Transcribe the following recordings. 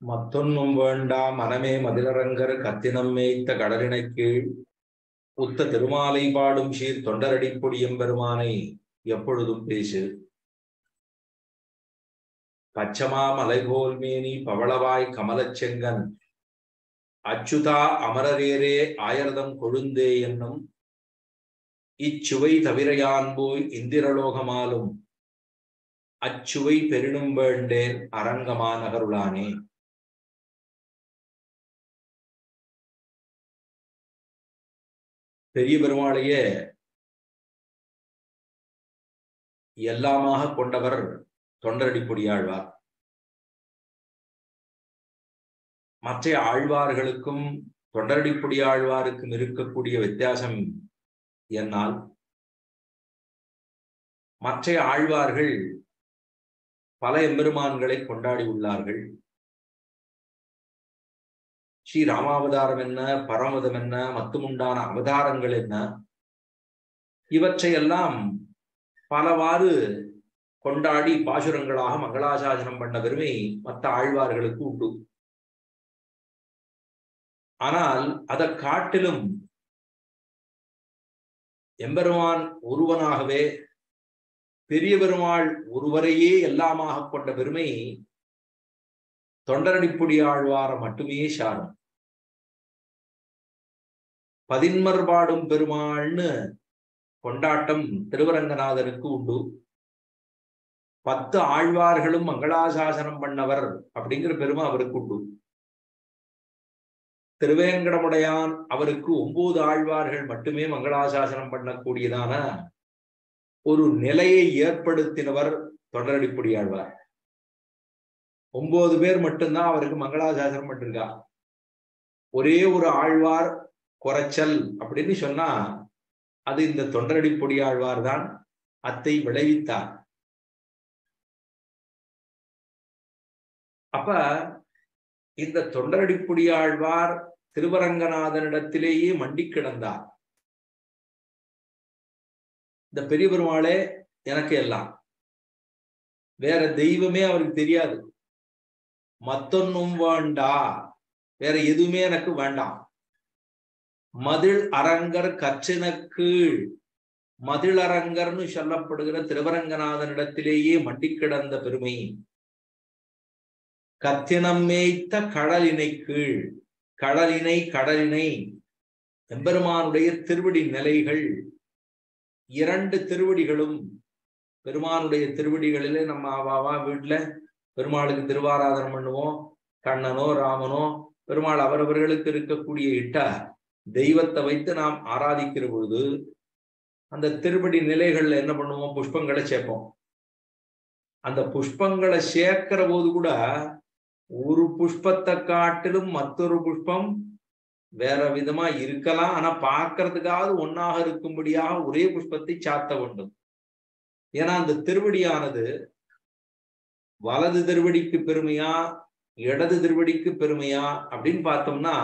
மத்தொன்னும் வேண்டா மனமே மதிலரங்கர் கத்தினம் மேய்த்த கடலினைக் கீழ் உத்த திருமாலை பாடும் சீர் தொண்டரடிப்பொடி எம்பெருமானை எப்பொழுதும் பேசு பச்சமா மலைபோல் மேனி பவளவாய் கமலச் செங்கன் அச்சுதா அமரரேரே ஆயர்தம் கொழுந்தே என்னும் இச்சுவை தவிரையான் போய் இந்திரலோகமாலும் அச்சுவை பெரினும் வேண்டேன் அரங்கமா நகருளானே பெரிய பெருமாளையே எல்லாமாக கொண்டவர் தொண்டரடிப்பொடியாழ்வார் மற்ற ஆழ்வார்களுக்கும் தொண்டரடிப்பொடி ஆழ்வாருக்கும் இருக்கக்கூடிய வித்தியாசம் என்னால் மற்ற ஆழ்வார்கள் பல எம்பெருமான்களை கொண்டாடி உள்ளார்கள் ஸ்ரீ ராமாவதாரம் என்ன பரமதம் என்ன மத்துமுண்டான அவதாரங்கள் என்ன இவற்றையெல்லாம் பலவாறு கொண்டாடி பாசுரங்களாக மங்களாசாசனம் பண்ண பெருமை மற்ற ஆழ்வார்களுக்கு உண்டு ஆனால் அதை காட்டிலும் எம்பெருமான் ஒருவனாகவே பெரிய பெருமாள் ஒருவரையே எல்லாமாக கொண்ட பெருமை தொண்டரடிப்புடி ஆழ்வார மட்டுமே சாரும் பதின்மர் பாடும் பெருமாள்னு கொண்டாட்டம் திருவரங்கநாதனுக்கு உண்டு பத்து ஆழ்வார்களும் மங்களாசாசனம் பண்ணவர் அப்படிங்கிற பெருமை அவருக்கு உண்டு திருவேங்கடமுடையான் அவருக்கு ஒன்பது ஆழ்வார்கள் மட்டுமே மங்களாசாசனம் பண்ணக்கூடியதான ஒரு நிலையை ஏற்படுத்தினவர் தொடரடிப்படி ஆழ்வார் ஒன்பது பேர் மட்டும்தான் அவருக்கு மங்களாசாசனம் பண்ணிருக்கா ஒரே ஒரு ஆழ்வார் குறைச்சல் அப்படின்னு சொன்னா அது இந்த தொண்டரடிப்பொடி ஆழ்வார் தான் அத்தை விளைவித்தார் அப்ப இந்த தொண்டரடிப்புடி ஆழ்வார் திருவரங்கநாதனிடத்திலேயே மண்டி கிடந்தார் இந்த பெரிய பெருமாளே எனக்கு எல்லாம் வேற தெய்வமே அவருக்கு தெரியாது மத்தொன்னும் வேண்டா வேற எதுவுமே எனக்கு வேண்டாம் மதில் அரங்கர் கற்றின கீழ் மதில் அரங்கர்னு சொல்லப்படுகிற திருவரங்கநாதனிடத்திலேயே மண்டி கிடந்த பெருமை கத்தினம் மேய்த்த கடலினை கீழ் கடலினை கடலினை எம்பெருமானுடைய திருவடி நிலைகள் இரண்டு திருவடிகளும் பெருமானுடைய திருவடிகளிலே நம்ம ஆவாவா வீட்டுல பெருமாளுக்கு திருவாராதனம் பண்ணுவோம் கண்ணனோ ராமனோ பெருமாள் அவரவர்களுக்கு இருக்கக்கூடிய இட்ட தெய்வத்தை வைத்து நாம் ஆராதிக்கிற பொழுது அந்த திருவடி நிலைகள்ல என்ன பண்ணுவோம் புஷ்பங்களை சேர்ப்போம் அந்த புஷ்பங்களை சேர்க்கிற போது கூட ஒரு புஷ்பத்தை காட்டிலும் மற்றொரு புஷ்பம் வேற விதமா இருக்கலாம் ஆனா பார்க்கறதுக்காவது ஒன்னாக இருக்கும்படியாக ஒரே புஷ்பத்தை சாத்த வேண்டும் ஏன்னா அந்த திருவடியானது வலது திருவடிக்கு பெருமையா இடது திருவடிக்கு பெருமையா அப்படின்னு பார்த்தோம்னா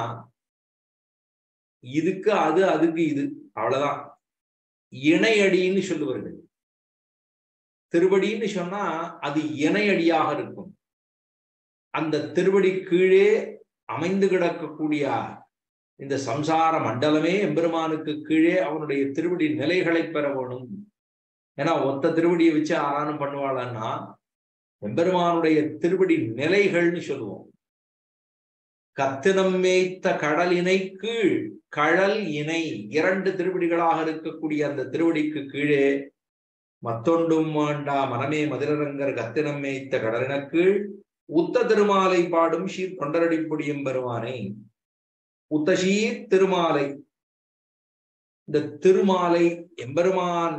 இதுக்கு அது அதுக்கு இது அவ்வளவுதான் இணையடின்னு சொல்லுவார்கள் திருவடின்னு சொன்னா அது இணையடியாக இருக்கும் அந்த திருவடி கீழே அமைந்து கிடக்கக்கூடிய இந்த சம்சார மண்டலமே எம்பெருமானுக்கு கீழே அவனுடைய திருவடி நிலைகளை பெற வேணும் ஏன்னா ஒத்த திருவடியை வச்சு ஆராதனம் பண்ணுவாளன்னா எம்பெருமானுடைய திருவடி நிலைகள்னு சொல்லுவோம் கத்தினம் மேய்த்த கடலினை கீழ் கடல் இணை இரண்டு திருவடிகளாக இருக்கக்கூடிய அந்த திருவடிக்கு கீழே மத்தொண்டும் வேண்டா மனமே மதுரரங்கர் கத்தினம் மேய்த்த கடலின கீழ் உத்த திருமாலை பாடும் ஷீர் தொண்டரடிப்பொடியும் பெருமானை உத்தஷீர் திருமாலை இந்த திருமாலை எம்பெருமான்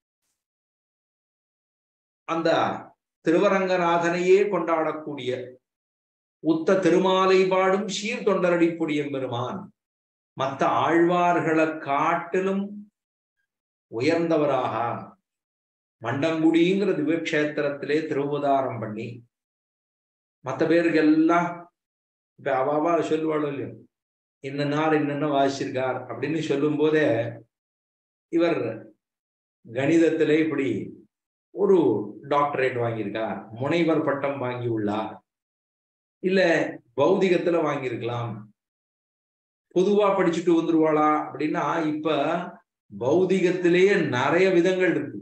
அந்த திருவரங்கநாதனையே கொண்டாடக்கூடிய உத்த திருமாலை பாடும் சீர் தொண்டரடிப்பொடி எம்பெருமான் மற்ற ஆழ்வார்களை காட்டிலும் உயர்ந்தவராக மண்டங்குடிங்கிற திவ்யக்ஷேத்திரத்திலே திருவுதாரம் பண்ணி மற்ற பேருக்கு எல்லாம் இப்ப அவாவா சொல்லுவாளோ இல்லையோ இன்ன நாள் என்னென்ன வாசிச்சிருக்கார் அப்படின்னு சொல்லும் போதே இவர் கணிதத்திலே இப்படி ஒரு டாக்டரேட் வாங்கியிருக்கார் முனைவர் பட்டம் வாங்கி உள்ளார் இல்ல பௌதிகத்துல வாங்கியிருக்கலாம் பொதுவா படிச்சுட்டு வந்துருவாளா அப்படின்னா இப்ப பௌதிகத்திலேயே நிறைய விதங்கள் இருக்கு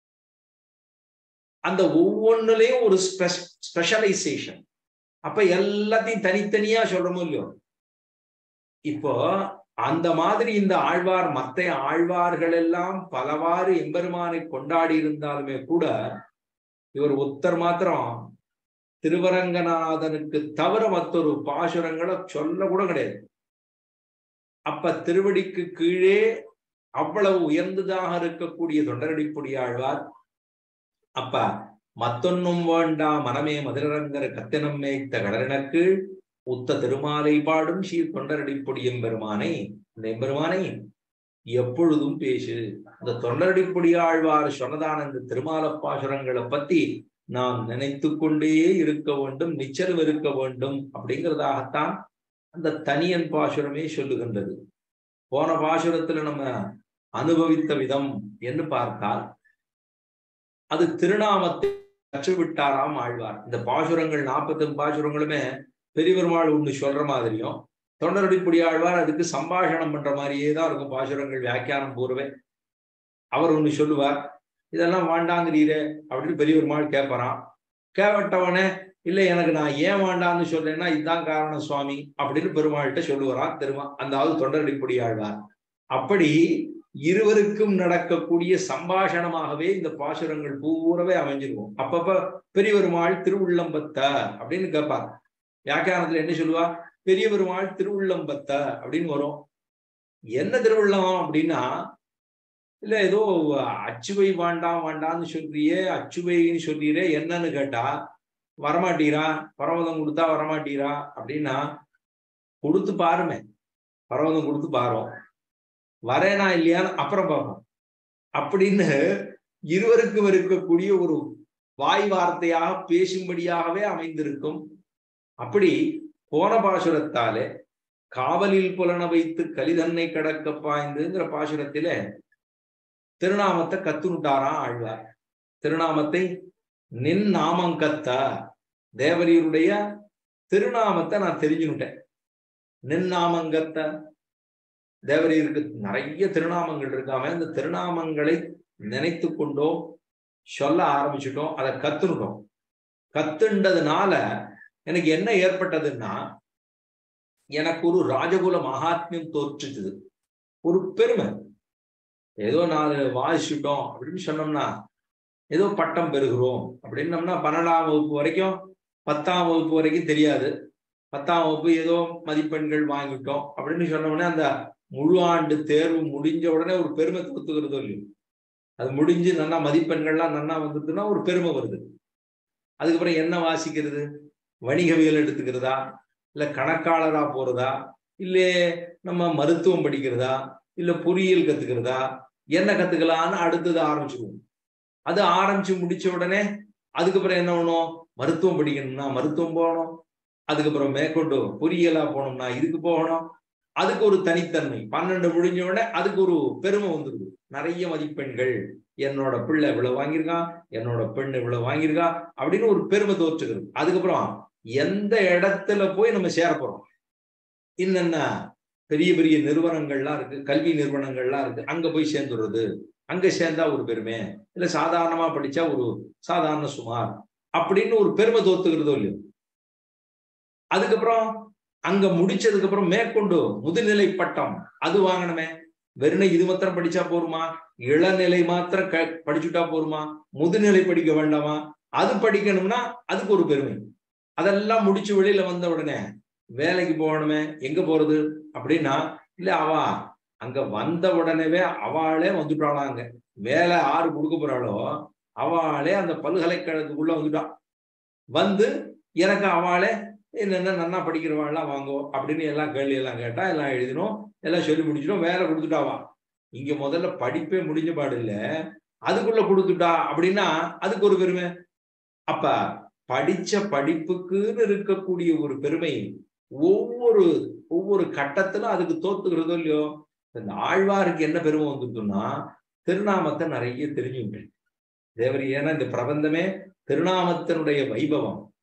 அந்த ஒவ்வொன்னுலயும் ஒரு ஸ்பெஷலைசேஷன் அப்ப எல்லாத்தையும் தனித்தனியா சொல்றோமோ இல்லையோ இப்போ அந்த மாதிரி இந்த ஆழ்வார் மத்த ஆழ்வார்கள் எல்லாம் பலவாறு எம்பெருமானை கொண்டாடி இருந்தாலுமே கூட இவர் ஒத்தர் மாத்திரம் திருவரங்கநாதனுக்கு தவிர மற்றொரு பாசுரங்களை சொல்ல கூட கிடையாது அப்ப திருவடிக்கு கீழே அவ்வளவு உயர்ந்ததாக இருக்கக்கூடிய தொண்டரடிப்புடி ஆழ்வார் அப்ப மத்தொன்னும் வேண்டா மனமே மதுரரங்கர கத்தினம் மேய்த்த கடலினக்கு உத்த திருமாலை பாடும் சீர் தொண்டரடிப்பொடி எம்பெருமானை இந்த எம்பெருமானை எப்பொழுதும் பேசு இந்த தொண்டரடிப்பொடி ஆழ்வார் சொன்னதான இந்த திருமால பாசுரங்களை பத்தி நாம் நினைத்து கொண்டே இருக்க வேண்டும் நிச்சலம் இருக்க வேண்டும் அப்படிங்கிறதாகத்தான் அந்த தனியன் பாசுரமே சொல்லுகின்றது போன பாசுரத்துல நம்ம அனுபவித்த விதம் என்று பார்த்தால் அது திருநாமத்தை கற்றுவிட்டாராம் ஆழ்வார் இந்த பாசுரங்கள் நாற்பத்தொன்பது பாசுரங்களுமே பெரியவருமாள் ஒண்ணு சொல்ற மாதிரியும் தொண்டரடிப்புடி ஆழ்வார் அதுக்கு சம்பாஷணம் பண்ற மாதிரியே தான் இருக்கும் பாசுரங்கள் வியாக்கியானம் பூர்வே அவர் ஒண்ணு சொல்லுவார் இதெல்லாம் வாண்டாங்கிறீரே அப்படின்னு பெரியவருமாள் கேட்பறான் கேவட்டவனே இல்ல எனக்கு நான் ஏன் வேண்டான்னு சொல்றேன்னா இதுதான் காரணம் சுவாமி அப்படின்னு பெருமாள்கிட்ட சொல்லுவாராம் திருமா அந்த ஆள் தொண்டரடிப்புடி ஆழ்வார் அப்படி இருவருக்கும் நடக்கக்கூடிய சம்பாஷணமாகவே இந்த பாசுரங்கள் பூரவே அமைஞ்சிருக்கும் அப்பப்ப பெரிய பெருமாள் திருவுள்ளம்பத்த அப்படின்னு கேட்பார் வியாக்கியானத்துல என்ன சொல்லுவா பெரிய பெருமாள் திருவுள்ளம்பத்த அப்படின்னு வரும் என்ன திருவுள்ளம் அப்படின்னா இல்ல ஏதோ அச்சுவை வேண்டாம் வேண்டாம்னு சொல்றியே அச்சுவைன்னு சொல்றீரே என்னன்னு கேட்டா வரமாட்டீரா பரவதம் கொடுத்தா வரமாட்டீரா அப்படின்னா கொடுத்து பாருமே பரவதம் கொடுத்து பாரோம் வரேனா இல்லையான்னு அப்புறம் பார்ப்போம் அப்படின்னு இருவருக்கும் இருக்கக்கூடிய ஒரு வாய் வார்த்தையாக பேசும்படியாகவே அமைந்திருக்கும் அப்படி போன பாசுரத்தாலே காவலில் புலன வைத்து கலிதன்னை கடக்க பாய்ந்துங்கிற பாசுரத்தில திருநாமத்தை கத்துனுட்டாராம் ஆழ்வார் திருநாமத்தை நின் நாமங்கத்த தேவரீருடைய திருநாமத்தை நான் தெரிஞ்சுனுட்டேன் நின் நாமங்கத்த தேவரீருக்கு நிறைய திருநாமங்கள் இருக்காம இந்த திருநாமங்களை நினைத்து கொண்டோ சொல்ல ஆரம்பிச்சுட்டோம் அதை கத்துனுட்டோம் கத்துண்டதுனால எனக்கு என்ன ஏற்பட்டதுன்னா எனக்கு ஒரு ராஜகுல மகாத்மியம் தோற்றுச்சுது ஒரு பெருமை ஏதோ நாலு வாசிச்சுட்டோம் அப்படின்னு சொன்னோம்னா ஏதோ பட்டம் பெறுகிறோம் அப்படின்னம்னா பன்னெண்டாம் வகுப்பு வரைக்கும் பத்தாம் வகுப்பு வரைக்கும் தெரியாது பத்தாம் வகுப்பு ஏதோ மதிப்பெண்கள் வாங்கிட்டோம் அப்படின்னு சொன்னோம்னா அந்த முழு ஆண்டு தேர்வு முடிஞ்ச உடனே ஒரு பெருமை கொடுத்துக்கிறதோ இல்லையோ அது முடிஞ்சு நல்லா மதிப்பெண்கள்லாம் நல்லா வந்ததுன்னா ஒரு பெருமை வருது அதுக்கப்புறம் என்ன வாசிக்கிறது வணிகவியல் எடுத்துக்கிறதா இல்ல கணக்காளரா போறதா இல்ல நம்ம மருத்துவம் படிக்கிறதா இல்ல பொறியியல் கத்துக்கிறதா என்ன கத்துக்கலான்னு அடுத்தது ஆரம்பிச்சிருவோம் அது ஆரம்பிச்சு முடிச்ச உடனே அதுக்கப்புறம் என்ன பண்ணணும் மருத்துவம் படிக்கணும்னா மருத்துவம் போகணும் அதுக்கப்புறம் மேற்கொண்டு பொறியியலா போனோம்னா இதுக்கு போகணும் அதுக்கு ஒரு தனித்தன்மை பன்னெண்டு முடிஞ்ச உடனே அதுக்கு ஒரு பெருமை வந்துருது நிறைய மதிப்பெண்கள் என்னோட பிள்ளை இவ்வளவு வாங்கியிருக்கான் என்னோட பெண் இவ்வளவு வாங்கியிருக்கா அப்படின்னு ஒரு பெருமை தோற்றுகிறது அதுக்கப்புறம் எந்த இடத்துல போய் நம்ம சேர போறோம் என்னென்ன பெரிய பெரிய நிறுவனங்கள்லாம் இருக்கு கல்வி நிறுவனங்கள்லாம் இருக்கு அங்க போய் சேர்ந்துடுறது அங்க சேர்ந்தா ஒரு பெருமை இல்ல சாதாரணமா படிச்சா ஒரு சாதாரண சுமார் அப்படின்னு ஒரு பெருமை தோத்துக்கிறதோ இல்லையோ அதுக்கப்புறம் அங்க முடிச்சதுக்கு அப்புறம் மேற்கொண்டு முதுநிலை பட்டம் அது வாங்கணுமே வெறும் இது மாத்திரம் படிச்சா போருமா இளநிலை மாத்திரம் க படிச்சுட்டா போருமா முதுநிலை படிக்க வேண்டாமா அது படிக்கணும்னா அதுக்கு ஒரு பெருமை அதெல்லாம் முடிச்சு வெளியில வந்த உடனே வேலைக்கு போகணுமே எங்க போறது அப்படின்னா இல்ல அவா அங்க வந்த உடனேவே அவளே வந்துட்டாளா அங்க வேலை ஆறு கொடுக்க போறாளோ அவளே அந்த பல்கலைக்கழகத்துக்குள்ள வந்துட்டான் வந்து எனக்கு அவளே என்னென்ன நன்னா படிக்கிறவாள்லாம் வாங்கோ அப்படின்னு எல்லாம் கேள்வி எல்லாம் கேட்டா எல்லாம் எழுதினோம் எல்லாம் சொல்லி முடிச்சிட்டோம் வேலை கொடுத்துட்டாவா இங்க முதல்ல படிப்பே முடிஞ்ச பாடு இல்ல அதுக்குள்ள கொடுத்துட்டா அப்படின்னா அதுக்கு ஒரு பெருமை அப்ப படிச்ச படிப்புக்குன்னு இருக்கக்கூடிய ஒரு பெருமை ஒவ்வொரு ஒவ்வொரு கட்டத்திலும் அதுக்கு தோத்துக்கிறதோ இல்லையோ இந்த ஆழ்வாருக்கு என்ன பெருமை வந்துட்டுன்னா திருநாமத்தை நிறைய தெரிஞ்சுக்கிட்டேன் தேவரி ஏன்னா இந்த பிரபந்தமே திருநாமத்தினுடைய வைபவம்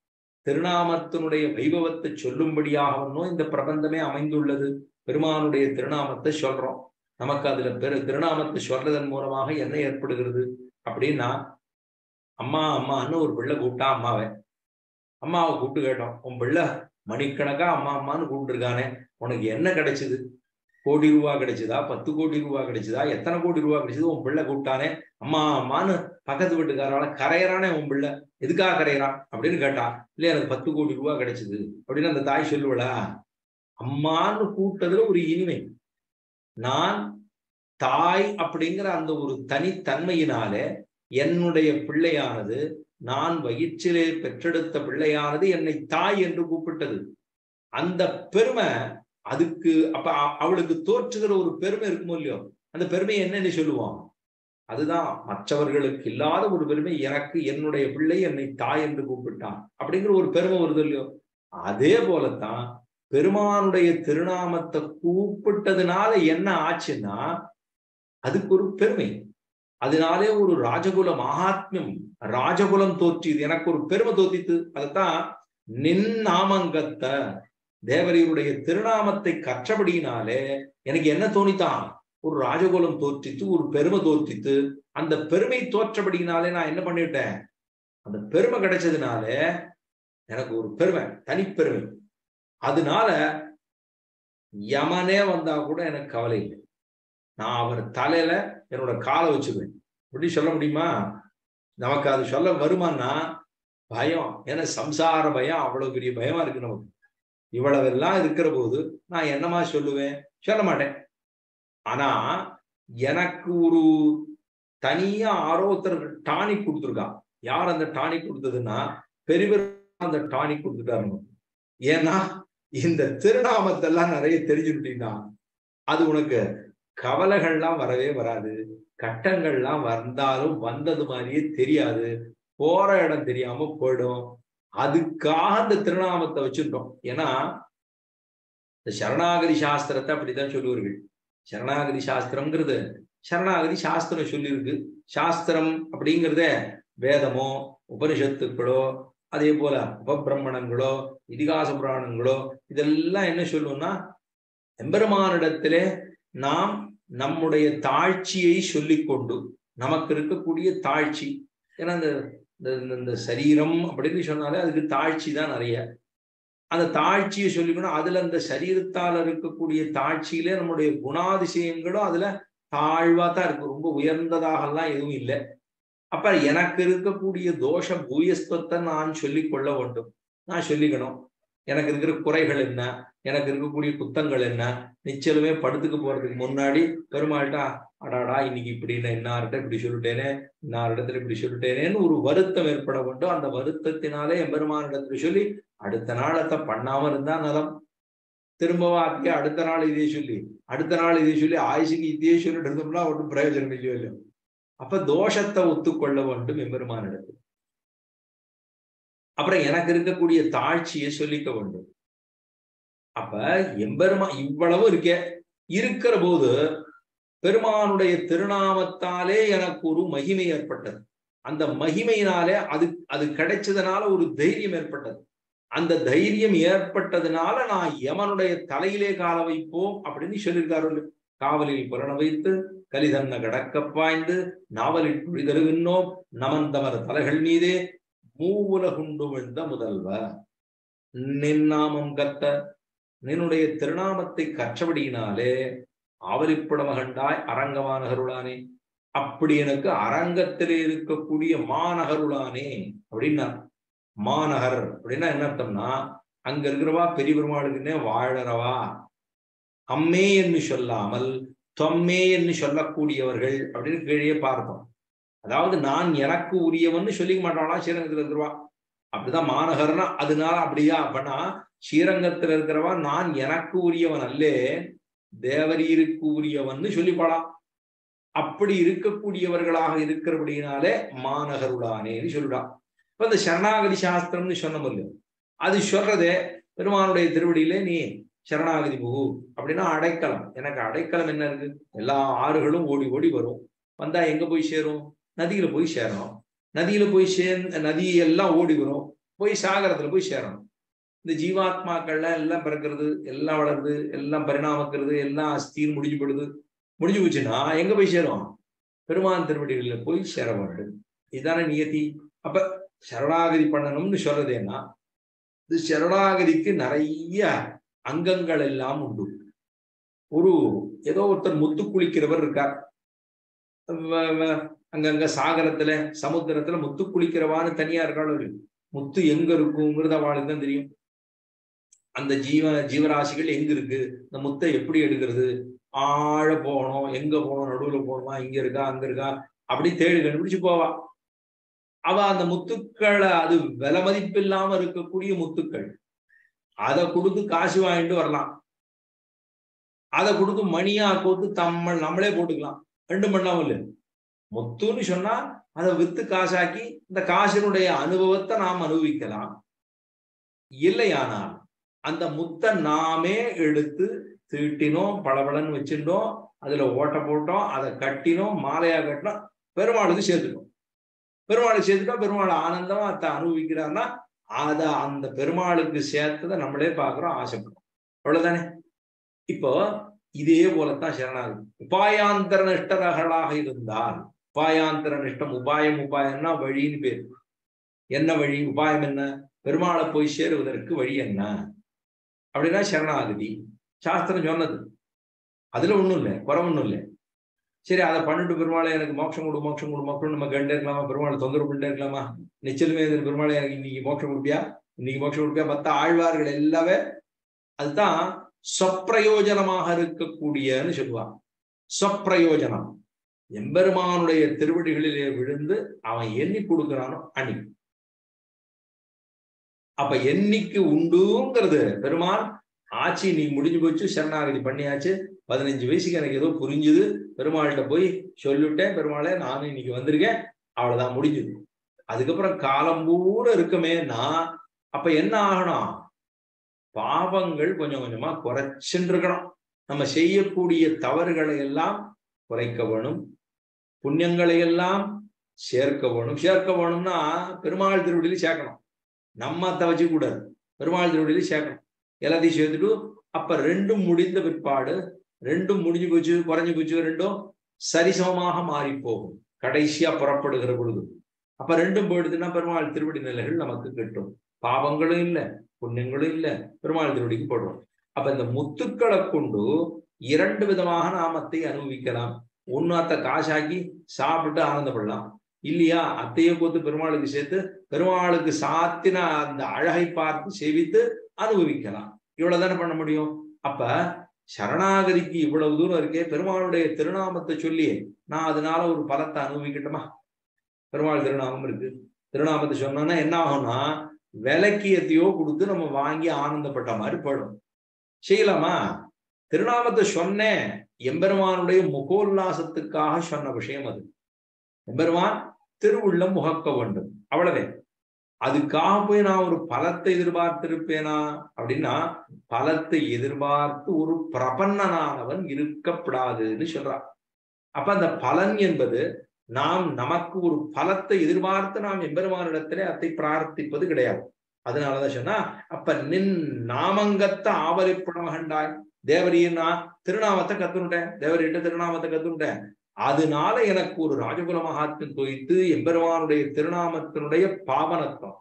திருநாமத்தினுடைய வைபவத்தை சொல்லும்படியாகவும் இந்த பிரபந்தமே அமைந்துள்ளது பெருமானுடைய திருநாமத்தை சொல்றோம் நமக்கு அதுல பெரு திருநாமத்தை சொல்றதன் மூலமாக என்ன ஏற்படுகிறது அப்படின்னா அம்மா அம்மான்னு ஒரு பிள்ளை கூப்பிட்டா அம்மாவை அம்மாவை கூப்பிட்டு கேட்டோம் உன் பிள்ளை மணிக்கணக்கா அம்மா அம்மான்னு கூப்பிட்டுருக்கானே உனக்கு என்ன கிடைச்சது கோடி ரூபா கிடைச்சதா பத்து கோடி ரூபா கிடைச்சதா எத்தனை கோடி ரூபா கிடைச்சது உன் பிள்ளை கூப்பிட்டானே அம்மா அம்மான்னு பக்கத்து வீட்டுக்காரால கரையறானே உன் பிள்ளை எதுக்காக கரையறான் அப்படின்னு கேட்டா இல்லையா எனக்கு பத்து கோடி ரூபா கிடைச்சது அப்படின்னு அந்த தாய் சொல்லுவளா அம்மான்னு கூப்பிட்டதுல ஒரு இனிமை நான் தாய் அப்படிங்கிற அந்த ஒரு தனித்தன்மையினாலே என்னுடைய பிள்ளையானது நான் வயிற்றிலே பெற்றெடுத்த பிள்ளையானது என்னை தாய் என்று கூப்பிட்டது அந்த பெருமை அதுக்கு அப்ப அவளுக்கு தோற்றுகிற ஒரு பெருமை இருக்குமோ இல்லையோ அந்த பெருமையை என்னன்னு சொல்லுவோம் அதுதான் மற்றவர்களுக்கு இல்லாத ஒரு பெருமை எனக்கு என்னுடைய பிள்ளை என்னை தாய் என்று கூப்பிட்டான் அப்படிங்கிற ஒரு பெருமை வருது இல்லையோ அதே போலத்தான் பெருமானுடைய திருநாமத்தை கூப்பிட்டதுனால என்ன ஆச்சுன்னா அதுக்கு ஒரு பெருமை அதனாலே ஒரு ராஜகுல மகாத்மியம் ராஜகுலம் தோற்றியது எனக்கு ஒரு பெருமை தோத்தித்து அதுதான் நின் நாமங்கத்த தேவரையுடைய திருநாமத்தை கற்றபடியினாலே எனக்கு என்ன தோணித்தான் ஒரு ராஜகுலம் தோற்றித்து ஒரு பெருமை தோற்றித்து அந்த பெருமை தோற்றபடியினாலே நான் என்ன பண்ணிவிட்டேன் அந்த பெருமை கிடைச்சதுனால எனக்கு ஒரு பெருமை தனிப்பெருமை அதனால யமனே வந்தா கூட எனக்கு கவலை இல்லை நான் அவர் தலையில என்னோட காலை வச்சுக்குவேன் இப்படி சொல்ல முடியுமா நமக்கு அது சொல்ல வருமானா பயம் ஏன்னா சம்சார பயம் அவ்வளவு பெரிய பயமா இருக்கு நமக்கு இவ்வளவெல்லாம் இருக்கிற போது நான் என்னமா சொல்லுவேன் சொல்ல மாட்டேன் ஆனா எனக்கு ஒரு தனியா ஆரோத்தர் டானிக் கொடுத்துருக்கான் யார் அந்த டானிக் கொடுத்ததுன்னா பெரியவர் அந்த டானிக் கொடுத்துட்டாருங்க ஏன்னா இந்த திருநாமத்தெல்லாம் நிறைய தெரிஞ்சுக்கிட்டீங்கன்னா அது உனக்கு கவலைகள்லாம் வரவே வராது கட்டங்கள்லாம் வந்தாலும் வந்தது மாதிரியே தெரியாது போற இடம் தெரியாம போயிடும் அதுக்காக அந்த திருநாமத்தை வச்சிருக்கோம் ஏன்னா இந்த சரணாகதி சாஸ்திரத்தை அப்படித்தான் சொல்லுவார்கள் சரணாகதி சாஸ்திரம்ங்கிறது சரணாகதி சாஸ்திரம் சொல்லியிருக்கு சாஸ்திரம் அப்படிங்கிறத வேதமோ உபனிஷத்துக்களோ அதே போல உபபிரமணங்களோ இதிகாச புராணங்களோ இதெல்லாம் என்ன சொல்லுவோம்னா எம்பெருமானிடத்திலே நாம் நம்முடைய தாழ்ச்சியை சொல்லிக்கொண்டு நமக்கு இருக்கக்கூடிய தாழ்ச்சி ஏன்னா இந்த இந்த சரீரம் அப்படின்னு சொன்னாலே அதுக்கு தாழ்ச்சி தான் நிறைய அந்த தாழ்ச்சியை சொல்லிக்கணும் அதுல அந்த சரீரத்தால் இருக்கக்கூடிய தாழ்ச்சியிலே நம்முடைய குணாதிசயங்களும் அதுல தாழ்வா தான் இருக்கு ரொம்ப உயர்ந்ததாகலாம் எதுவும் இல்லை அப்ப எனக்கு இருக்கக்கூடிய தோஷ பூயஸ்தத்தை நான் சொல்லிக் கொள்ள வேண்டும் நான் சொல்லிக்கணும் எனக்கு இருக்கிற குறைகள் என்ன எனக்கு இருக்கக்கூடிய குத்தங்கள் என்ன நிச்சயமே படுத்துக்கு போறதுக்கு முன்னாடி பெருமாள்கிட்ட அடாடா இன்னைக்கு இப்படி நான் இன்னார்கிட்ட இப்படி சொல்லிட்டேனே இன்னாரிடத்துல இப்படி சொல்லிட்டேனேன்னு ஒரு வருத்தம் ஏற்பட வேண்டும் அந்த வருத்தத்தினாலே எம்பெருமானிடத்துல சொல்லி அடுத்த நாளத்தை பண்ணாம இருந்தா நலம் திரும்பவும் ஆக்கிய அடுத்த நாள் இதே சொல்லி அடுத்த நாள் இதே சொல்லி ஆயுசுக்கு இதே சொல்லிட்டு இருந்தோம்னா ஒன்றும் பிரயோஜனம் இல்லையோ இல்லையோ அப்ப தோஷத்தை ஒத்துக்கொள்ள வேண்டும் எம்பெருமானிடத்தில் அப்புறம் எனக்கு இருக்கக்கூடிய தாழ்ச்சியை சொல்லிக்க வேண்டும் அப்ப எம்பெருமா இவ்வளவு இருக்கே இருக்கிற போது பெருமானுடைய திருநாமத்தாலே எனக்கு ஒரு மகிமை ஏற்பட்டது அந்த மகிமையினாலே அது அது கிடைச்சதுனால ஒரு தைரியம் ஏற்பட்டது அந்த தைரியம் ஏற்பட்டதுனால நான் யமனுடைய தலையிலே கால வைப்போம் அப்படின்னு சொல்லியிருக்காரு காவலில் புரண வைத்து கலிதன்ன கடக்க பாய்ந்து நாவலில் புரிதருகின்றோம் நமந்தமர் தலைகள் மீதே மூவுலகுண்டு விழுந்த முதல்வ நின்னாமம் கத்த நின்னுடைய திருநாமத்தை கற்றபடியினாலே ஆவலிப்படமகண்டாய் அரங்கமானகருளானே அப்படி எனக்கு அரங்கத்திலே இருக்கக்கூடிய மாநகருளானே அப்படின்னா மாநகர் அப்படின்னா என்ன அர்த்தம்னா அங்க இருக்கிறவா பெரிய பெருமாளுக்குன்னே வாழறவா அம்மே என்று சொல்லாமல் தொம்மே என்று சொல்லக்கூடியவர்கள் அப்படின்னு கீழே பார்த்தோம் அதாவது நான் எனக்கு உரியவன்னு சொல்லிக்க மாட்டாளா ஸ்ரீரங்கத்துல இருக்கிறவா அப்படிதான் மாநகர்னா அதனால அப்படியா அப்படின்னா ஸ்ரீரங்கத்துல இருக்கிறவா நான் எனக்கு உரியவன் அல்லே தேவரீருக்கு உரியவன் சொல்லிப்பாளாம் அப்படி இருக்கக்கூடியவர்களாக இருக்கிறபடினாலே மாநகருளானேன்னு சொல்லிடா இப்ப இந்த சரணாகதி சாஸ்திரம்னு சொன்ன முடியும் அது சொல்றதே பெருமானுடைய திருவடியிலே நீ சரணாகதி புகு அப்படின்னா அடைக்கலம் எனக்கு அடைக்கலம் என்ன இருக்கு எல்லா ஆறுகளும் ஓடி ஓடி வரும் வந்தா எங்க போய் சேரும் நதியில போய் சேரணும் நதியில போய் சேர் நதி எல்லாம் ஓடி வரும் போய் சாகரத்துல போய் சேரணும் இந்த ஜீவாத்மாக்கள்லாம் எல்லாம் பிறக்கிறது எல்லாம் வளருது எல்லாம் பரிணாமக்கிறது எல்லாம் அஸ்தின்னு முடிஞ்சு போடுது முடிஞ்சு போச்சுன்னா எங்க போய் சேரும் பெருமான் திருவடிகளில் போய் சேர வேண்டும் இதுதானே நியதி அப்ப சரணாகதி பண்ணணும்னு சொல்றது என்ன இது சரணாகதிக்கு நிறைய அங்கங்கள் எல்லாம் உண்டு ஒரு ஏதோ ஒருத்தர் முத்து குளிக்கிறவர் இருக்கார் வ- வ- அங்கங்க சாகரத்துல சமுத்திரத்துல முத்து குளிக்கிறவான்னு தனியா இருக்காள் முத்து எங்க இருக்குங்கிறது அவளுக்கு தான் தெரியும் அந்த ஜீவ ஜீவராசிகள் எங்க இருக்கு இந்த முத்தை எப்படி எடுக்கிறது ஆழ போகணும் எங்க போகணும் நடுவுல போகணுமா இங்க இருக்கா அங்க இருக்கா அப்படி தேடி கண்டுபிடிச்சு போவா அவ அந்த முத்துக்களை அது விலை மதிப்பு இல்லாம இருக்கக்கூடிய முத்துக்கள் அதை கொடுத்து காசு வாங்கிட்டு வரலாம் அதை கொடுத்து மணியா கோத்து தம்ம நம்மளே போட்டுக்கலாம் ரெண்டும் பண்ணாம இல்ல முத்துன்னு சொன்னா அதை வித்து காசாக்கி இந்த காசினுடைய அனுபவத்தை நாம் அனுபவிக்கலாம் இல்லையானால் அந்த முத்தை நாமே எடுத்து தீட்டினோம் பளபளன்னு வச்சிருந்தோம் அதுல ஓட்டை போட்டோம் அதை கட்டினோம் மாலையா கட்டினோம் பெருமாளுக்கு சேர்த்துட்டோம் பெருமாளுக்கு சேர்த்துட்டோம் பெருமாள் ஆனந்தமா அதை அனுபவிக்கிறான்னா அத அந்த பெருமாளுக்கு சேர்த்ததை நம்மளே பார்க்கிறோம் ஆசைப்படுறோம் அவ்வளவுதானே இப்போ இதே போலத்தான் சரணாகதி உபாயாந்தர நிஷ்டர்களாக இருந்தால் உபாயாந்தர நிஷ்டம் உபாயம் உபாயம்னா வழின்னு பேர் என்ன வழி உபாயம் என்ன பெருமாளை போய் சேருவதற்கு வழி என்ன அப்படின்னா சரணாகதி சாஸ்திரம் சொன்னது அதுல ஒண்ணும் இல்லை குறை ஒண்ணும் இல்லை சரி அதை பண்ணிட்டு பெருமாளை எனக்கு மோட்சம் கொடு மோட்சம் கொடு மோட்சம் நம்ம கண்டே இருக்கலாமா பெருமாளை தொந்தரவு பண்ணிட்டே இருக்கலாமா நிச்சயமே இந்த பெருமாளை எனக்கு இன்னைக்கு மோட்சம் கொடுப்பியா இன்னைக்கு மோட்சம் கொடுப்பியா மத்த ஆழ்வார்கள் எல்லாமே அதுதான் சொப்பிரயோஜனமாக இருக்கக்கூடியன்னு சொல்லுவான் சொப்பிரயோஜனம் எம்பெருமானுடைய திருவடிகளிலே விழுந்து அவன் எண்ணி கொடுக்கிறானோ அன்னைக்கு அப்ப என்னைக்கு உண்டுங்கிறது பெருமான் ஆட்சி நீ முடிஞ்சு போச்சு சரணாகதி பண்ணியாச்சு பதினஞ்சு வயசுக்கு எனக்கு ஏதோ புரிஞ்சுது பெருமாள்கிட்ட போய் சொல்லிவிட்டேன் பெருமாளே நானும் இன்னைக்கு வந்திருக்கேன் அவ்வளவுதான் முடிஞ்சுது அதுக்கப்புறம் காலம் பூரா இருக்குமேனா அப்ப என்ன ஆகணும் பாவங்கள் கொஞ்சம் கொஞ்சமா குறைச்சுன்னு இருக்கணும் நம்ம செய்யக்கூடிய தவறுகளை எல்லாம் குறைக்க வேணும் புண்ணியங்களை எல்லாம் சேர்க்க வேணும் சேர்க்க வேணும்னா பெருமாள் திருவடியில சேர்க்கணும் நம்ம அதை வச்சு கூடாது பெருமாள் திருவடியில சேர்க்கணும் எல்லாத்தையும் சேர்த்துட்டு அப்ப ரெண்டும் முடிந்த பிற்பாடு ரெண்டும் முடிஞ்சு போச்சு குறைஞ்சு போச்சு ரெண்டும் சரிசமமாக மாறி போகும் கடைசியா புறப்படுகிற பொழுது அப்ப ரெண்டும் போயிடுதுன்னா பெருமாள் திருவடி நிலைகள் நமக்கு கிட்டும் பாவங்களும் இல்லை புண்ணியங்களும் இல்லை பெருமாள் திருவடிக்கு போடுறோம் அப்ப இந்த முத்துக்களை கொண்டு இரண்டு விதமாக நாமத்தை அனுபவிக்கலாம் ஒன்னு அத்தை காசாக்கி சாப்பிட்டு ஆனந்தப்படலாம் இல்லையா அத்தையை போத்து பெருமாளுக்கு சேர்த்து பெருமாளுக்கு சாத்தின அந்த அழகை பார்த்து சேவித்து அனுபவிக்கலாம் இவ்வளவுதானே பண்ண முடியும் அப்ப சரணாகதிக்கு இவ்வளவு தூரம் இருக்கே பெருமாளுடைய திருநாமத்தை சொல்லி நான் அதனால ஒரு பலத்தை அனுபவிக்கட்டுமா பெருமாள் திருநாமம் இருக்கு திருநாமத்தை சொன்னோன்னா என்ன ஆகும்னா விலக்கியத்தையோ கொடுத்து நம்ம வாங்கி ஆனந்தப்பட்ட மாதிரி போயிடும் செய்யலாமா திருநாமத்தை சொன்னேன் எம்பெருமானுடைய முகோல்லாசத்துக்காக சொன்ன விஷயம் அது எம்பெருமான் திருவுள்ளம் முகக்க வேண்டும் அவ்வளவே அதுக்காக போய் நான் ஒரு பலத்தை எதிர்பார்த்திருப்பேனா அப்படின்னா பலத்தை எதிர்பார்த்து ஒரு பிரபன்னனானவன் இருக்கப்படாதுன்னு சொல்றான் அப்ப அந்த பலன் என்பது நாம் நமக்கு ஒரு பலத்தை எதிர்பார்த்து நாம் எம்பெருமானிடத்திலே அதை பிரார்த்திப்பது கிடையாது அதனாலதான் சொன்னா அப்ப நின் நாமங்கத்தை ஆவலிப்படமகண்டாய் தேவரியின் நான் திருநாமத்தை கத்துனுட்டேன் தேவரிட்ட திருநாமத்தை கத்துனுட்டேன் அதனால எனக்கு ஒரு ராஜகுல மகாத்மன் தொய்த்து எம்பெருமானுடைய திருநாமத்தினுடைய பாவனத்துவம்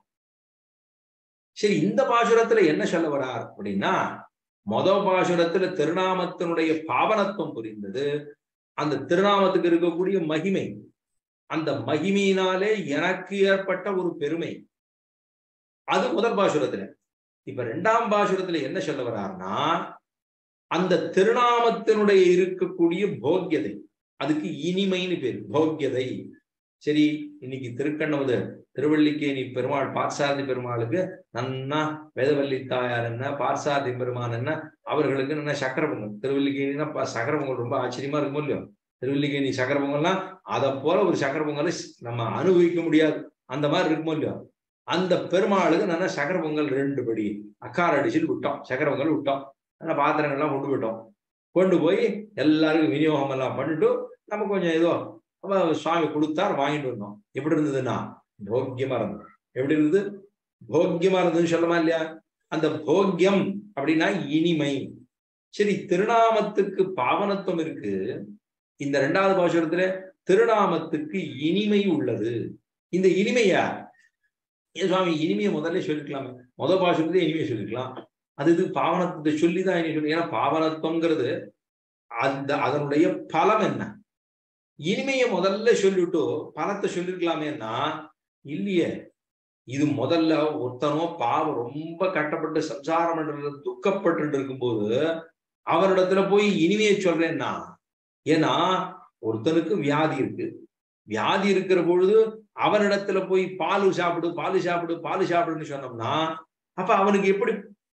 சரி இந்த பாசுரத்துல என்ன சொல்ல வரார் அப்படின்னா மொத பாசுரத்துல திருநாமத்தினுடைய பாவனத்துவம் புரிந்தது அந்த திருநாமத்துக்கு இருக்கக்கூடிய மகிமை அந்த மகிமையினாலே எனக்கு ஏற்பட்ட ஒரு பெருமை அது முதல் பாசுரத்துல இப்ப ரெண்டாம் பாசுரத்துல என்ன சொல்ல வர்றாருன்னா அந்த திருநாமத்தினுடைய இருக்கக்கூடிய போக்கியதை அதுக்கு இனிமைன்னு பேர் போக்கியதை சரி இன்னைக்கு திருக்கண்ணவது திருவள்ளிக்கேணி பெருமாள் பார்சாதி பெருமாளுக்கு நன்னா வேதவல்லி தாயார் என்ன பார்சாதி பெருமான் என்ன அவர்களுக்கு என்ன சக்கர பொங்கல் திருவல்லிக்கேணினா சக்கர பொங்கல் ரொம்ப ஆச்சரியமா இருக்கும் இல்லையோ திருவல்லிக்கேணி சக்கர பொங்கல்லாம் அதை போல ஒரு சக்கர பொங்கலை நம்ம அனுபவிக்க முடியாது அந்த மாதிரி இருக்குமோ இல்லையோ அந்த பெருமாளுக்கு நல்லா சக்கர பொங்கல் ரெண்டு படி அக்கார அடிச்சில் விட்டோம் சக்கர பொங்கல் விட்டோம் நல்லா பாத்திரங்கள்லாம் கொண்டு போயிட்டோம் கொண்டு போய் எல்லாருக்கும் விநியோகம் எல்லாம் பண்ணிட்டு நம்ம கொஞ்சம் ஏதோ சுவாமி கொடுத்தார் வாங்கிட்டு வந்தோம் எப்படி இருந்ததுன்னா போக்கியமா இருந்தது எப்படி இருந்தது போக்கியமா இருந்ததுன்னு சொல்லமா இல்லையா அந்த போக்கியம் அப்படின்னா இனிமை சரி திருநாமத்துக்கு பாவனத்துவம் இருக்கு இந்த ரெண்டாவது பாசுரத்துல திருநாமத்துக்கு இனிமை உள்ளது இந்த இனிமையா ஏன் சுவாமி இனிமையை முதல்ல சொல்லிக்கலாமே முதல் பாசுரத்திலே இனிமையை சொல்லிக்கலாம் அது இது பாவனத்தை சொல்லிதான் இனி சொல்லி ஏன்னா பாவனத்துவங்கிறது அந்த அதனுடைய பலம் என்ன இனிமையை முதல்ல சொல்லிவிட்டு பலத்தை சொல்லிருக்கலாமேன்னா இல்லையே இது முதல்ல ஒருத்தனோ பாவம் ரொம்ப கட்டப்பட்டு சம்சாரம் பண்றது துக்கப்பட்டு இருக்கும்போது அவரிடத்துல போய் இனிமையை சொல்றேன்னா ஏன்னா ஒருத்தனுக்கு வியாதி இருக்கு வியாதி இருக்கிற பொழுது அவனிடத்துல போய் பால் சாப்பிடு பால் சாப்பிடு பால் சாப்பிடுன்னு சொன்னோம்னா அப்ப அவனுக்கு எப்படி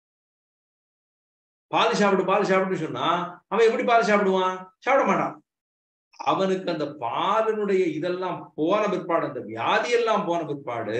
பால் சாப்பிடு பால் சாப்பிடுன்னு சொன்னா அவன் எப்படி பால் சாப்பிடுவான் சாப்பிட மாட்டான் அவனுக்கு அந்த பாலினுடைய இதெல்லாம் போன பிற்பாடு அந்த வியாதி எல்லாம் போன பிற்பாடு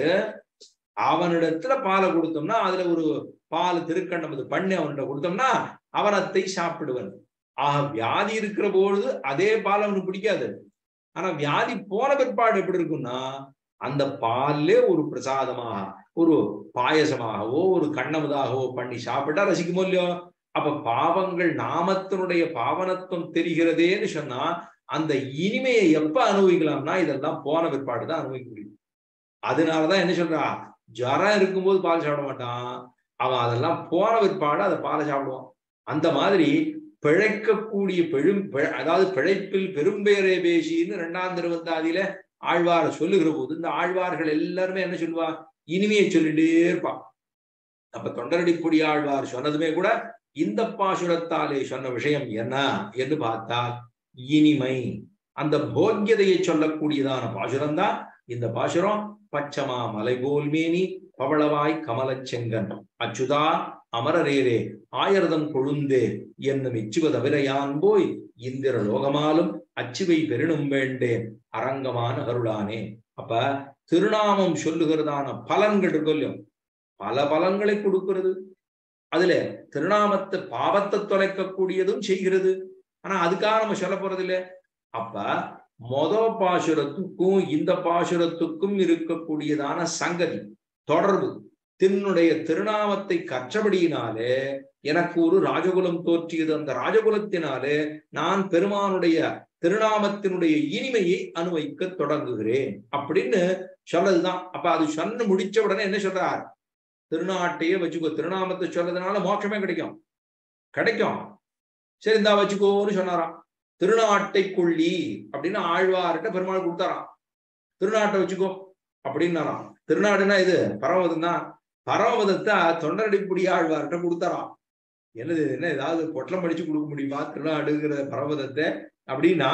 அவனிடத்துல பாலை கொடுத்தோம்னா அதுல ஒரு பால் திருக்கண்டம் இது பண்ணி அவன்கிட்ட கொடுத்தோம்னா அவனத்தை சாப்பிடுவன் ஆக வியாதி இருக்கிற பொழுது அதே பால் அவனுக்கு பிடிக்காது ஆனா வியாதி போன பிற்பாடு எப்படி இருக்கும்னா அந்த பால்லே ஒரு பிரசாதமாக ஒரு பாயசமாகவோ ஒரு கண்ணமுதாகவோ பண்ணி சாப்பிட்டா ரசிக்குமோ இல்லையோ அப்ப பாவங்கள் நாமத்தினுடைய பாவனத்துவம் தெரிகிறதேன்னு சொன்னா அந்த இனிமையை எப்ப அனுபவிக்கலாம்னா இதெல்லாம் போன பிற்பாடு தான் அனுபவிக்க முடியும் அதனாலதான் என்ன சொல்றா ஜரம் இருக்கும்போது பால் சாப்பிட மாட்டான் அவன் அதெல்லாம் போன பிற்பாடு அதை பாலை சாப்பிடுவான் அந்த மாதிரி பிழைக்கக்கூடிய பெரும் அதாவது பிழைப்பில் பெரும்பேரே பேசின்னு இரண்டாம் திருவந்தாதியில ஆழ்வார் சொல்லுகிற போது இந்த ஆழ்வார்கள் எல்லாருமே என்ன சொல்லுவா இனிமையை சொல்லிட்டே இருப்பா அப்ப தொண்டரடிப்புடி ஆழ்வார் சொன்னதுமே கூட இந்த பாசுரத்தாலே சொன்ன விஷயம் என்ன என்று பார்த்தால் இனிமை அந்த போக்கியதையை சொல்லக்கூடியதான பாசுரம் தான் இந்த பாசுரம் பச்சமா மலைபோல் மேனி பவளவாய் கமலச்செங்கன் அச்சுதா அமரரேரே ஆயர்தம் கொழுந்தே என்னும் இச்சுவதவிரையான் போய் இந்திர லோகமாலும் அச்சுவை பெருணும் வேண்டேன் அரங்கமான அருளானே அப்ப திருநாமம் சொல்லுகிறதான பலன்கள் இருக்கும் பல பலன்களை கொடுக்கிறது அதுல திருநாமத்தை பாவத்தை தொலைக்கக்கூடியதும் செய்கிறது ஆனா அதுக்காக நம்ம சொல்ல போறது இல்ல அப்ப மொத பாசுரத்துக்கும் இந்த பாசுரத்துக்கும் இருக்கக்கூடியதான சங்கதி தொடர்பு தின்னுடைய திருநாமத்தை கற்றபடியினாலே எனக்கு ஒரு ராஜகுலம் தோற்றியது அந்த ராஜகுலத்தினாலே நான் பெருமானுடைய திருநாமத்தினுடைய இனிமையை அனுபவிக்க தொடங்குகிறேன் அப்படின்னு சொல்லதுதான் அப்ப அது சொன்ன முடிச்ச உடனே என்ன சொல்றார் திருநாட்டையே வச்சுக்கோ திருநாமத்தை சொல்றதுனால மோட்சமே கிடைக்கும் கிடைக்கும் சரி இந்தா வச்சுக்கோன்னு சொன்னாராம் திருநாட்டை கொள்ளி அப்படின்னு ஆழ்வார்கிட்ட பெருமாள் கொடுத்தாராம் திருநாட்டை வச்சுக்கோ அப்படின்னாராம் திருநாடுனா இது பரமதம் தான் பரமதத்தை தொண்டரடிப்புடி ஆழ்வார்கிட்ட கொடுத்தாராம் என்னது என்ன ஏதாவது பொட்டலம் படிச்சு கொடுக்க முடியுமா திருநாடுங்கிற பரமதத்தை அப்படின்னா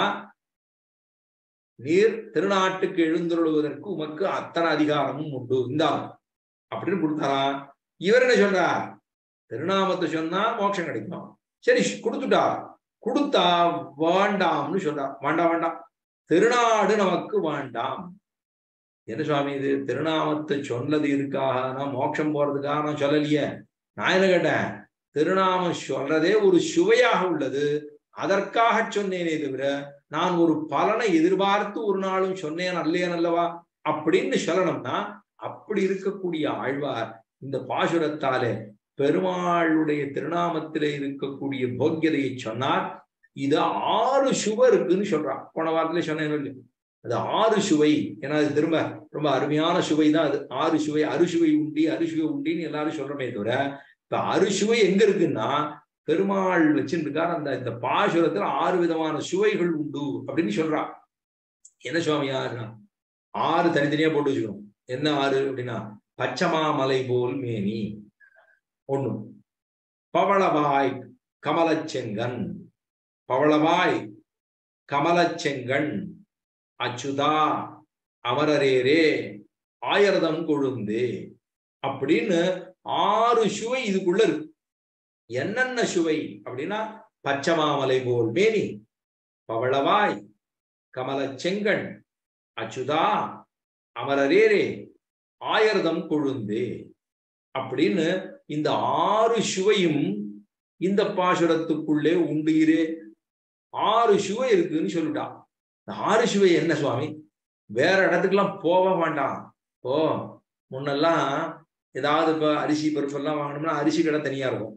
நீர் திருநாட்டுக்கு எழுந்துருளுவதற்கு உமக்கு அத்தனை அதிகாரமும் உண்டு இந்தா அப்படின்னு கொடுத்தாராம் இவர் என்ன சொல்றார் திருநாமத்தை சொன்னா மோட்சம் கிடைக்கும் சரி கொடுத்துட்டா கொடுத்தா வேண்டாம்னு சொல்றார் வேண்டாம் வேண்டாம் திருநாடு நமக்கு வேண்டாம் என்ன சுவாமி இது திருநாமத்தை சொன்னது இதுக்காக நான் மோட்சம் போறதுக்காக நான் சொல்லலையே நான் என்ன கேட்டேன் திருநாமம் சொல்றதே ஒரு சுவையாக உள்ளது அதற்காக சொன்னேனே தவிர நான் ஒரு பலனை எதிர்பார்த்து ஒரு நாளும் சொன்னேன் அல்லையன் அல்லவா அப்படின்னு சொல்லணும்னா அப்படி இருக்கக்கூடிய ஆழ்வார் இந்த பாசுரத்தாலே பெருமாளுடைய திருநாமத்திலே இருக்கக்கூடிய போக்கியதையை சொன்னார் இது ஆறு சுவை இருக்குன்னு சொல்றான் போன வாரத்திலே சொன்னேன் அது ஆறு சுவை ஏன்னா அது திரும்ப ரொம்ப அருமையான சுவை தான் அது ஆறு சுவை அறுசுவை உண்டி அறுசுவை உண்டின்னு எல்லாரும் சொல்றமே தவிர இப்ப அறுசுவை எங்க இருக்குன்னா பெருமாள் வச்சுருக்கார் அந்த இந்த பாசுரத்துல ஆறு விதமான சுவைகள் உண்டு அப்படின்னு சொல்றா என்ன சுவாமியா ஆறு தனித்தனியா போட்டு வச்சுக்கணும் என்ன ஆறு அப்படின்னா பச்சமாமலை போல் மேனி ஒண்ணு பவளவாய் கமலச்செங்கன் பவளவாய் கமலச்செங்கன் அச்சுதா அமரரேரே ஆயிரதம் கொழுந்தே அப்படின்னு ஆறு சுவை இதுக்குள்ள இருக்கு என்னென்ன சுவை அப்படின்னா பச்சமாமலை போல் மேனி பவளவாய் கமலச்செங்கன் அச்சுதா அமரரேரே ஆயிரதம் கொழுந்தே அப்படின்னு இந்த ஆறு சுவையும் இந்த பாசுரத்துக்குள்ளே உண்டுகிறே ஆறு சுவை இருக்குன்னு சொல்லிட்டா இந்த ஆறு சுவை என்ன சுவாமி வேற இடத்துக்கெல்லாம் போக வேண்டாம் ஓ முன்னெல்லாம் ஏதாவது இப்ப அரிசி பருப்பு எல்லாம் வாங்கணும்னா அரிசி கடை தனியா இருக்கும்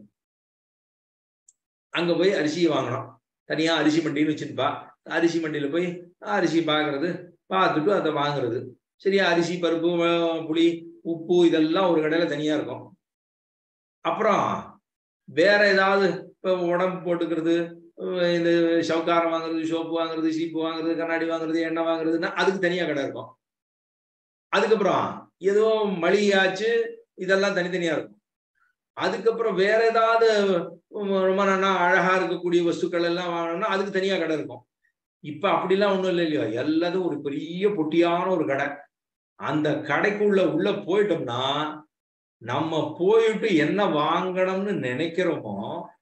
அங்க போய் அரிசியை வாங்கணும் தனியா அரிசி மண்டின்னு வச்சுருப்பா அரிசி மண்டியில போய் அரிசி பார்க்கறது பார்த்துட்டு அதை வாங்குறது சரியா அரிசி பருப்பு வ- புளி உப்பு இதெல்லாம் ஒரு கடையில தனியா இருக்கும் அப்புறம் வேற ஏதாவது இப்போ உடம்பு போட்டுக்கிறது அஹ் இந்த சவுக்காரம் வாங்குறது சோப்பு வாங்குறது சீப்பு வாங்குறது கண்ணாடி வாங்குறது எண்ணெய் வாங்குறதுன்னா அதுக்கு தனியா கடை இருக்கும் அதுக்கப்புறம் ஏதோ மளிகையாச்சு இதெல்லாம் தனித்தனியா இருக்கும் அதுக்கப்புறம் வேற ஏதாவது உம் ரொம்ப நல்லா அழகா இருக்கக்கூடிய வஸ்துக்கள் எல்லாம் வாங்கணும்னா அதுக்கு தனியா கடை இருக்கும் இப்ப அப்படிலாம் ஒண்ணும் இல்லை இல்லையோ எல்லாத்தும் ஒரு பெரிய பொட்டியான ஒரு கடை அந்த கடைக்குள்ள உள்ள போயிட்டோம்னா நம்ம போயிட்டு என்ன வாங்கணும்னு நினைக்கிறோமோ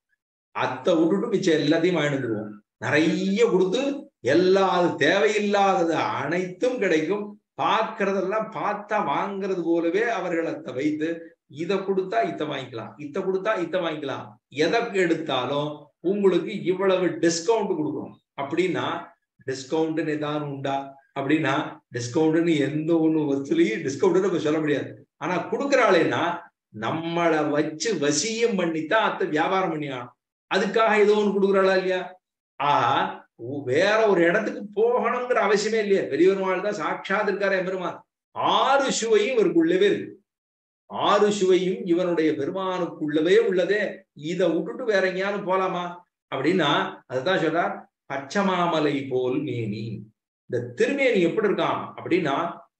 அத்தை விட்டுட்டு மிச்சம் எல்லாத்தையும் வாங்கிட்டு வந்துருவோம் நிறைய கொடுத்து எல்லா அது தேவையில்லாதது அனைத்தும் கிடைக்கும் பார்க்கறதெல்லாம் பார்த்தா வாங்குறது போலவே அவர்கள் அதை வைத்து இதை கொடுத்தா இத்த வாங்கிக்கலாம் இத்த கொடுத்தா இத்த வாங்கிக்கலாம் எதற்கு எடுத்தாலும் உங்களுக்கு இவ்வளவு டிஸ்கவுண்ட் கொடுக்குறோம் அப்படின்னா டிஸ்கவுண்ட்னு ஏதாவது உண்டா அப்படின்னா டிஸ்கவுண்ட்னு எந்த ஒண்ணு வசூலையும் டிஸ்கவுண்ட்னு நம்ம சொல்ல முடியாது ஆனா கொடுக்குறாளேன்னா நம்மளை வச்சு வசியம் பண்ணித்தான் அத்தை வியாபாரம் பண்ணியான் அதுக்காக ஏதோ ஒண்ணு கொடுக்குறாளா இல்லையா ஆஹா உ- வேற ஒரு இடத்துக்கு போகணுங்கிற அவசியமே இல்லையா பெரியவருமாள் தான் சாட்சாத் இருக்காரு எம்பெருமான் ஆறு சுவையும் இவருக்குள்ளவே இருக்கு ஆறு சுவையும் இவனுடைய பெருமானுக்குள்ளவே உள்ளதே இதை விட்டுட்டு வேற எங்கேயாவது போலாமா அப்படின்னா அதுதான் சொல்றார் பச்சைமாமலை போல் மேனி இந்த திருமேனி எப்படி இருக்கான் அப்படின்னா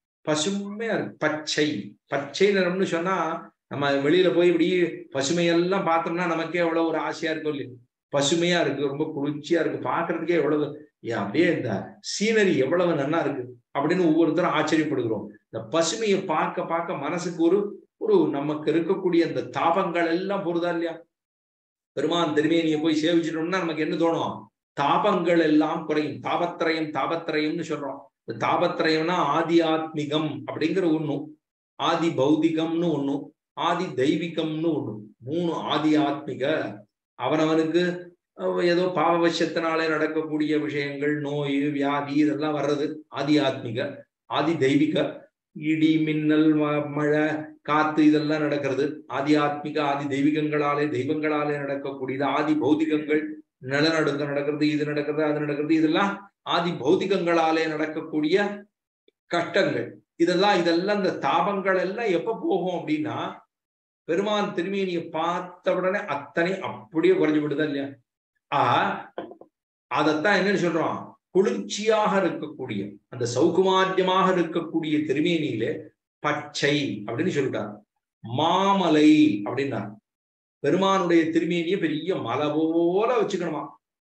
பசுமையா இருக்கு பச்சை பச்சை நிறம்னு சொன்னா நம்ம வெளியில போய் இப்படி பசுமையெல்லாம் பார்த்தோம்னா நமக்கே எவ்வளவு ஒரு ஆசையா இருக்கும் இல்லையா பசுமையா இருக்கு ரொம்ப குளிர்ச்சியா இருக்கு பார்க்கிறதுக்கே எவ்வளவு ஏ, அப்படியே இந்த சீனரி எவ்வளவு நல்லா இருக்கு அப்படின்னு ஒவ்வொருத்தரும் ஆச்சரியப்படுகிறோம் இந்த பசுமையை பார்க்க பார்க்க மனசுக்கு ஒரு ஒரு நமக்கு இருக்கக்கூடிய அந்த தாபங்கள் எல்லாம் போறதா இல்லையா பெருமான் திருமேனியை போய் சேவிச்சிட்டோம்னா நமக்கு என்ன தோணும் தாபங்கள் எல்லாம் குறையும் தாபத்திரயம் தாபத்திரயம்னு சொல்றோம் இந்த தாபத்திரயம்னா ஆதி ஆத்மிகம் அப்படிங்கிற ஒண்ணும் ஆதி பௌதிகம்னு ஒண்ணும் ஆதி தெய்வீகம்னு ஒண்ணு மூணு ஆதி ஆத்மிக அவனவனுக்கு அஹ், ஏதோ பாவவசத்தினாலே நடக்கக்கூடிய விஷயங்கள் நோய் வியாதி இதெல்லாம் வர்றது ஆதி ஆத்மிக ஆதி தெய்வீக இடி மின்னல் ம- மழை காத்து இதெல்லாம் நடக்கிறது ஆதி ஆத்மிக ஆதி தெய்வீகங்களாலே தெய்வங்களாலே நடக்கக்கூடியது ஆதி பௌதிகங்கள் நிலநடுக்கம் நடக்கிறது இது நடக்கிறது அது நடக்கிறது இதெல்லாம் ஆதி பௌதிகங்களாலே நடக்கக்கூடிய கஷ்டங்கள் இதெல்லாம் இதெல்லாம் இந்த தாபங்கள் எல்லாம் எப்ப போகும் அப்படின்னா பெருமான் திருமேனியை பார்த்த உடனே அத்தனை அப்படியே குறைஞ்சு விடுதா இல்லையா ஆஹ் அதத்தான் என்னன்னு சொல்றோம் குளிர்ச்சியாக இருக்கக்கூடிய அந்த சௌகுமாரியமாக இருக்கக்கூடிய திருமேனியிலே பச்சை அப்படின்னு சொல்லிட்டார் மாமலை அப்படின்னார் பெருமானுடைய திருமேனியை பெரிய மலை போல வச்சுக்கணுமா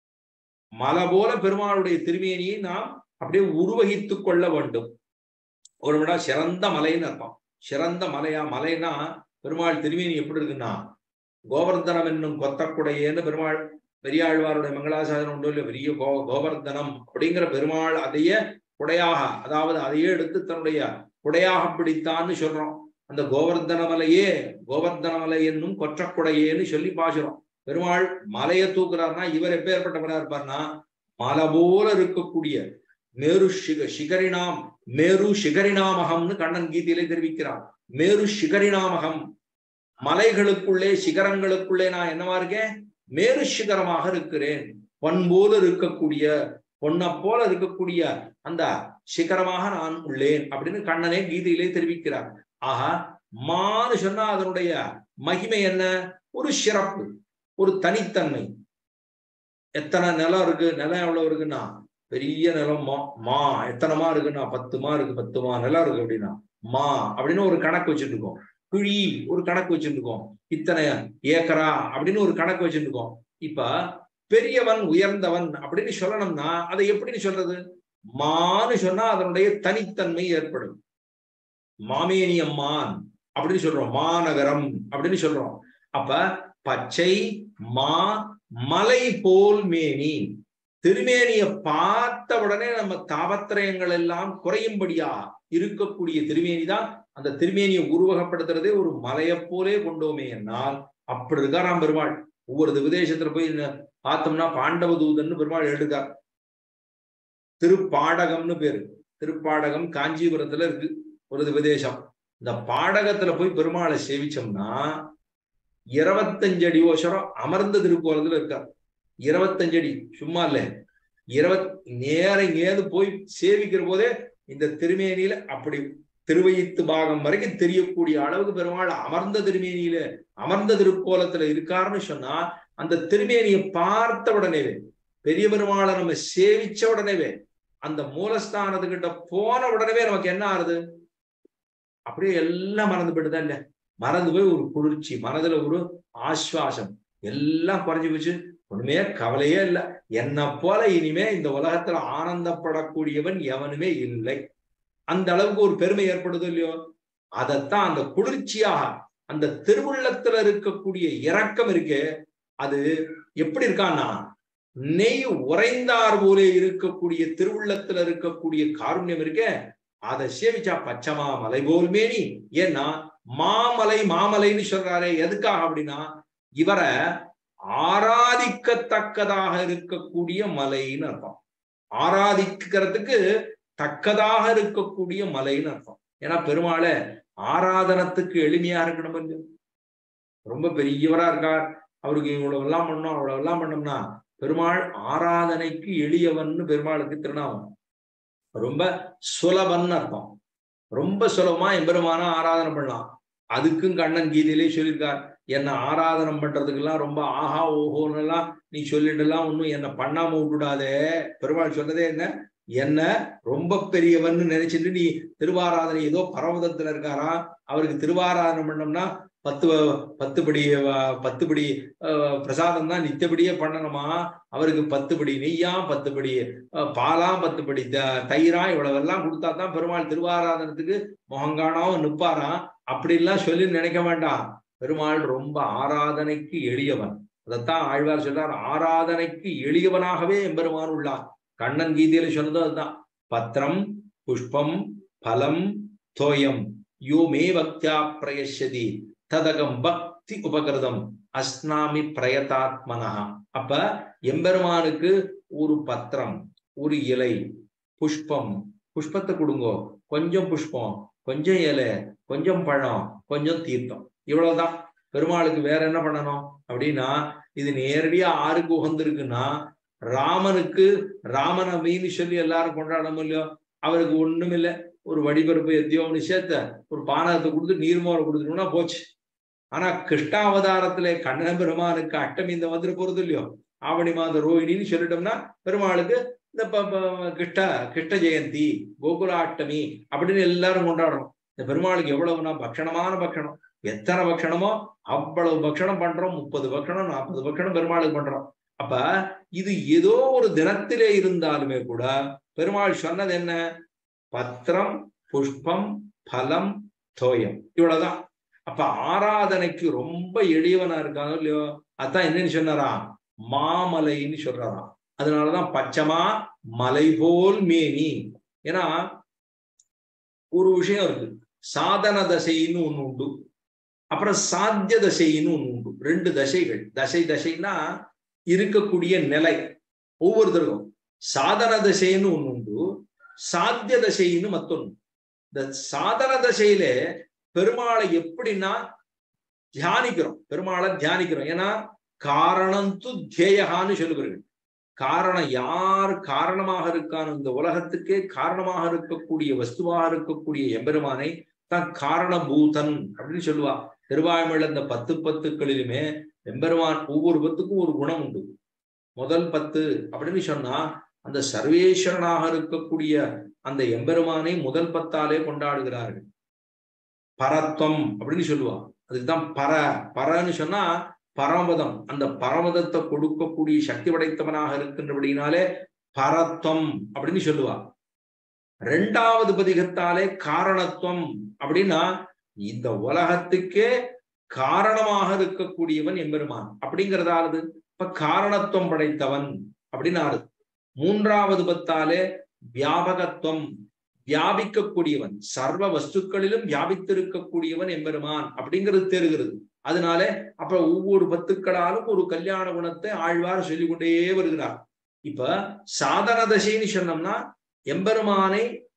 மலை போல பெருமானுடைய திருமேனியை நாம் அப்படியே உருவகித்துக் கொள்ள வேண்டும் ஒரு விடா சிறந்த மலைன்னு அர்த்தம் சிறந்த மலையா மலைனா பெருமாள் திருமேனி எப்படி இருக்குன்னா கோவர்தனம் என்னும் கொத்தக்குடையேன்னு பெருமாள் பெரியாழ்வாருடைய மங்களாசாதனம் உண்டு இல்லையோ பெரிய கோ கோவர்தனம் அப்படிங்கிற பெருமாள் அதையே குடையாக அதாவது அதையே எடுத்து தன்னுடைய குடையாக பிடித்தான்னு சொல்றோம் அந்த கோவர்தன மலையே கோவர்தன மலை என்னும் கொற்றக்குடையேன்னு சொல்லி பாசுறோம் பெருமாள் மலையை தூக்குறாருன்னா இவர் எப்பேற்பட்டவரா இருப்பார்னா மலை போல இருக்கக்கூடிய மேரு சிக சிகரினாம் மேரு சிகரினாமகம்னு கண்ணன் கீதையிலே தெரிவிக்கிறார் மேரு சிகரினாமகம் மலைகளுக்குள்ளே சிகரங்களுக்குள்ளே நான் என்னவா இருக்கேன் மேரு சிகரமாக இருக்கிறேன் பொன் போல இருக்கக்கூடிய பொன்னை போல இருக்கக்கூடிய அந்த சிகரமாக நான் உள்ளேன் அப்படின்னு கண்ணனே கீதையிலே தெரிவிக்கிறார் ஆஹா மான்னு சொன்னா அதனுடைய மகிமை என்ன ஒரு சிறப்பு ஒரு தனித்தன்மை எத்தனை நிலம் இருக்கு நிலம் எவ்வளவு இருக்குன்னா பெரிய நிலம் மா மா எத்தனைமா இருக்குன்னா பத்து மா இருக்கு பத்து மா நிலம் இருக்கு அப்படின்னா மா அப்படின்னு ஒரு கணக்கு வச்சுட்டு இருக்கோம் குழி ஒரு கணக்கு வச்சுட்டு இருக்கோம் இத்தனை ஏக்கரா அப்படின்னு ஒரு கணக்கு வச்சுட்டு இருக்கோம் இப்ப பெரியவன் உயர்ந்தவன் அப்படின்னு சொல்லணும்னா அதை எப்படின்னு சொல்றது மான்னு சொன்னா அதனுடைய தனித்தன்மை ஏற்படும் மாமேனியம்மான் அப்படின்னு சொல்றோம் மாநகரம் அப்படின்னு சொல்றோம் அப்ப பச்சை மா மலை போல் மேனி திருமேனிய பார்த்த உடனே நம்ம தாபத்திரயங்கள் எல்லாம் குறையும்படியா இருக்கக்கூடிய திருமேனி தான் அந்த திருமேனியை உருவகப்படுத்துறதே ஒரு மலையை போலே கொண்டோமே என்னால் அப்படி இருக்காராம் பெருமாள் ஒவ்வொரு விதேசத்துல போய் பார்த்தோம்னா பாண்டவ தூதன்னு பெருமாள் எழுதுக்கார் திருப்பாடகம்னு பேரு திருப்பாடகம் காஞ்சிபுரத்துல இருக்கு ஒரு விதேசம் இந்த பாடகத்துல போய் பெருமாளை சேவிச்சோம்னா இருபத்தஞ்சு அடி ஓசரம் அமர்ந்த திருக்கோலத்துல இருக்கார் இருபத்தஞ்சு அடி சும்மா இல்ல இருபத் நேர இங்கேருந்து போய் சேவிக்கிற போதே இந்த திருமேனியில அப்படி திருவயித்து பாகம் வரைக்கும் தெரியக்கூடிய அளவுக்கு பெருமாள் அமர்ந்த திருமேனியில அமர்ந்த திருக்கோலத்துல இருக்காருன்னு சொன்னா அந்த திருமேனியை பார்த்த உடனேவே பெரிய பெருமாளை நம்ம சேவிச்ச உடனேவே அந்த மூலஸ்தானத்துக்கிட்ட போன உடனே நமக்கு என்ன ஆறுது அப்படியே எல்லாம் மறந்து போயிட்டுதான் இல்ல மறந்து போய் ஒரு குளிர்ச்சி மனதுல ஒரு ஆஸ்வாசம் எல்லாம் குறைஞ்சு போச்சு ஒண்ணுமே கவலையே இல்லை என்ன போல இனிமே இந்த உலகத்துல ஆனந்தப்படக்கூடியவன் எவனுமே இல்லை அந்த அளவுக்கு ஒரு பெருமை ஏற்படுது இல்லையோ அதைத்தான் அந்த குளிர்ச்சியாக அந்த திருவுள்ளத்துல இருக்கக்கூடிய இரக்கம் இருக்கே அது எப்படி இருக்கான்னா நெய் உறைந்தார் போலே இருக்கக்கூடிய திருவுள்ளத்துல இருக்கக்கூடிய காருண்யம் இருக்கே அதை சேவிச்சா பச்சமா மலை போல் மேனி ஏன்னா மாமலை மாமலைன்னு சொல்றாரே எதுக்காக அப்படின்னா இவரை ஆராதிக்கத்தக்கதாக இருக்கக்கூடிய மலைன்னு அர்த்தம் ஆராதிக்கிறதுக்கு தக்கதாக இருக்கக்கூடிய மலைன்னு அர்த்தம் ஏன்னா பெருமாளை ஆராதனத்துக்கு எளிமையா இருக்கணும் இல்லையோ ரொம்ப பெரியவரா இருக்கார் அவருக்கு இவ்வளவு எல்லாம் பண்ணோம் அவ்வளவு எல்லாம் பண்ணோம்னா பெருமாள் ஆராதனைக்கு எளியவன்னு பெருமாளுக்கு திருநாமம் ரொம்ப சுலபன்னு அர்த்தம் ரொம்ப சுலபமா எம்பெருமான ஆராதனை பண்ணலாம் அதுக்கும் கண்ணன் கீதையிலே சொல்லியிருக்கார் என்ன ஆராதனம் பண்றதுக்கெல்லாம் ரொம்ப ஆஹா ஓஹோன்னு எல்லாம் நீ சொல்லிட்டு எல்லாம் ஒன்னும் என்ன பண்ணாம விட்டுடாதே பெருமாள் சொன்னதே என்ன என்ன ரொம்ப பெரியவன்னு நினைச்சிட்டு நீ திருவாராதனை ஏதோ பரவதத்துல இருக்காரா அவருக்கு திருவாராதனை பண்ணோம்னா பத்து பத்து படி பத்து படி பிரசாதம் தான் நித்தபடியே பண்ணணுமா அவருக்கு பத்து படி நெய்யா பத்து படி பாலா பத்து படி தயிரா இவ்வளவெல்லாம் கொடுத்தா தான் பெருமாள் திருவாராதனத்துக்கு முகங்கானாவும் நிப்பாராம் அப்படிலாம் சொல்லி நினைக்க வேண்டாம் பெருமாள் ரொம்ப ஆராதனைக்கு எளியவன் அதைத்தான் ஆழ்வார் சொல்றார் ஆராதனைக்கு எளியவனாகவே எம்பெருமான் உள்ளான் கண்ணன் கீதையில சொன்னதும் அதுதான் பத்திரம் புஷ்பம் பலம் தோயம் யோ மே பக்தியா பிரயசதி ததகம் பக்தி உபகிருதம் அஸ்னாமி பிரயதாத்மனா அப்ப எம்பெருமானுக்கு ஒரு பத்திரம் ஒரு இலை புஷ்பம் புஷ்பத்தை கொடுங்கோ கொஞ்சம் புஷ்பம் கொஞ்சம் இலை கொஞ்சம் பழம் கொஞ்சம் தீர்த்தம் இவ்வளவுதான் பெருமாளுக்கு வேற என்ன பண்ணணும் அப்படின்னா இது நேரடியா ஆருக்கு உகந்திருக்குன்னா ராமனுக்கு ராமநவமின்னு சொல்லி எல்லாரும் கொண்டாடணும் இல்லையோ அவருக்கு ஒண்ணும் இல்லை ஒரு வடிபருப்பு எத்தியோ ஒண்ணு சேர்த்த ஒரு பானகத்தை கொடுத்து நீர்மோரை கொடுத்துட்டோம்னா போச்சு ஆனா கிருஷ்ணாவதாரத்துல கண்ணன பெருமானுக்கு அஷ்டமி இந்த வந்துட்டு போறது இல்லையோ ஆவணி மாத ரோஹிணின்னு சொல்லிட்டோம்னா பெருமாளுக்கு இந்த கிருஷ்ட கிருஷ்ண ஜெயந்தி கோகுல அஷ்டமி அப்படின்னு எல்லாரும் கொண்டாடுறோம் இந்த பெருமாளுக்கு எவ்வளவுனா பக்ஷணமான பக்ஷணம் எத்தனை பக்ஷணமோ அவ்வளவு பக்ஷணம் பண்றோம் முப்பது பக்ஷணம் நாற்பது பக்ஷணம் பெருமாளுக்கு பண்றோம் அப்ப இது ஏதோ ஒரு தினத்திலே இருந்தாலுமே கூட பெருமாள் சொன்னது என்ன பத்திரம் புஷ்பம் பலம் தோயம் இவ்வளவுதான் அப்ப ஆராதனைக்கு ரொம்ப எளியவனா இருக்காங்க இல்லையோ அதான் என்னன்னு சொன்னாரா மாமலைன்னு சொல்றாராம் அதனாலதான் பச்சமா மலை போல் மேனி ஏன்னா ஒரு விஷயம் இருக்கு சாதன தசைன்னு ஒண்ணு உண்டு அப்புறம் சாத்திய தசைன்னு ஒண்ணு உண்டு ரெண்டு தசைகள் தசை தசைன்னா இருக்கக்கூடிய நிலை ஒவ்வொருத்தருக்கும் சாதன தசைன்னு ஒண்ணு உண்டு சாத்திய தசைன்னு மத்தொன்னு இந்த சாதன தசையில பெருமாளை எப்படின்னா தியானிக்கிறோம் பெருமாளை தியானிக்கிறோம் ஏன்னா காரணம் து தியேயகான்னு சொல்லுவார்கள் காரணம் யார் காரணமாக இருக்கான் இந்த உலகத்துக்கே காரணமாக இருக்கக்கூடிய வஸ்துவாக இருக்கக்கூடிய எம்பெருமானை தான் காரணபூதன் அப்படின்னு சொல்லுவா திருவாய்மொழி இந்த பத்து பத்துக்களிலுமே எம்பெருமான் ஒவ்வொரு பத்துக்கும் ஒரு குணம் உண்டு முதல் பத்து அப்படின்னு சொன்னா அந்த சர்வேஸ்வரனாக இருக்கக்கூடிய அந்த எம்பெருமானை முதல் பத்தாலே கொண்டாடுகிறார்கள் பரத்வம் அப்படின்னு சொல்லுவா அதுக்குதான் பர பரன்னு சொன்னா பரமதம் அந்த பரமதத்தை கொடுக்கக்கூடிய சக்தி படைத்தவனாக இருக்கின்றபடினாலே பரத்வம் அப்படின்னு சொல்லுவா ரெண்டாவது பதிகத்தாலே காரணத்துவம் அப்படின்னா இந்த உலகத்துக்கே காரணமாக இருக்கக்கூடியவன் எம்பெருமான் அப்படிங்கிறதாவது இப்ப காரணத்துவம் படைத்தவன் அப்படின்னு ஆறுது மூன்றாவது பத்தாலே வியாபகத்துவம் வியாபிக்கக்கூடியவன் சர்வ வஸ்துக்களிலும் வியாபித்திருக்கக்கூடியவன் எம்பெருமான் அப்படிங்கிறது தெரிகிறது அதனால அப்புறம் ஒவ்வொரு பத்துக்களாலும் ஒரு கல்யாண குணத்தை ஆழ்வார் சொல்லிக் கொண்டே வருகிறார் இப்ப சாதன தசைன்னு சொன்னோம்னா எம்பெருமானை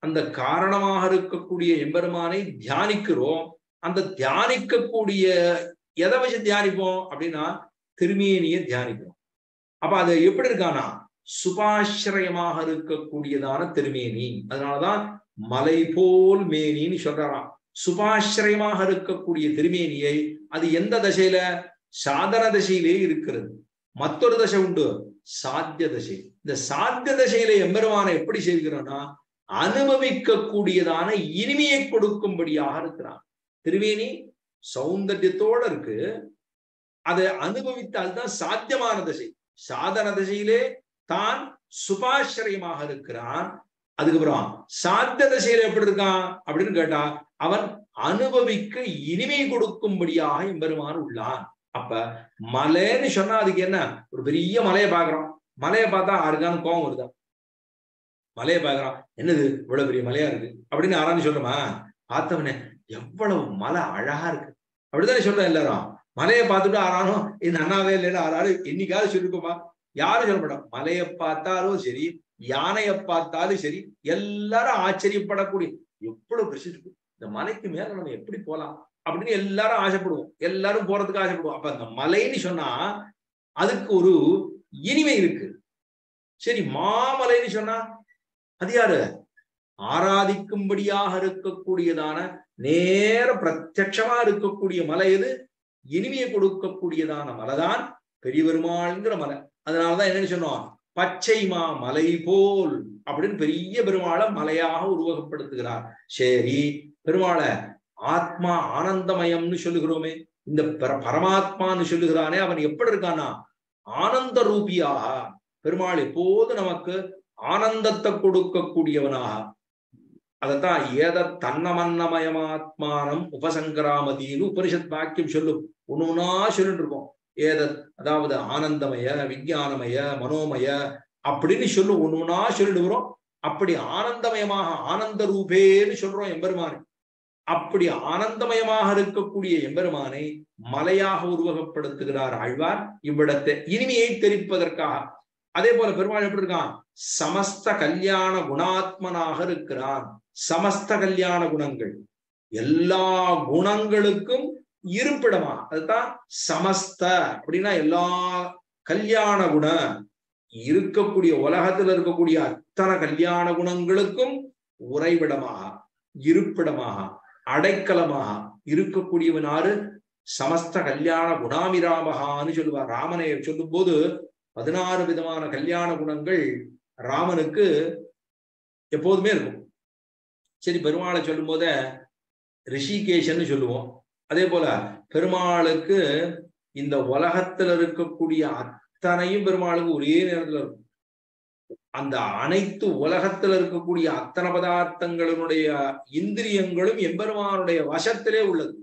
அந்த காரணமாக இருக்கக்கூடிய எம்பெருமானை தியானிக்கிறோம் அந்த தியானிக்கக்கூடிய எதை வச்சு தியானிப்போம் அப்படின்னா திருமேனியை தியானிக்கிறோம் அப்ப அது எப்படி இருக்கானா சுபாசிரயமாக இருக்கக்கூடியதான திருமேனி அதனாலதான் மலை போல் மேனின்னு சொல்றாராம் சுபாசிரயமாக இருக்கக்கூடிய திருமேனியை அது எந்த தசையில சாதன தசையிலே இருக்கிறது மற்றொரு தசை உண்டு சாத்திய தசை இந்த சாத்திய தசையில எம்பெருமானை எப்படி செய்கிறோம்னா அனுபவிக்க கூடியதான இனிமையை கொடுக்கும்படியாக இருக்கிறான் திருவேணி சௌந்தர்யத்தோட இருக்கு அதை அனுபவித்தால் தான் சாத்தியமான தசை சாதன தசையிலே தான் சுபாசிரயமாக இருக்கிறான் அதுக்கப்புறம் சாத்திய தசையில எப்படி இருக்கான் அப்படின்னு கேட்டா அவன் அனுபவிக்க இனிமை கொடுக்கும்படியாக எம்பெருமான் உள்ளான் அப்ப மலைன்னு சொன்னா அதுக்கு என்ன ஒரு பெரிய மலையை பாக்குறோம் மலையை பார்த்தா யாருக்கான கோவம் வருதா மலையை பாக்குறான் என்னது இவ்வளவு பெரிய மலையா இருக்கு அப்படின்னு யாரான்னு சொல்றோமா பார்த்தவனே எவ்வளவு மலை அழகா இருக்கு அப்படித்தானே சொல்றேன் எல்லாரும் மலையை பார்த்துட்டு ஆறானோ இந்த அண்ணாவே இல்லைன்னு ஆறாலும் என்னைக்காவது சொல்லிருக்கோமா யாரும் சொல்ல மாட்டோம் மலையை பார்த்தாலும் சரி யானையை பார்த்தாலும் சரி எல்லாரும் ஆச்சரியப்படக்கூடிய எவ்வளவு பிரசித்தி இருக்கு இந்த மலைக்கு மேல நம்ம எப்படி போலாம் அப்படின்னு எல்லாரும் ஆசைப்படுவோம் எல்லாரும் போறதுக்கு ஆசைப்படுவோம் அப்ப அந்த மலைன்னு சொன்னா அதுக்கு ஒரு இனிமை இருக்கு சரி மாமலைன்னு சொன்னா அது யாரு ஆராதிக்கும்படியாக இருக்கக்கூடியதான நேர பிரத்யட்சமா இருக்கக்கூடிய மலை எது இனிமையை கொடுக்கக்கூடியதான மலைதான் பெரிய பெருமாள்ங்கிற மலை அதனாலதான் என்னன்னு சொன்னோம் பச்சை மா மலை போல் அப்படின்னு பெரிய பெருமாளை மலையாக உருவகப்படுத்துகிறார் சரி பெருமாளை ஆத்மா ஆனந்தமயம்னு சொல்லுகிறோமே இந்த பரமாத்மான்னு சொல்லுகிறானே அவன் எப்படி இருக்கானா ஆனந்த ரூபியாக பெருமாள் எப்போது நமக்கு ஆனந்தத்தை கொடுக்கக்கூடியவனாக அதத்தான் ஏத தன்னமன்னமயமாத்மானம் உபசங்கராமதின்னு உபனிஷத் வாக்கியம் சொல்லும் ஒண்ணு ஒன்னா சொல்லிட்டு இருக்கோம் ஏதத் அதாவது ஆனந்தமய விஞ்ஞானமய மனோமய அப்படின்னு சொல்லும் ஒண்ணு ஒன்னா சொல்லிட்டு வரும் அப்படி ஆனந்தமயமாக ஆனந்த ரூபேன்னு சொல்றோம் எம்பெருமானை அப்படி ஆனந்தமயமாக இருக்கக்கூடிய எம்பெருமானை மலையாக உருவகப்படுத்துகிறார் ஆழ்வார் இவ்விடத்தை இனிமையை தெரிவிப்பதற்காக அதே போல பெருமாள் எப்படி இருக்கான் சமஸ்த கல்யாண குணாத்மனாக இருக்கிறான் சமஸ்த கல்யாண குணங்கள் எல்லா குணங்களுக்கும் இருப்பிடமா அதுதான் சமஸ்த அப்படின்னா எல்லா கல்யாண குண இருக்கக்கூடிய உலகத்துல இருக்கக்கூடிய அத்தனை கல்யாண குணங்களுக்கும் உறைவிடமாக இருப்பிடமாக அடைக்கலமாக இருக்கக்கூடியவன் ஆறு சமஸ்த கல்யாண குணாமிராமகான்னு சொல்லுவார் ராமனை சொல்லும் போது பதினாறு விதமான கல்யாண குணங்கள் ராமனுக்கு எப்போதுமே இருக்கும் சரி பெருமாளை சொல்லும் போத ரிஷிகேஷன்னு சொல்லுவோம் அதே போல பெருமாளுக்கு இந்த உலகத்துல இருக்கக்கூடிய அத்தனையும் பெருமாளுக்கு ஒரே நேரத்துல இருக்கும் அந்த அனைத்து உலகத்துல இருக்கக்கூடிய அத்தனை பதார்த்தங்களினுடைய இந்திரியங்களும் எம்பெருமானுடைய வசத்திலே உள்ளது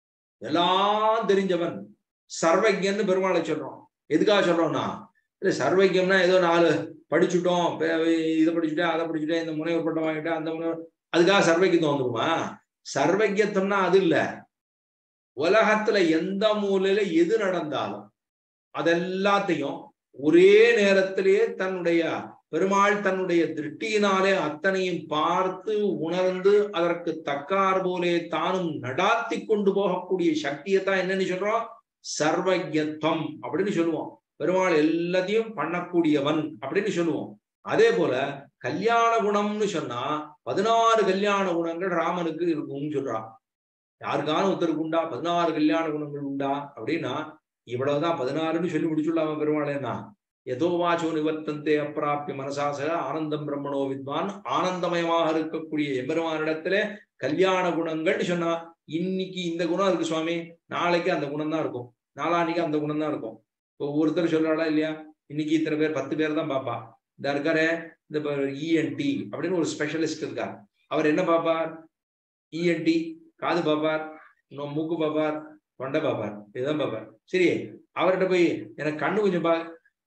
எல்லாம் தெரிஞ்சவன் சர்வஜன்னு பெருமாளை சொல்றோம் எதுக்காக சொல்றோம்னா இல்ல சர்வஜம்னா ஏதோ நாலு படிச்சுட்டோம் இதை படிச்சுட்டேன் அதை படிச்சுட்டேன் இந்த முனைவர் பட்டம் வாங்கிட்டேன் அந்த முனைவர் அதுக்காக சர்வஜம் வந்துருமா சர்வஜத்தம்னா அது இல்ல உலகத்துல எந்த மூலையில எது நடந்தாலும் அதெல்லாத்தையும் ஒரே நேரத்திலேயே தன்னுடைய பெருமாள் தன்னுடைய திருஷ்டியினாலே அத்தனையும் பார்த்து உணர்ந்து அதற்கு தக்கார் போலே தானும் நடாத்தி கொண்டு போகக்கூடிய சக்தியத்தான் என்னன்னு சொல்றோம் சர்வஜத்வம் அப்படின்னு சொல்லுவோம் பெருமாள் எல்லாத்தையும் பண்ணக்கூடியவன் அப்படின்னு சொல்லுவோம் அதே போல கல்யாண குணம்னு சொன்னா பதினாறு கல்யாண குணங்கள் ராமனுக்கு இருக்கும்னு சொல்றான் யாருக்கான ஒருத்தருக்கு உண்டா பதினாறு கல்யாண குணங்கள் உண்டா அப்படின்னா இவ்வளவுதான் பதினாறுன்னு சொல்லி முடிச்சுள்ளாம பெருமாளேன்னா எதோ வாச்சோ நிவர்த்தந்தே அப்பிராப்பிய மனசாசக ஆனந்தம் பிரம்மணோ வித்வான் ஆனந்தமயமாக இருக்கக்கூடிய எம்பெருமானிடத்துல கல்யாண குணங்கள்னு சொன்னா இன்னைக்கு இந்த குணம் இருக்கு சுவாமி நாளைக்கு அந்த குணம் தான் இருக்கும் நாளான்னைக்கு அந்த குணம் தான் இருக்கும் இப்போ ஒவ்வொருத்தர் சொல்றாளா இல்லையா இன்னைக்கு இத்தனை பேர் பத்து பேர் தான் பாப்பா இந்த இருக்காரு இந்த இஎன்டி அப்படின்னு ஒரு ஸ்பெஷலிஸ்ட் இருக்கார் அவர் என்ன பார்ப்பார் இஎன்டி காது பார்ப்பார் இன்னும் மூக்கு பார்ப்பார் தொண்டை பார்ப்பார் இதுதான் பார்ப்பார் சரி அவர்கிட்ட போய் எனக்கு கண்ணு கொஞ்சம் பா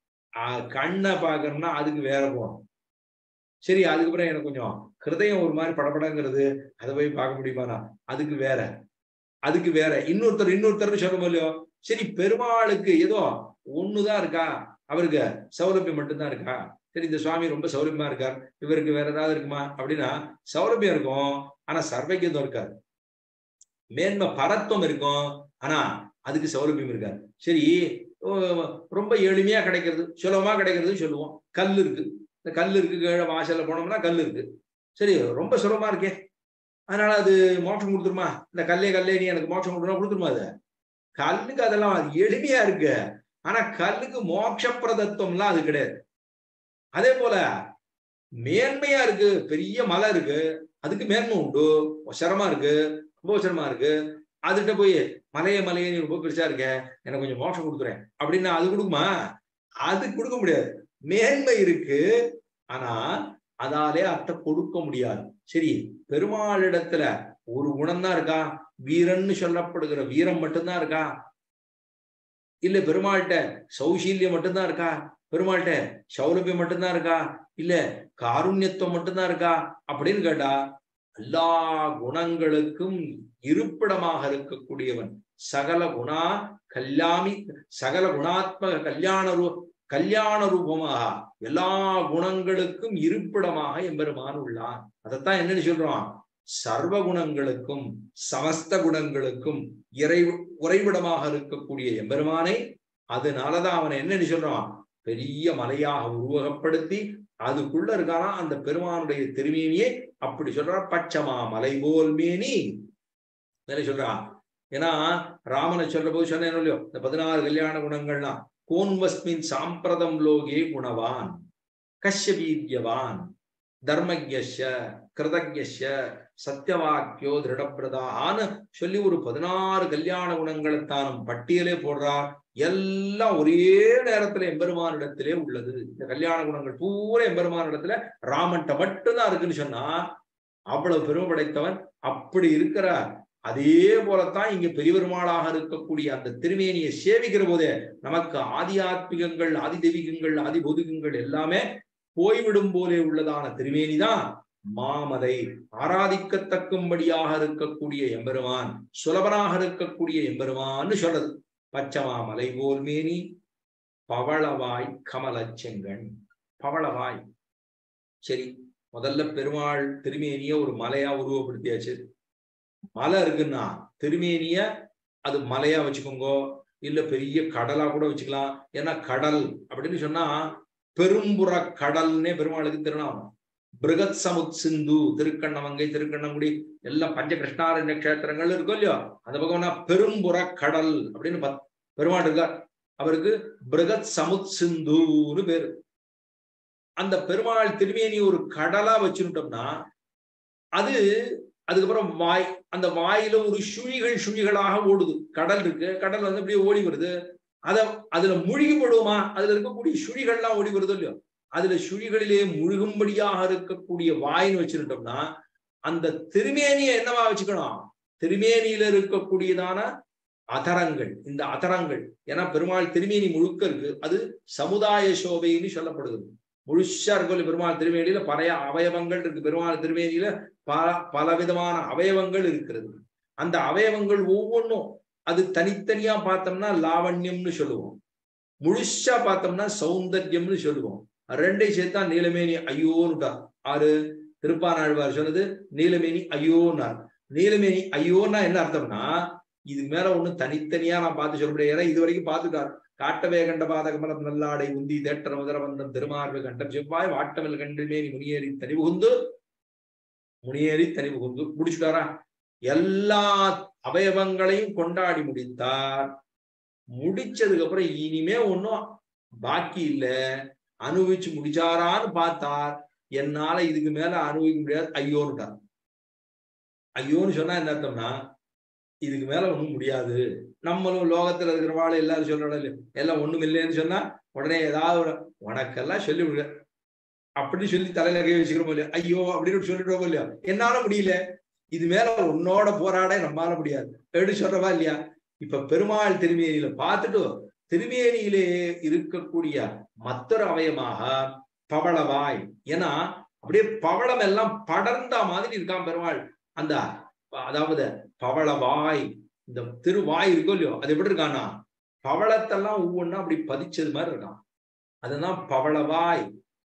கண்ணை பார்க்கணும்னா அதுக்கு வேற போகணும் சரி அதுக்கப்புறம் எனக்கு கொஞ்சம் ஹிருதயம் ஒரு மாதிரி படப்படங்கிறது அதை போய் பார்க்க முடியுமாண்ணா அதுக்கு வேற அதுக்கு வேற இன்னொருத்தர் இன்னொருத்தர் சொல்ல இல்லையோ சரி பெருமாளுக்கு ஏதோ ஒண்ணுதான் இருக்கா அவருக்கு சௌலபியம் மட்டும்தான் இருக்கா சரி இந்த சுவாமி ரொம்ப சௌலபியமா இருக்கார் இவருக்கு வேற ஏதாவது இருக்குமா அப்படின்னா சௌலபியம் இருக்கும் ஆனா சர்வைக்கியம் இருக்காது மேன்மை பரத்துவம் இருக்கும் ஆனா அதுக்கு சௌலபியம் இருக்காது சரி ஓ, ரொம்ப எளிமையா கிடைக்கிறது சுலபமா கிடைக்கிறது சொல்லுவோம் கல் இருக்கு இந்த கல் இருக்கு கீழே வாசல்ல போனோம்னா கல் இருக்கு சரி ரொம்ப சுலபமா இருக்கே அதனால அது மோட்சம் கொடுத்துருமா இந்த கல்லே கல்லே நீ எனக்கு மோட்சம் கொடுத்துருமா கொடுத்துருமா அது கல்லுக்கு அதெல்லாம் அது எளிமையா இருக்கு ஆனா கல்லுக்கு மோட்சப்பிரதத்துவம்லாம் அது கிடையாது அதே போல மேன்மையா இருக்கு பெரிய மலை இருக்கு அதுக்கு மேன்மை உண்டு சிரமம் இருக்கு ரொம்ப சிரமமா இருக்கு அதுகிட்ட போய் மலைய மலைய நீ ரொம்ப பெருசா இருக்க எனக்கு கொஞ்சம் மோட்சம் கொடுக்குறேன் அப்படின்னா அது கொடுக்குமா அது கொடுக்க முடியாது மேன்மை இருக்கு ஆனா அதாலே அத்தை கொடுக்க முடியாது சரி பெருமாளிடத்துல ஒரு குணம் தான் இருக்கா வீரன்னு சொல்லப்படுகிற வீரம் மட்டும்தான் இருக்கா இல்ல பெருமாள்கிட்ட சௌசீல்யம் மட்டும்தான் இருக்கா பெருமாள்கிட்ட சௌலபியம் மட்டும்தான் இருக்கா இல்ல காருண்யத்துவம் மட்டும்தான் இருக்கா அப்படின்னு கேட்டா எல்லா குணங்களுக்கும் இருப்பிடமாக இருக்கக்கூடியவன் சகல குணா கல்யாமி சகல குணாத்மக கல்யாண ரூ கல்யாண ரூபமாக எல்லா குணங்களுக்கும் இருப்பிடமாக எம்பெருமான் உள்ளான் அதைத்தான் என்னன்னு சொல்றோம் சர்வ குணங்களுக்கும் சமஸ்த குணங்களுக்கும் இறை உறைவிடமாக இருக்கக்கூடிய எம்பெருமானை அதனாலதான் அவனை என்னன்னு சொல்றான் பெரிய மலையாக உருவகப்படுத்தி அதுக்குள்ள இருக்கானா அந்த பெருமானுடைய திருமேனியே அப்படி சொல்றான் பச்சமா மலை போல் மேனி என்ன சொல்றான் ஏன்னா ராமனை சொல்ற போது சொன்னேன் இல்லையோ இந்த பதினாறு கல்யாண குணங்கள்லாம் கோன்வஸ்மின் சாம்பிரதம் லோகே குணவான் கஷ்யபீத்யவான் தர்மஜ்ய கிருதஜ்ய சத்தியவாக்கியோ திருடப்பிரதான்னு சொல்லி ஒரு பதினாறு கல்யாண குணங்களை தானும் பட்டியலே போடுறார் எல்லாம் ஒரே நேரத்துல எம்பெருமானிடத்திலே உள்ளது இந்த கல்யாண குணங்கள் பூரா எம்பெருமானிடத்துல ராமன்ட்ட மட்டும்தான் இருக்குன்னு சொன்னா அவ்வளவு பெருமை படைத்தவன் அப்படி இருக்கிற அதே போலத்தான் இங்க பெரியபெருமாளாக இருக்கக்கூடிய அந்த திருமேனியை சேவிக்கிற போதே நமக்கு ஆதி ஆத்மிகங்கள் ஆதி தெய்வீகங்கள் ஆதி பௌதிகங்கள் எல்லாமே போய்விடும் போலே உள்ளதான திருமேனி தான் மாமதை ஆராதிக்கத்தக்கும்படியாக இருக்கக்கூடிய எம்பெருமான் சுலபனாக இருக்கக்கூடிய எம்பெருமான்னு சொல்றது பச்சமா மலை போல் மேனி பவளவாய் கமலச் செங்கண் பவளவாய் சரி முதல்ல பெருமாள் திருமேனிய ஒரு மலையா உருவப்படுத்தியாச்சு மலை இருக்குன்னா திருமேனிய அது மலையா வச்சுக்கோங்க இல்ல பெரிய கடலா கூட வச்சுக்கலாம் ஏன்னா கடல் அப்படின்னு சொன்னா பெரும்புற கடல்னே பெருமாளுக்கு திருநாமம் பிருகத் சமுத் சிந்து திருக்கண்ணமங்கை திருக்கண்ணங்குடி எல்லாம் பஞ்ச கிருஷ்ணாரண்ய கஷேத்திரங்கள் இருக்கும் இல்லையோ அந்த பக்கம்னா பெரும்புற கடல் அப்படின்னு பத் பெருமாள் இருக்கார் அவருக்கு பிருகத் சமுத் சிந்துன்னு பேரு அந்த பெருமாள் திருமேனி ஒரு கடலா வச்சுட்டோம்னா அது அதுக்கப்புறம் வாய் அந்த வாயில ஒரு சுழிகள் சுழிகளாக ஓடுது கடல் இருக்கு கடல் வந்து அப்படியே ஓடி வருது அத அதுல முழுகி போடுவோமா அதுல இருக்கக்கூடிய சுழிகள்லாம் ஓடி வருது இல்லையோ அதுல சுழிகளிலே முழுகும்படியாக இருக்கக்கூடிய வாயின்னு வச்சுட்டோம்னா அந்த திருமேனியை என்னவா வச்சுக்கணும் திருமேனியில இருக்கக்கூடியதான அதரங்கள் இந்த அதரங்கள் ஏன்னா பெருமாள் திருமேனி முழுக்க இருக்கு அது சமுதாய சோபைன்னு சொல்லப்படுகிறது முழுசா இருக்கும் பெருமாள் திருமேனியில பழைய அவயவங்கள் இருக்கு பெருமாள் திருமேனியில பல பல விதமான அவயவங்கள் இருக்கிறது அந்த அவயவங்கள் ஒவ்வொன்றும் அது தனித்தனியா பார்த்தோம்னா லாவண்யம்னு சொல்லுவோம் முழுசா பார்த்தோம்னா சௌந்தர்யம்னு சொல்லுவோம் ரெண்டை சேர்த்தா நீலமேனி ஐயோன்னுட்டா ஆறு திருப்பானாழ்வார் சொன்னது நீலமேனி ஐயோன்னார் நீலமேனி ஐயோன்னா என்ன அர்த்தம்னா இது மேல ஒண்ணு தனித்தனியா நான் பார்த்து சொல்ல முடியாது ஏன்னா இது வரைக்கும் பார்த்துட்டார் காட்டவே கண்ட பாதகமலம் நல்லாடை உந்தி தேட்டர முதரவந்தம் திருமார்பு கண்டம் செவ்வாய் வாட்டமில் கண்டுமே நீ முனியேறி தனி புகுந்து முனியேறி தனி புகுந்து முடிச்சுட்டாரா எல்லா அவயவங்களையும் கொண்டாடி முடித்தார் முடிச்சதுக்கு அப்புறம் இனிமே ஒன்னும் பாக்கி இல்ல அனுபவிச்சு முடிச்சாரான்னு பார்த்தார் என்னால இதுக்கு மேல அனுபவிக்க முடியாது ஐயோன்னுட்டார் ஐயோன்னு சொன்னா என்ன அர்த்தம்னா இதுக்கு மேல ஒண்ணும் முடியாது நம்மளும் லோகத்துல இருக்கிறவாள் எல்லாரும் சொல்றோம் இல்லையா எல்லாம் ஒண்ணும் இல்லைன்னு சொன்னா உடனே ஏதாவது ஒரு உனக்கெல்லாம் சொல்லி விடுங்க அப்படின்னு சொல்லி தலையில கை வச்சுக்கிறோம் இல்லையா ஐயோ அப்படின்னு சொல்லிடுவோம் இல்லையா என்னால முடியல இது மேல உன்னோட போராட நம்மளால முடியாது எப்படி சொல்றவா இல்லையா இப்ப பெருமாள் திருமேனியில பார்த்துட்டு திருமேனியிலே இருக்கக்கூடிய மற்றொரு அவயமாக பவளவாய் ஏன்னா அப்படியே பவளம் எல்லாம் படர்ந்த மாதிரி இருக்கான் பெருமாள் அந்த அதாவது பவளவாய் இந்த திருவாய் இருக்கோ இல்லையோ அது எப்படி இருக்கான்னா பவளத்தெல்லாம் ஒவ்வொன்றா அப்படி பதிச்சது மாதிரி இருக்கான் அதுதான் பவளவாய்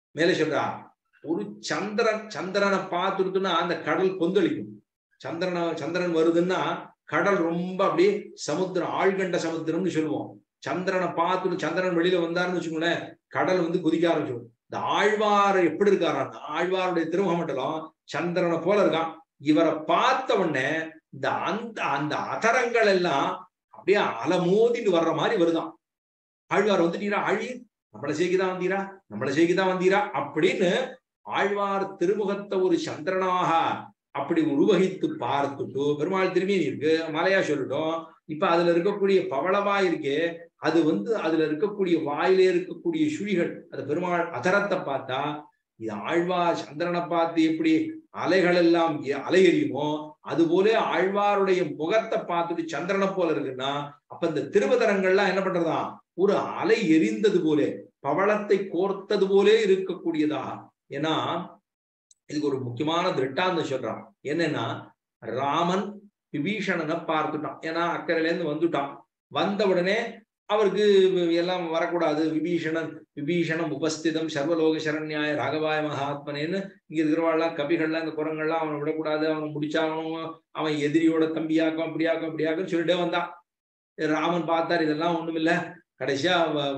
மேலே சொல்றா ஒரு சந்திரன் சந்திரனை பார்த்துருத்துன்னா அந்த கடல் கொந்தளிக்கும் சந்திரனை சந்திரன் வருதுன்னா கடல் ரொம்ப அப்படியே சமுத்திரம் ஆழ்கண்ட சமுத்திரம்னு சொல்லுவோம் சந்திரனை பார்த்துட்டு சந்திரன் வெளியில வந்தாருன்னு வச்சுக்கோங்களேன் கடல் வந்து குதிக்க ஆரம்பிச்சிடும் இந்த ஆழ்வார் எப்படி இருக்காரா ஆழ்வாருடைய திருமுக மண்டலம் சந்திரனை போல இருக்கான் இவரை பார்த்த உடனே இந்த அந்த அந்த அதரங்கள் எல்லாம் அப்படியே அலமோதிட்டு வர்ற மாதிரி வருதான் ஆழ்வார் வந்துட்டீரா ஆழி நம்மளை செய்கிதான் வந்தீரா நம்மளை செய்கிதான் வந்தீரா அப்படின்னு ஆழ்வார் திருமுகத்தை ஒரு சந்திரனாக அப்படி உருவகித்து பார்த்துட்டு பெருமாள் திரும்பி இருக்கு மலையா சொல்லட்டும் இப்ப அதுல இருக்கக்கூடிய பவளவா இருக்கே அது வந்து அதுல இருக்கக்கூடிய வாயிலே இருக்கக்கூடிய சுழிகள் அது பெருமாள் அதரத்தை பார்த்தா இது ஆழ்வார் சந்திரனை பார்த்து எப்படி அலைகள் எல்லாம் அலை எறியுமோ அது போல ஆழ்வாருடைய முகத்தை பார்த்துட்டு சந்திரனை போல இருக்குன்னா அப்ப இந்த திருவதரங்கள்லாம் என்ன பண்றதா ஒரு அலை எரிந்தது போல பவளத்தை கோர்த்தது போலே இருக்கக்கூடியதா ஏன்னா இதுக்கு ஒரு முக்கியமான திருட்டாந்தம் சொல்றான் என்னன்னா ராமன் விபீஷணனை பார்த்துட்டான் ஏன்னா அக்கறையில இருந்து வந்துட்டான் வந்த உடனே அவருக்கு எல்லாம் வரக்கூடாது விபீஷணன் விபீஷணம் உபஸ்திதம் சர்வலோக சரண்யாய ராகவாய மகாத்மனேன்னு இங்க இருக்கிறவாள்லாம் கபிகள்லாம் இந்த குரங்கள்லாம் அவனை விடக்கூடாது அவனை முடிச்சாகணும் அவன் எதிரியோட தம்பியாக்கும் அப்படியாக்கும் அப்படியாக்கும் சொல்லிட்டே வந்தான் ராமன் பார்த்தார் இதெல்லாம் ஒண்ணுமில்ல கடைசியா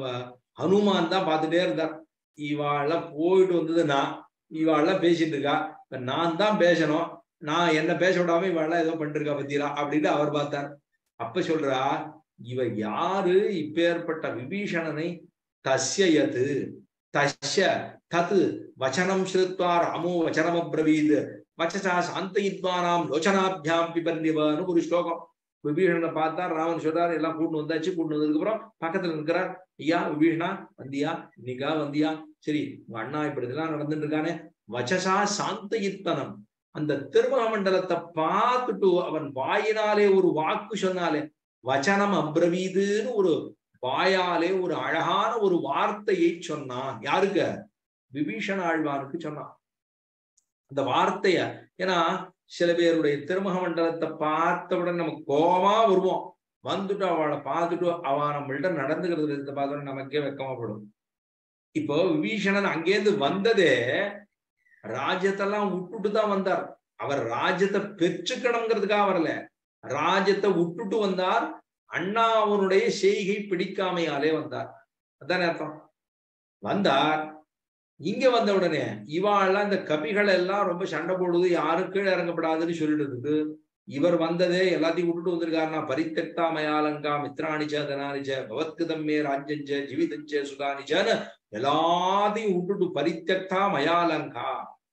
ஹனுமான் தான் பார்த்துட்டே இருந்தார் இவாள்லாம் போயிட்டு வந்தது நான் இவாள்லாம் பேசிட்டு இருக்கா இப்ப நான் தான் பேசணும் நான் என்ன பேச விடாம இவாள்லாம் ஏதோ பண்ணிட்டு இருக்கா பத்திரா அப்படின்னு அவர் பார்த்தார் அப்ப சொல்றா இவ யாரு இப்பேற்பட்ட விபீஷணனை தஸ்யயது தஸ்ய தத் வச்சனம் ஸ்ருத்வா ராமோ வச்சனம் அப்ரவீத் வச்சசா சாந்தயித்வானாம் லோச்சனாபியாம் பிபன்னிவன்னு ஒரு ஸ்லோகம் விபீஷணனை பார்த்தா ராமன் சொல்றாரு எல்லாம் கூட்டு வந்தாச்சு கூட்டு வந்ததுக்கு அப்புறம் பக்கத்துல இருக்கிறார் ஐயா விபீஷணா வந்தியா இன்னைக்கா வந்தியா சரி உங்க அண்ணா இப்படி இதெல்லாம் நடந்துட்டு இருக்கானே வச்சசா சாந்தயித்தனம் அந்த திருமண மண்டலத்தை பார்த்துட்டு அவன் வாயினாலே ஒரு வாக்கு சொன்னாலே வச்சனம் அப்ரவீதுன்னு ஒரு வாயாலே ஒரு அழகான ஒரு வார்த்தையை சொன்னான் யாருக்கு விபீஷண ஆழ்வானுக்கு சொன்னான் அந்த வார்த்தைய ஏன்னா சில பேருடைய திருமுக மண்டலத்தை பார்த்தவுடன் நமக்கு கோபமா வருவோம் வந்துட்டு அவளை பார்த்துட்டு அவ நம்மள்ட்ட நடந்துக்கிறது விதத்தை பார்த்தோட நமக்கே வெக்கமாப்படும் இப்போ விபீஷணன் அங்கேருந்து வந்ததே ராஜ்யத்தெல்லாம் விட்டுட்டு தான் வந்தார் அவர் ராஜ்யத்தை பெற்றுக்கணுங்கிறதுக்காக வரல ராஜ்யத்தை விட்டுட்டு வந்தார் அண்ணா அவனுடைய செய்கை பிடிக்காமையாலே வந்தார் அதானே அர்த்தம் வந்தார் இங்க வந்த உடனே இவாள்லாம் இந்த கபிகள் எல்லாம் ரொம்ப சண்டை போடுது யாரும் கீழே இறங்கப்படாதுன்னு சொல்லிட்டு இருக்கு இவர் வந்ததே எல்லாத்தையும் விட்டுட்டு வந்திருக்காருன்னா பரித்தெக்தா மயாலங்கா மித்ராணிச்ச தனானிச்ச பவத்கிதம்மே ராஜ்யஞ்ச ஜீவிதஞ்ச சுதானிச்சன்னு எல்லாத்தையும் விட்டுட்டு பரித்தெக்தா மயாலங்கா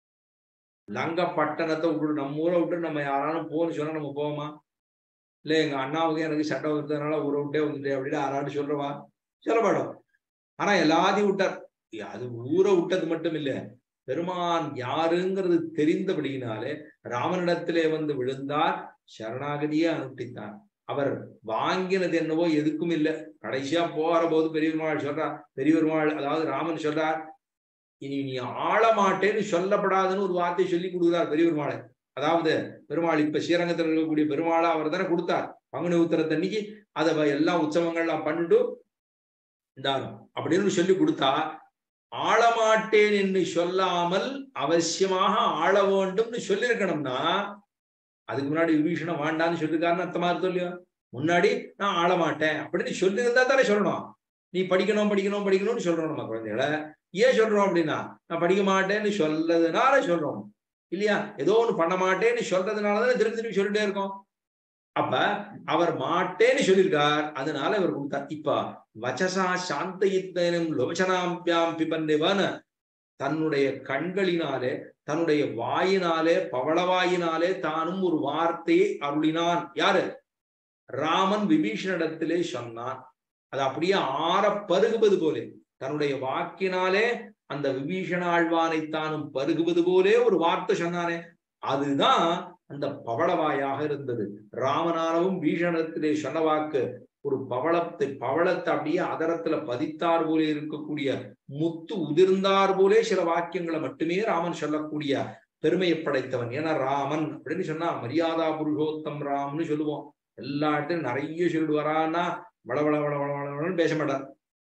லங்க பட்டணத்தை விட்டுட்டு நம்ம ஊரை விட்டு நம்ம யாராலும் போன்னு சொன்னா நம்ம போவோமா இல்ல எங்க அண்ணாவுக்கு எனக்கு சண்டை வந்ததுனால ஊரை விட்டே வந்துட்டேன் அப்படின்னு யாராலும் சொல்றவா சொல்லப்படும் ஆனா எல்லாத்தையும் விட்டார் அது ஊரை விட்டது மட்டும் இல்ல பெருமான் யாருங்கிறது தெரிந்தபடியினாலே ராமனிடத்திலே வந்து விழுந்தார் சரணாகதியே அனுப்பித்தார் அவர் வாங்கினது என்னவோ எதுக்கும் இல்லை கடைசியா போற போது பெரிய பெருமாள் சொல்றார் பெரிய பெருமாள் அதாவது ராமன் சொல்றார் இனி நீ ஆள மாட்டேன்னு சொல்லப்படாதுன்னு ஒரு வார்த்தை சொல்லி கொடுக்குறார் பெரிய பெருமாளை அதாவது பெருமாள் இப்ப ஸ்ரீரங்கத்தில் இருக்கக்கூடிய பெருமாளை அவர் தானே கொடுத்தார் பங்குனி உத்தரத்தன்னைக்கு அதை எல்லா உற்சவங்கள்லாம் பண்ணிட்டு இந்தாரும் அப்படின்னு சொல்லி கொடுத்தா ஆளமாட்டேன் என்று சொல்லாமல் அவசியமாக ஆள வேண்டும்னு சொல்லியிருக்கணும்னா அதுக்கு முன்னாடி விபீஷணம் வேண்டான்னு சொல்லிருக்காருன்னு அர்த்தமா இருக்கும் இல்லையோ முன்னாடி நான் ஆள மாட்டேன் அப்படின்னு சொல்லியிருந்தா தானே சொல்லணும் நீ படிக்கணும் படிக்கணும் படிக்கணும்னு சொல்றோம் நம்ம குழந்தைகளை ஏன் சொல்றோம் அப்படின்னா நான் படிக்க மாட்டேன்னு சொல்லதுனால சொல்றோம் இல்லையா ஏதோ ஒண்ணு பண்ண மாட்டேன்னு சொல்றதுனாலதான் திருப்பி திருப்பி சொல்லிட்டே இருக்கோம் அப்ப அவர் மாட்டேன்னு சொல்லியிருக்கார் அதனால இவர் கொடுத்தார் இப்ப வச்சசா சாந்தயித்தனும் லோச்சனாம்பியாம் பிபன்னிவன் தன்னுடைய கண்களினாலே தன்னுடைய வாயினாலே பவளவாயினாலே தானும் ஒரு வார்த்தையை அருளினான் யாரு ராமன் விபீஷணிடத்திலே சொன்னான் அது அப்படியே ஆற பருகுவது போலே தன்னுடைய வாக்கினாலே அந்த விபீஷண ஆழ்வானை தானும் பருகுவது போலே ஒரு வார்த்தை சொன்னானே அதுதான் அந்த பவளவாயாக இருந்தது ராமனானவும் பீஷணத்திலே சொன்ன வாக்கு ஒரு பவளத்தை பவளத்தை அப்படியே அதரத்துல பதித்தார் போலே இருக்கக்கூடிய முத்து உதிர்ந்தார் போலே சில வாக்கியங்களை மட்டுமே ராமன் சொல்லக்கூடிய பெருமையை படைத்தவன் ஏன்னா ராமன் அப்படின்னு சொன்னா மரியாதா புருஷோத்தம் ராம்னு சொல்லுவோம் எல்லா இடத்துலயும் நிறைய சொல்லிட்டு வரான்னா வள வள வள வள வளன்னு பேச மாட்டார்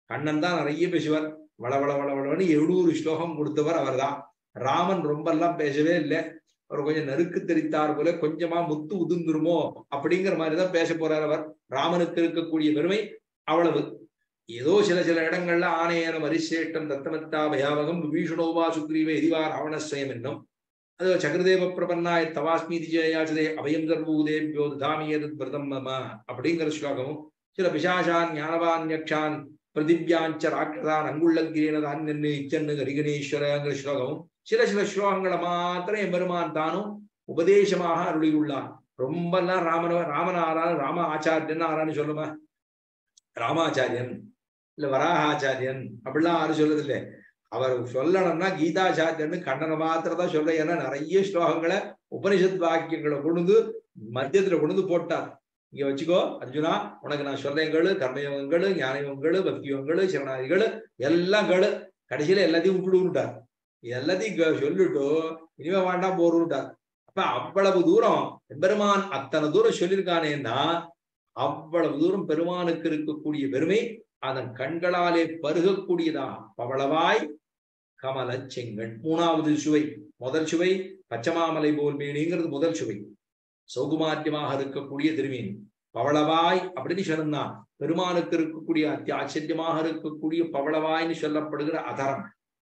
கண்ணன் தான் நிறைய பேசுவார் வள வள வள வளன்னு எழுநூறு ஸ்லோகம் கொடுத்தவர் அவர்தான் ராமன் ரொம்ப எல்லாம் பேசவே இல்லை அவர் கொஞ்சம் நறுக்கு தெரித்தார் போல கொஞ்சமா முத்து உதுந்துருமோ அப்படிங்கிற மாதிரிதான் பேச போறார் அவர் ராமனுக்கு இருக்கக்கூடிய பெருமை அவ்வளவு ஏதோ சில சில இடங்கள்ல ஆணையன வரிசேட்டம் தத்தமத்தா பயாவகம் விபீஷணோவா சுக்ரீவ எதிவா ராவணஸ்வயம் என்னும் அது சக்கரதேவ பிரபன்னாய் தவாஸ்மீதி ஜெயாச்சதே அபயம் சர்வூதேபியோ தாமியது பிரதம் மம அப்படிங்கிற ஸ்லோகமும் சில பிசாசான் ஞானவான்யக்ஷான் பிரதிபியாஞ்ச ராட்சதான் அங்குள்ளகிரேன தான் நின்று இச்சன்னு கரிகணேஸ்வரங்கிற ஸ்லோகமும் சில சில ஸ்லோகங்களை மாத்திரம் எம்பெருமான் தானும் உபதேசமாக அருளியுள்ளார் ரொம்ப எல்லாம் ராமன ராமனாரா ராம ஆச்சாரியன் ஆரான்னு சொல்லுமா ராமாச்சாரியன் இல்ல வராகாச்சாரியன் அப்படிலாம் யாரும் சொல்றது இல்லை அவர் சொல்லணும்னா கீதாச்சாரியன்னு கண்ணனை மாத்திரம் தான் சொல்ற ஏன்னா நிறைய ஸ்லோகங்களை உபனிஷத் வாக்கியங்களை கொண்டு மத்தியத்துல கொண்டு போட்டார் இங்க வச்சுக்கோ அர்ஜுனா உனக்கு நான் சொல்றேங்கள் கர்மயோகங்கள் ஞானயோகங்கள் பக்தியோகங்கள் சிவனாதிகள் எல்லாம் கேளு கடைசியில எல்லாத்தையும் விட்டுடுட்டார் எல்லாத்தையும் சொல்லிட்டு இனிமே வேண்டாம் போருட்டார் அப்ப அவ்வளவு தூரம் பெருமான் அத்தனை தூரம் சொல்லியிருக்கானேன்னா அவ்வளவு தூரம் பெருமானுக்கு இருக்கக்கூடிய பெருமை அதன் கண்களாலே பருகக்கூடியதா பவளவாய் கமல செங்கண் மூணாவது சுவை முதல் சுவை பச்சமாமலை போல் மேனிங்கிறது முதல் சுவை சௌகுமாரியமாக இருக்கக்கூடிய திருமீன் பவளவாய் அப்படின்னு சொன்னா பெருமானுக்கு இருக்கக்கூடிய அத்தி ஆச்சரியமாக இருக்கக்கூடிய பவளவாய்னு சொல்லப்படுகிற அதரம்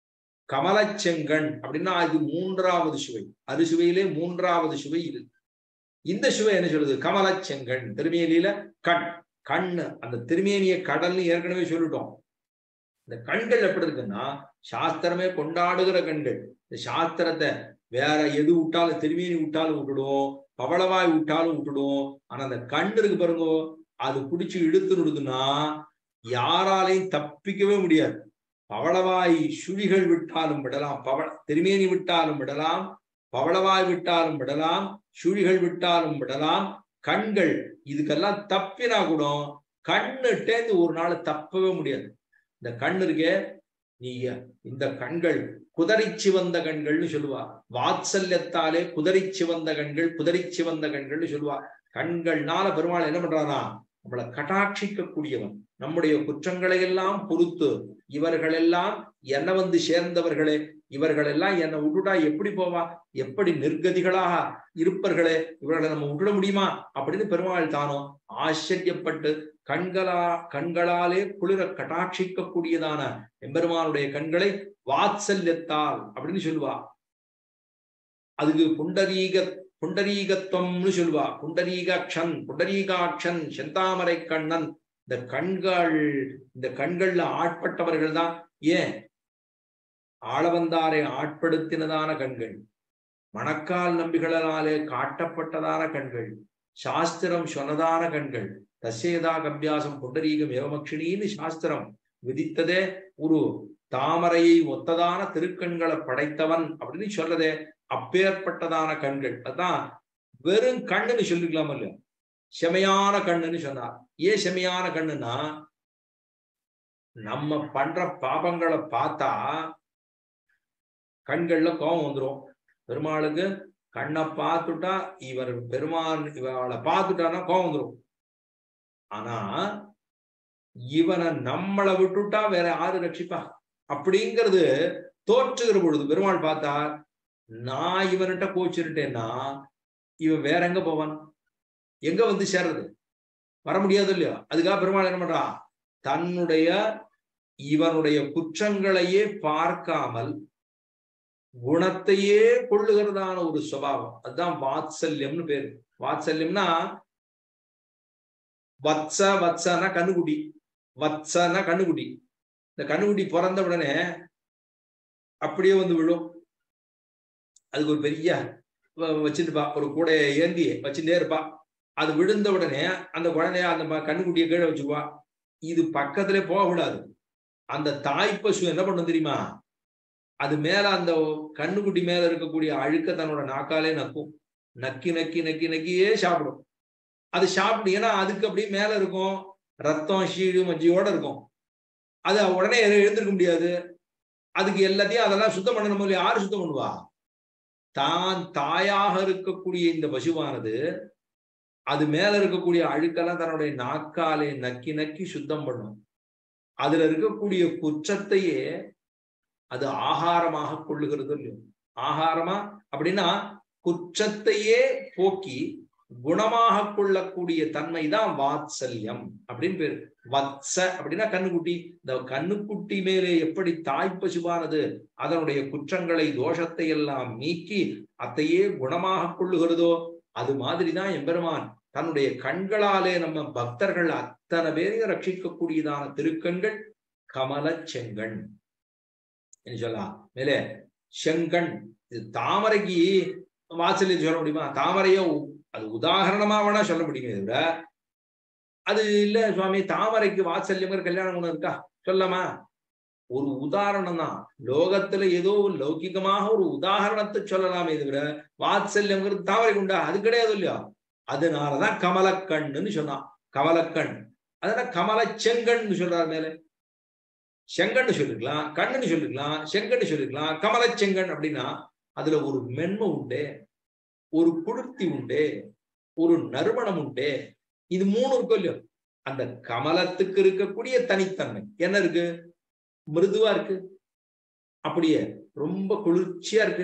கமலச்செங்கண் அப்படின்னா இது மூன்றாவது சுவை அறுசுவையிலே மூன்றாவது சுவை இது இந்த சுவை என்ன சொல்லுது கமலச்செங்கண் திருமேனியில கண் கண்ணு அந்த திருமேனிய கடல்னு ஏற்கனவே சொல்லிட்டோம் இந்த கண்கள் எப்படி இருக்குன்னா சாஸ்திரமே கொண்டாடுகிற கண்கள் இந்த சாஸ்திரத்தை வேற எது விட்டாலும் திருமேனி விட்டாலும் விட்டுடும் பவளவாய் விட்டாலும் விட்டுடும் ஆனா அந்த கண் இருக்கு பாருங்க அது பிடிச்சி இழுத்து விடுதுன்னா யாராலையும் தப்பிக்கவே முடியாது பவளவாய் சுழிகள் விட்டாலும் விடலாம் பவள திருமேனி விட்டாலும் விடலாம் பவளவாய் விட்டாலும் விடலாம் சுழிகள் விட்டாலும் விடலாம் கண்கள் இதுக்கெல்லாம் தப்பினா கூட கண்ணுட்டேந்து ஒரு நாள் தப்பவே முடியாது இந்த கண் இருக்கே நீ இந்த கண்கள் குதறிச்சு வந்த கண்கள்னு சொல்லுவா வாத்சல்யத்தாலே குதறிச்சு வந்த கண்கள் குதறிச்சு வந்த கண்கள்னு சொல்லுவா கண்கள்னால பெருமாள் என்ன பண்றானா நம்மளை கட்டாட்சிக்க கூடியவன் நம்முடைய குற்றங்களை எல்லாம் பொறுத்து இவர்களெல்லாம் என்ன வந்து சேர்ந்தவர்களே இவர்கள் எல்லாம் என்னை விட்டுட்டா எப்படி போவா எப்படி நிர்கதிகளாக இருப்பர்களே இவர்களை நம்ம விட்டுட முடியுமா அப்படின்னு பெருமாள் தானோ ஆச்சரியப்பட்டு கண்களா கண்களாலே குளிர கட்டாட்சிக்க கூடியதான எம்பெருமானுடைய கண்களை வாத்சல்யத்தால் அப்படின்னு சொல்லுவா அதுக்கு புண்டரீக புண்டரீகத்துவம்னு சொல்லுவா புண்டரீகாட்சன் புண்டரீகாட்சன் செந்தாமரை கண்ணன் இந்த கண்கள் இந்த கண்கள்ல ஆட்பட்டவர்கள் தான் ஏன் ஆளவந்தாரை ஆட்படுத்தினதான கண்கள் மணக்கால் நம்பிகளாலே காட்டப்பட்டதான கண்கள் சாஸ்திரம் சொன்னதான கண்கள் தசேதா கபியாசம் புண்டரீகம் ஏவமக்ஷினின்னு சாஸ்திரம் விதித்ததே ஒரு தாமரையை ஒத்ததான திருக்கண்களை படைத்தவன் அப்படின்னு சொல்லதே அப்பேற்பட்டதான கண்கள் அதான் வெறும் கண்ணுன்னு சொல்லிக்கலாம் இல்லையா செமையான கண்ணுன்னு சொன்னார் ஏன் செமையான கண்ணுன்னா நம்ம பண்ற பாபங்களை பார்த்தா கண்கள்ல கோபம் வந்துடும் பெருமாளுக்கு கண்ணை பார்த்துட்டா இவர் பெருமான் இவளை பார்த்துட்டானா கோபம் வந்துடும் ஆனா இவனை நம்மளை விட்டுட்டா வேற யாரு ரட்சிப்பா அப்படிங்கிறது தோற்றுகிற பொழுது பெருமாள் பார்த்தா நான் இவன்கிட்ட கோச்சிருட்டேன்னா இவன் வேற எங்க போவான் எங்க வந்து சேர்றது வர முடியாது இல்லையா அதுக்காக பெருமாள் என்ன பண்றான் தன்னுடைய இவனுடைய குற்றங்களையே பார்க்காமல் குணத்தையே கொள்ளுகிறதான ஒரு சுவாவம் அதுதான் வாத்சல்யம்னு பேரு வாத்சல்யம்னா வத்ச வத்சனா கண்ணுக்குட்டி வத்சனா கண்ணுக்குட்டி இந்த கண்ணுக்குட்டி பிறந்த உடனே அப்படியே வந்து விழும் அதுக்கு ஒரு பெரிய வச்சுட்டுப்பா ஒரு கூடைய ஏந்தி வச்சுட்டே இருப்பா அது விழுந்த உடனே அந்த குழந்தைய அந்த கண்ணுக்குட்டியை கீழே வச்சுக்குவா இது பக்கத்துல போக விடாது அந்த தாய் பசு என்ன பண்ணும் தெரியுமா அது மேல அந்த கண்ணுக்குட்டி மேல இருக்கக்கூடிய அழுக்க தன்னோட நாக்காலே நக்கும் நக்கி நக்கி நக்கி நக்கியே சாப்பிடும் அது சாப்பிடும் ஏன்னா அதுக்கு அப்படியே மேல இருக்கும் ரத்தம் ஷீடு மஜ்ஜியோட இருக்கும் அது உடனே எழுந்திருக்க முடியாது அதுக்கு எல்லாத்தையும் அதெல்லாம் சுத்தம் பண்ணணும் போது யாரு சுத்தம் பண்ணுவா தான் தாயாக இருக்கக்கூடிய இந்த பசுவானது அது மேல இருக்கக்கூடிய அழுக்கெல்லாம் தன்னுடைய நாக்காலே நக்கி நக்கி சுத்தம் பண்ணும் அதுல இருக்கக்கூடிய குற்றத்தையே அது ஆகாரமாக கொள்ளுகிறது இல்லையோ ஆகாரமா அப்படின்னா குற்றத்தையே போக்கி குணமாக கொள்ளக்கூடிய தன்மை தான் வாத்சல்யம் அப்படின்னு பேரு வத்ச அப்படின்னா கண்ணுக்குட்டி இந்த கண்ணுக்குட்டி மேலே எப்படி தாய் பசுவானது அதனுடைய குற்றங்களை தோஷத்தை எல்லாம் நீக்கி அத்தையே குணமாக கொள்ளுகிறதோ அது மாதிரிதான் எம்பெருமான் தன்னுடைய கண்களாலே நம்ம பக்தர்கள் அத்தனை பேரையும் ரட்சிக்கக்கூடியதான திருக்கண்கள் கமல செங்கண் என்ன சொல்லலாம் மேலே செங்கண் இது தாமரைக்கு வாசலில் சொல்ல முடியுமா தாமரையோ அது உதாரணமா வேணா சொல்ல முடியுமே விட அது இல்ல சுவாமி தாமரைக்கு வாத்சல்யம் கல்யாணம் ஒண்ணு இருக்கா சொல்லமா ஒரு உதாரணம் தான் லோகத்துல ஏதோ ஒரு லௌகிகமாக ஒரு உதாரணத்தை சொல்லலாமே தவிர வாத்சல்யம்ங்கிறது தாமரைக்கு உண்டா அது கிடையாது இல்லையா அதனாலதான் கமலக்கண்ணுன்னு சொன்னான் கமலக்கண் அதனால கமல செங்கன்னு சொல்றாரு மேல செங்கன்னு சொல்லிக்கலாம் கண்ணுன்னு சொல்லிக்கலாம் செங்கன்னு சொல்லிக்கலாம் கமல செங்கன் அப்படின்னா அதுல ஒரு மென்மை உண்டு ஒரு குளிர்த்தி உண்டு ஒரு நறுமணம் உண்டு இது மூணு இருக்கும் இல்லையோ அந்த கமலத்துக்கு இருக்கக்கூடிய தனித்தன்மை என்ன இருக்கு மிருதுவா இருக்கு அப்படியே ரொம்ப குளிர்ச்சியா இருக்கு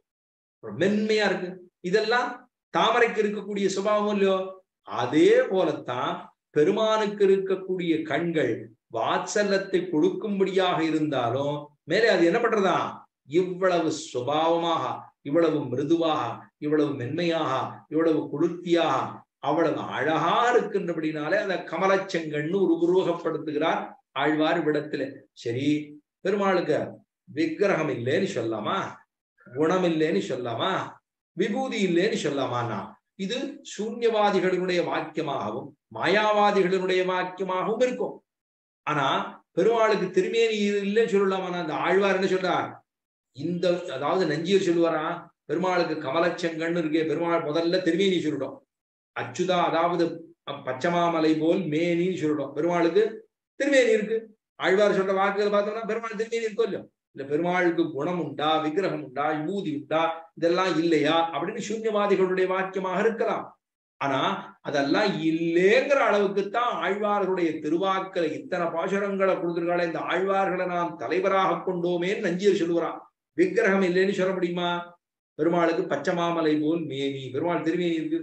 மென்மையா இருக்கு இதெல்லாம் தாமரைக்கு இருக்கக்கூடிய சுபாவம் இல்லையோ அதே போலத்தான் பெருமானுக்கு இருக்கக்கூடிய கண்கள் வாத்சல்யத்தை கொடுக்கும்படியாக இருந்தாலும் மேலே அது என்ன பண்றதா இவ்வளவு சுபாவமாக இவ்வளவு மிருதுவாக இவ்வளவு மென்மையாக இவ்வளவு குளிர்த்தியாக அவ்வளவு அழகா இருக்கின்றபடினாலே அந்த கமலச்செங்கன்னு ஒரு உருவகப்படுத்துகிறார் ஆழ்வார் விடத்துல சரி பெருமாளுக்கு விக்கிரகம் இல்லைன்னு சொல்லாமா குணம் இல்லைன்னு சொல்லாமா விபூதி இல்லைன்னு சொல்லாமாண்ணா இது சூன்யவாதிகளினுடைய வாக்கியமாகவும் மாயாவாதிகளினுடைய வாக்கியமாகவும் இருக்கும் ஆனா பெருமாளுக்கு திருமேனி இல்லைன்னு சொல்லலாமா அந்த ஆழ்வார் என்ன சொல்றார் இந்த அதாவது நஞ்சியர் சொல்லுவாரா பெருமாளுக்கு கமலச்செங்கன்னு இருக்கே பெருமாள் முதல்ல திருமேனி சொல்லிடும் அச்சுதா அதாவது பச்சமாமலை போல் மேனின்னு சொல்லிடும் பெருமாளுக்கு திருமேனி இருக்கு ஆழ்வார் சொல்ற வாக்குகள் பார்த்தோம்னா பெருமாள் திருமேனி இருக்கோ இல்லையோ இல்ல பெருமாளுக்கு குணம் உண்டா விக்கிரகம் உண்டா விபூதி உண்டா இதெல்லாம் இல்லையா அப்படின்னு சூன்யவாதிகளுடைய வாக்கியமாக இருக்கலாம் ஆனா அதெல்லாம் இல்லேங்கிற அளவுக்கு தான் ஆழ்வார்களுடைய திருவாக்களை இத்தனை பாசுரங்களை கொடுத்துருக்காளே இந்த ஆழ்வார்களை நாம் தலைவராக கொண்டோமேன்னு நஞ்சியர் சொல்லுவாரான் விக்கிரகம் இல்லைன்னு சொல்ல முடியுமா பெருமாளுக்கு பச்சை மாமலை போல் மேனி பெருமாள் திருமேனி இருக்கு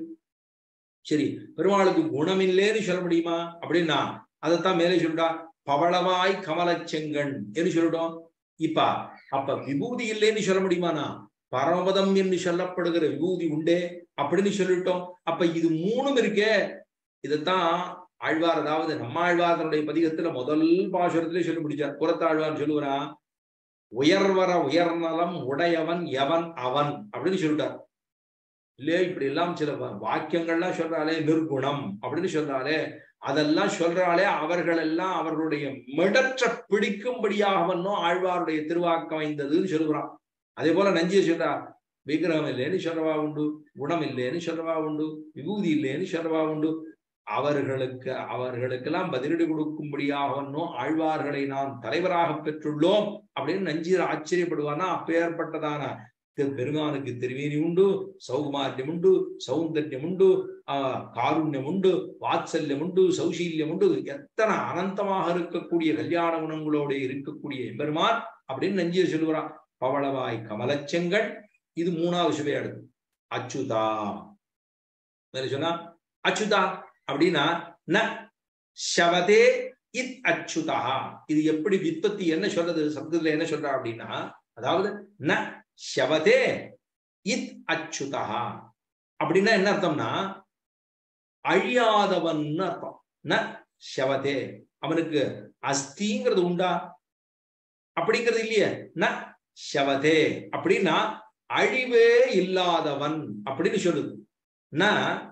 சரி பெருமாளுக்கு குணம் இல்லைன்னு சொல்ல முடியுமா அப்படின்னா அதைத்தான் மேலே சொல்லிட்டா பவளவாய் கமலச்செங்கண் என்று சொல்லிட்டோம் இப்ப அப்ப விபூதி இல்லைன்னு சொல்ல முடியுமானா பரமபதம் என்று சொல்லப்படுகிற விபூதி உண்டே அப்படின்னு சொல்லிட்டோம் அப்ப இது மூணும் இருக்கே இதைத்தான் ஆழ்வார் அதாவது நம்ம ஆழ்வாரனுடைய பதிகத்துல முதல் பாசுரத்திலே சொல்லி முடிச்சார் புறத்தாழ்வார் சொல்லுவரா உயர்வர உயர்நலம் உடையவன் எவன் அவன் அப்படின்னு சொல்லிட்டார் இல்லையே இப்படி எல்லாம் சில வாக்கியங்கள்லாம் சொல்றாளே நிர்குணம் அப்படின்னு சொல்றாளே அதெல்லாம் சொல்றாளே அவர்கள் எல்லாம் அவர்களுடைய மிடற்ற பிடிக்கும்படியாகவன்னும் ஆழ்வாருடைய திருவாக்கம் வைந்ததுன்னு சொல்லுறான் அதே போல நஞ்சிய சொல்றா விக்கிரகம் இல்லைன்னு சொல்றவா உண்டு குணம் இல்லைன்னு சொல்றவா உண்டு விபூதி இல்லைன்னு சொல்றவா உண்டு அவர்களுக்கு அவர்களுக்கெல்லாம் பதிலடி கொடுக்கும்படியாகவன்னும் ஆழ்வார்களை நாம் தலைவராக பெற்றுள்ளோம் அப்படின்னு நஞ்சீர் ஆச்சரியப்படுவானா அப்பேற்பட்டதான பெருமானுக்கு திருவேணி உண்டு சௌகுமாரியம் உண்டு சௌந்தர்யம் உண்டு ஆஹ் காருண்யம் உண்டு வாத்சல்யம் உண்டு சௌசீல்யம் உண்டு எத்தனை அனந்தமாக இருக்கக்கூடிய கல்யாண குணங்களோட இருக்கக்கூடிய எம்பெருமான் அப்படின்னு நஞ்சிய சொல்லுவான் பவளவாய் கமலச்செங்கல் இது மூணாவது சுவையாடுது அச்சுதா சொன்னா அச்சுதா அப்படின்னா ந ஷவதே இத் அச்சுதா இது எப்படி விற்பத்தி என்ன சொல்றது சப்தத்துல என்ன சொல்றா அப்படின்னா அதாவது ந ஷவதே இத் அச்சுதா அப்படின்னா என்ன அர்த்தம்னா அழியாதவன் அர்த்தம் ந ஷவதே அவனுக்கு அஸ்திங்கிறது உண்டா அப்படிங்கிறது இல்லையே ந ஷவதே அப்படின்னா அழிவே இல்லாதவன் அப்படின்னு சொல்லுது ந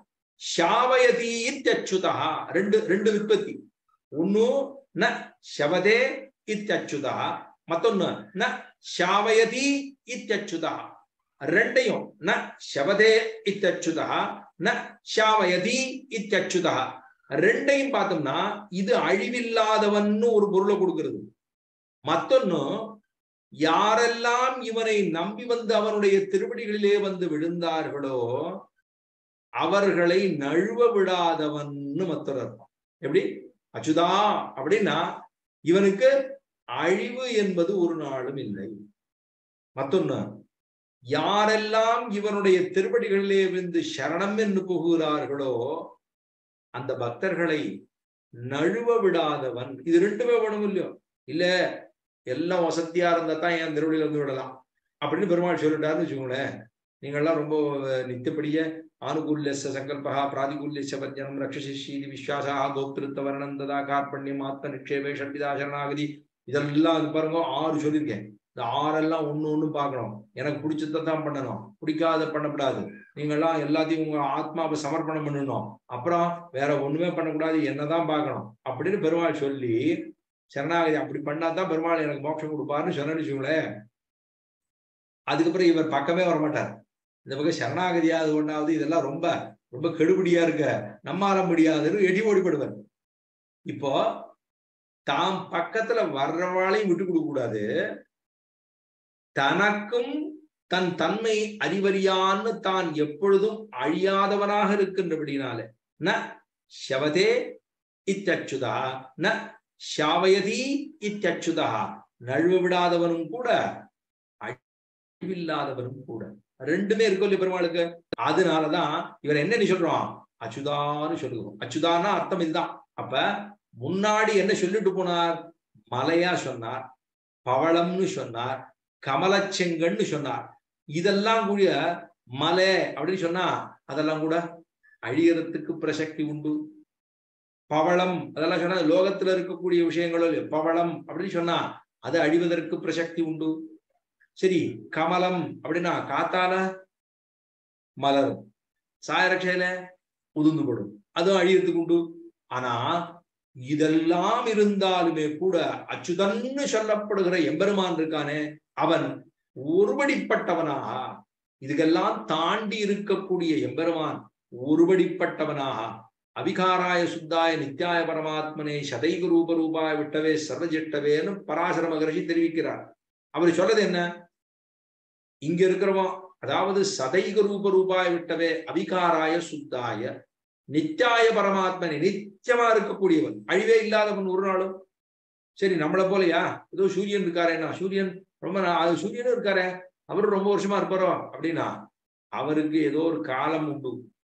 ஷாவயதி இத்தியச்சுதா ரெண்டு ரெண்டு விற்பத்தி ஒன்னு ந ஷவதே இத்தியச்சுதா மத்தொன்னு ந ஷாவயதி இத்தியச்சுதா ரெண்டையும் ந ஷவதே இத்தியச்சுதா ந ஷாவயதி இத்தியச்சுதா ரெண்டையும் பார்த்தோம்னா இது அழிவில்லாதவன்னு ஒரு பொருளை கொடுக்கிறது மத்தொன்னு யாரெல்லாம் இவனை நம்பி வந்து அவனுடைய திருவடிகளிலே வந்து விழுந்தார்களோ அவர்களை நழுவ விடாதவன்னு மற்றொரு அர்த்தம் எப்படி அச்சுதா அப்படின்னா இவனுக்கு அழிவு என்பது ஒரு நாளும் இல்லை மத்தொன்னு யாரெல்லாம் இவனுடைய திருவடிகளிலே விழுந்து சரணம் என்று புகுகிறார்களோ அந்த பக்தர்களை நழுவ விடாதவன் இது ரெண்டுமே வேணும் இல்லையோ இல்ல எல்லாம் வசதியா இருந்தா தான் என் திருவடியில வந்து விடலாம் அப்படின்னு பெருமாள் சொல்லிட்டாருன்னு வச்சுக்கோங்களேன் நீங்கள்லாம் ரொம்ப நித்தியப்படிய ஆனுகூல்ய சங்கல்பா பிராதிகூல்ய பஞ்சனம் ரக்ஷசிஷீதி விஸ்வாசா கோப்திருத்த வர்ணம் ததா கார்பண்யம் ஆத்ம நிக்ஷேபே ஷட்பிதா சரணாகதி இதெல்லாம் அது பாருங்க ஆறு சொல்லியிருக்கேன் இந்த ஆறெல்லாம் ஒண்ணு ஒண்ணு பார்க்கணும் எனக்கு பிடிச்சதை தான் பண்ணணும் பிடிக்காத பண்ணக்கூடாது நீங்கெல்லாம் எல்லாத்தையும் உங்க ஆத்மாவை சமர்ப்பணம் பண்ணணும் அப்புறம் வேற ஒண்ணுமே பண்ணக்கூடாது என்னதான் பார்க்கணும் அப்படின்னு பெருமாள் சொல்லி சரணாகதி அப்படி பண்ணாதான் பெருமாள் எனக்கு மோட்சம் கொடுப்பாருன்னு சொன்னு வச்சுங்களேன் அதுக்கப்புறம் இவர் பக்கமே வரமாட்டார் இந்த பக்கம் சரணாகதியாவது ஒன்றாவது இதெல்லாம் ரொம்ப ரொம்ப கெடுபடியா இருக்க நம்மால முடியாதுன்னு எடி ஓடிப்படுவார் இப்போ தாம் பக்கத்துல வர்றவாளையும் விட்டு கொடுக்க கூடாது தனக்கும் தன் தன்மை அறிவறியான்னு தான் எப்பொழுதும் அழியாதவனாக இருக்கின்றபடினால ந ஷவதே இத்தச்சுதா ந ஷாவயதி இத்தச்சுதா நழுவ விடாதவனும் கூட அழிவில்லாதவனும் கூட ரெண்டுமே இருக்கும் இல்லையா பெருமாளுக்கு அதனாலதான் இவர் என்ன சொல்றோம் அச்சுதான்னு சொல்லுவோம் அச்சுதான்னா அர்த்தம் இதுதான் அப்ப முன்னாடி என்ன சொல்லிட்டு போனார் மலையா சொன்னார் பவளம்னு சொன்னார் கமலச்செங்கன்னு சொன்னார் இதெல்லாம் கூட மலை அப்படின்னு சொன்னா அதெல்லாம் கூட அழியறதுக்கு பிரசக்தி உண்டு பவளம் அதெல்லாம் சொன்னா லோகத்துல இருக்கக்கூடிய விஷயங்களும் பவளம் அப்படின்னு சொன்னா அது அழிவதற்கு பிரசக்தி உண்டு சரி கமலம் அப்படின்னா காத்தால மலரும் சாயரட்சையில உதுந்துபடும் அதுவும் அழியறதுக்கு உண்டு ஆனா இதெல்லாம் இருந்தாலுமே கூட அச்சுதன்னு சொல்லப்படுகிற எம்பெருமான் இருக்கானே அவன் ஒருபடிப்பட்டவனாக இதுக்கெல்லாம் தாண்டி இருக்கக்கூடிய எம்பெருமான் ஒருபடிப்பட்டவனாக அவிகாராய சுத்தாய நித்யாய பரமாத்மனே சதைகு ரூப ரூபாய விட்டவே சர்வஜிட்டவேன்னு பராசர மகரிஷி தெரிவிக்கிறார் அவர் சொல்றது என்ன இங்க இருக்கிறவன் அதாவது சதைக ரூப ரூபாய விட்டவே அவிகாராய சுத்தாய நித்தியாய பரமாத்மனை நித்தியமா இருக்கக்கூடியவன் அழிவே இல்லாதவன் ஒரு நாளும் சரி நம்மளை போலயா ஏதோ சூரியன் இருக்காரேன்னா சூரியன் ரொம்ப அது சூரியனும் இருக்காரே அவரும் ரொம்ப வருஷமா இருப்பாரோ அப்படின்னா அவருக்கு ஏதோ ஒரு காலம் உண்டு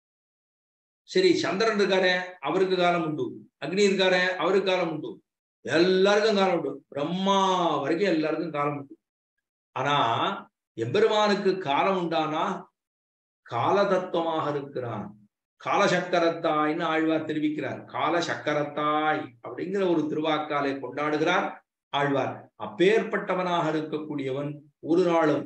சரி சந்திரன் இருக்காரே அவருக்கு காலம் உண்டு அக்னி இருக்காரே அவருக்கு காலம் உண்டு எல்லாருக்கும் காலம் உண்டு பிரம்மா வரைக்கும் எல்லாருக்கும் காலம் உண்டு ஆனா எம்பெருமானுக்கு காலம் உண்டானா கால தத்துவமாக இருக்கிறான் காலசக்கரத்தாய்னு ஆழ்வார் தெரிவிக்கிறார் கால சக்கரத்தாய் அப்படிங்கிற ஒரு திருவாக்காலை கொண்டாடுகிறார் ஆழ்வார் அப்பேற்பட்டவனாக இருக்கக்கூடியவன் ஒரு நாளும்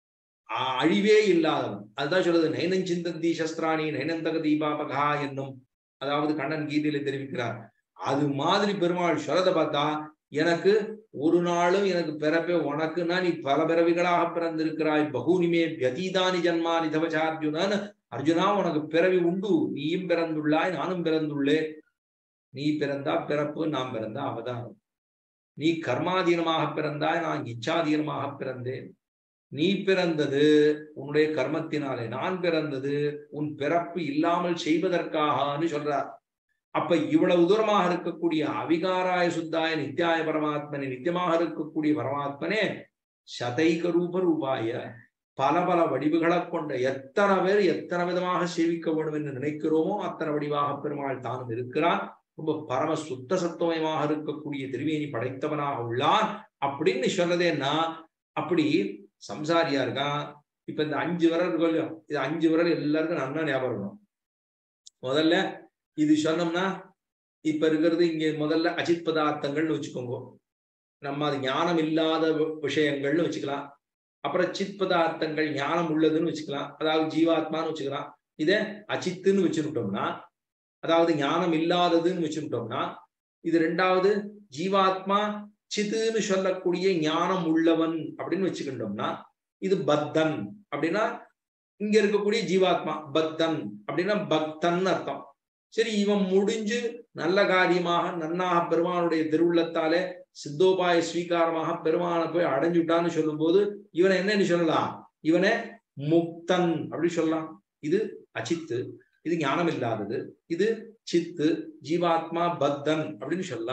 அழிவே இல்லாதவன் அதுதான் சொல்றது நைனஞ்சிந்தந்தி சஸ்திராணி நைனந்தக தீபாபகா என்னும் அதாவது கண்ணன் கீதையில தெரிவிக்கிறார் அது மாதிரி பெருமாள் சொல்றத பார்த்தா எனக்கு ஒரு நாளும் எனக்கு பிறப்பே உனக்குன்னா நீ பல பிறவிகளாக பிறந்திருக்கிறாய் பகுனிமே வியதீதானி ஜன்மானி தவச்சார்ஜுனன் அர்ஜுனா உனக்கு பிறவி உண்டு நீயும் பிறந்துள்ளாய் நானும் பிறந்துள்ளேன் நீ பிறந்தா பிறப்பு நான் பிறந்தா அவதாரம் நீ கர்மாதீனமாக பிறந்தாய் நான் இச்சாதீனமாக பிறந்தேன் நீ பிறந்தது உன்னுடைய கர்மத்தினாலே நான் பிறந்தது உன் பிறப்பு இல்லாமல் செய்வதற்காகன்னு சொல்றார் அப்ப இவ்வளவு தூரமாக இருக்கக்கூடிய அவிகாராய சுத்தாய நித்தியாய பரமாத்மனே நித்தியமாக இருக்கக்கூடிய பரமாத்மனே சதைக ரூப ரூபாய பல பல வடிவுகளை கொண்ட எத்தனை பேர் எத்தனை விதமாக சேவிக்க வேண்டும் என்று நினைக்கிறோமோ அத்தனை வடிவாக பெருமாள் தானும் இருக்கிறான் ரொம்ப பரம சுத்த சத்துவமயமாக இருக்கக்கூடிய திருவேணி படைத்தவனாக உள்ளான் அப்படின்னு சொல்றதேன்னா அப்படி சம்சாரியா இருக்கான் இப்ப இந்த அஞ்சு விரல் இருக்கும் இல்லையோ இது அஞ்சு விரல் எல்லாருக்கும் நல்லா ஞாபகம் இருக்கணும் முதல்ல இது சொன்னோம்னா இப்ப இருக்கிறது இங்க முதல்ல அஜித் பதார்த்தங்கள்னு வச்சுக்கோங்க நம்ம அது ஞானம் இல்லாத விஷயங்கள்னு வச்சுக்கலாம் அப்புறம் சித் பதார்த்தங்கள் ஞானம் உள்ளதுன்னு வச்சுக்கலாம் அதாவது ஜீவாத்மான்னு வச்சுக்கலாம் இத அச்சித்துன்னு வச்சுக்கிட்டோம்னா அதாவது ஞானம் இல்லாததுன்னு வச்சுக்கிட்டோம்னா இது ரெண்டாவது ஜீவாத்மா சித்துன்னு சொல்லக்கூடிய ஞானம் உள்ளவன் அப்படின்னு வச்சுக்கிட்டோம்னா இது பத்தன் அப்படின்னா இங்க இருக்கக்கூடிய ஜீவாத்மா பத்தன் அப்படின்னா பக்தன் அர்த்தம் சரி இவன் முடிஞ்சு நல்ல காரியமாக நன்னாக பெருமானுடைய திருவுள்ளத்தாலே சித்தோபாய ஸ்வீகாரமாக பெருமானை போய் அடைஞ்சுட்டான்னு சொல்லும் போது இவனை என்னன்னு சொல்லலாம் இவனை முக்தன் அப்படி சொல்லலாம் இது அச்சித்து இது ஞானம் இல்லாதது இது சித்து ஜீவாத்மா பத்தன் அப்படின்னு சொல்லலாம்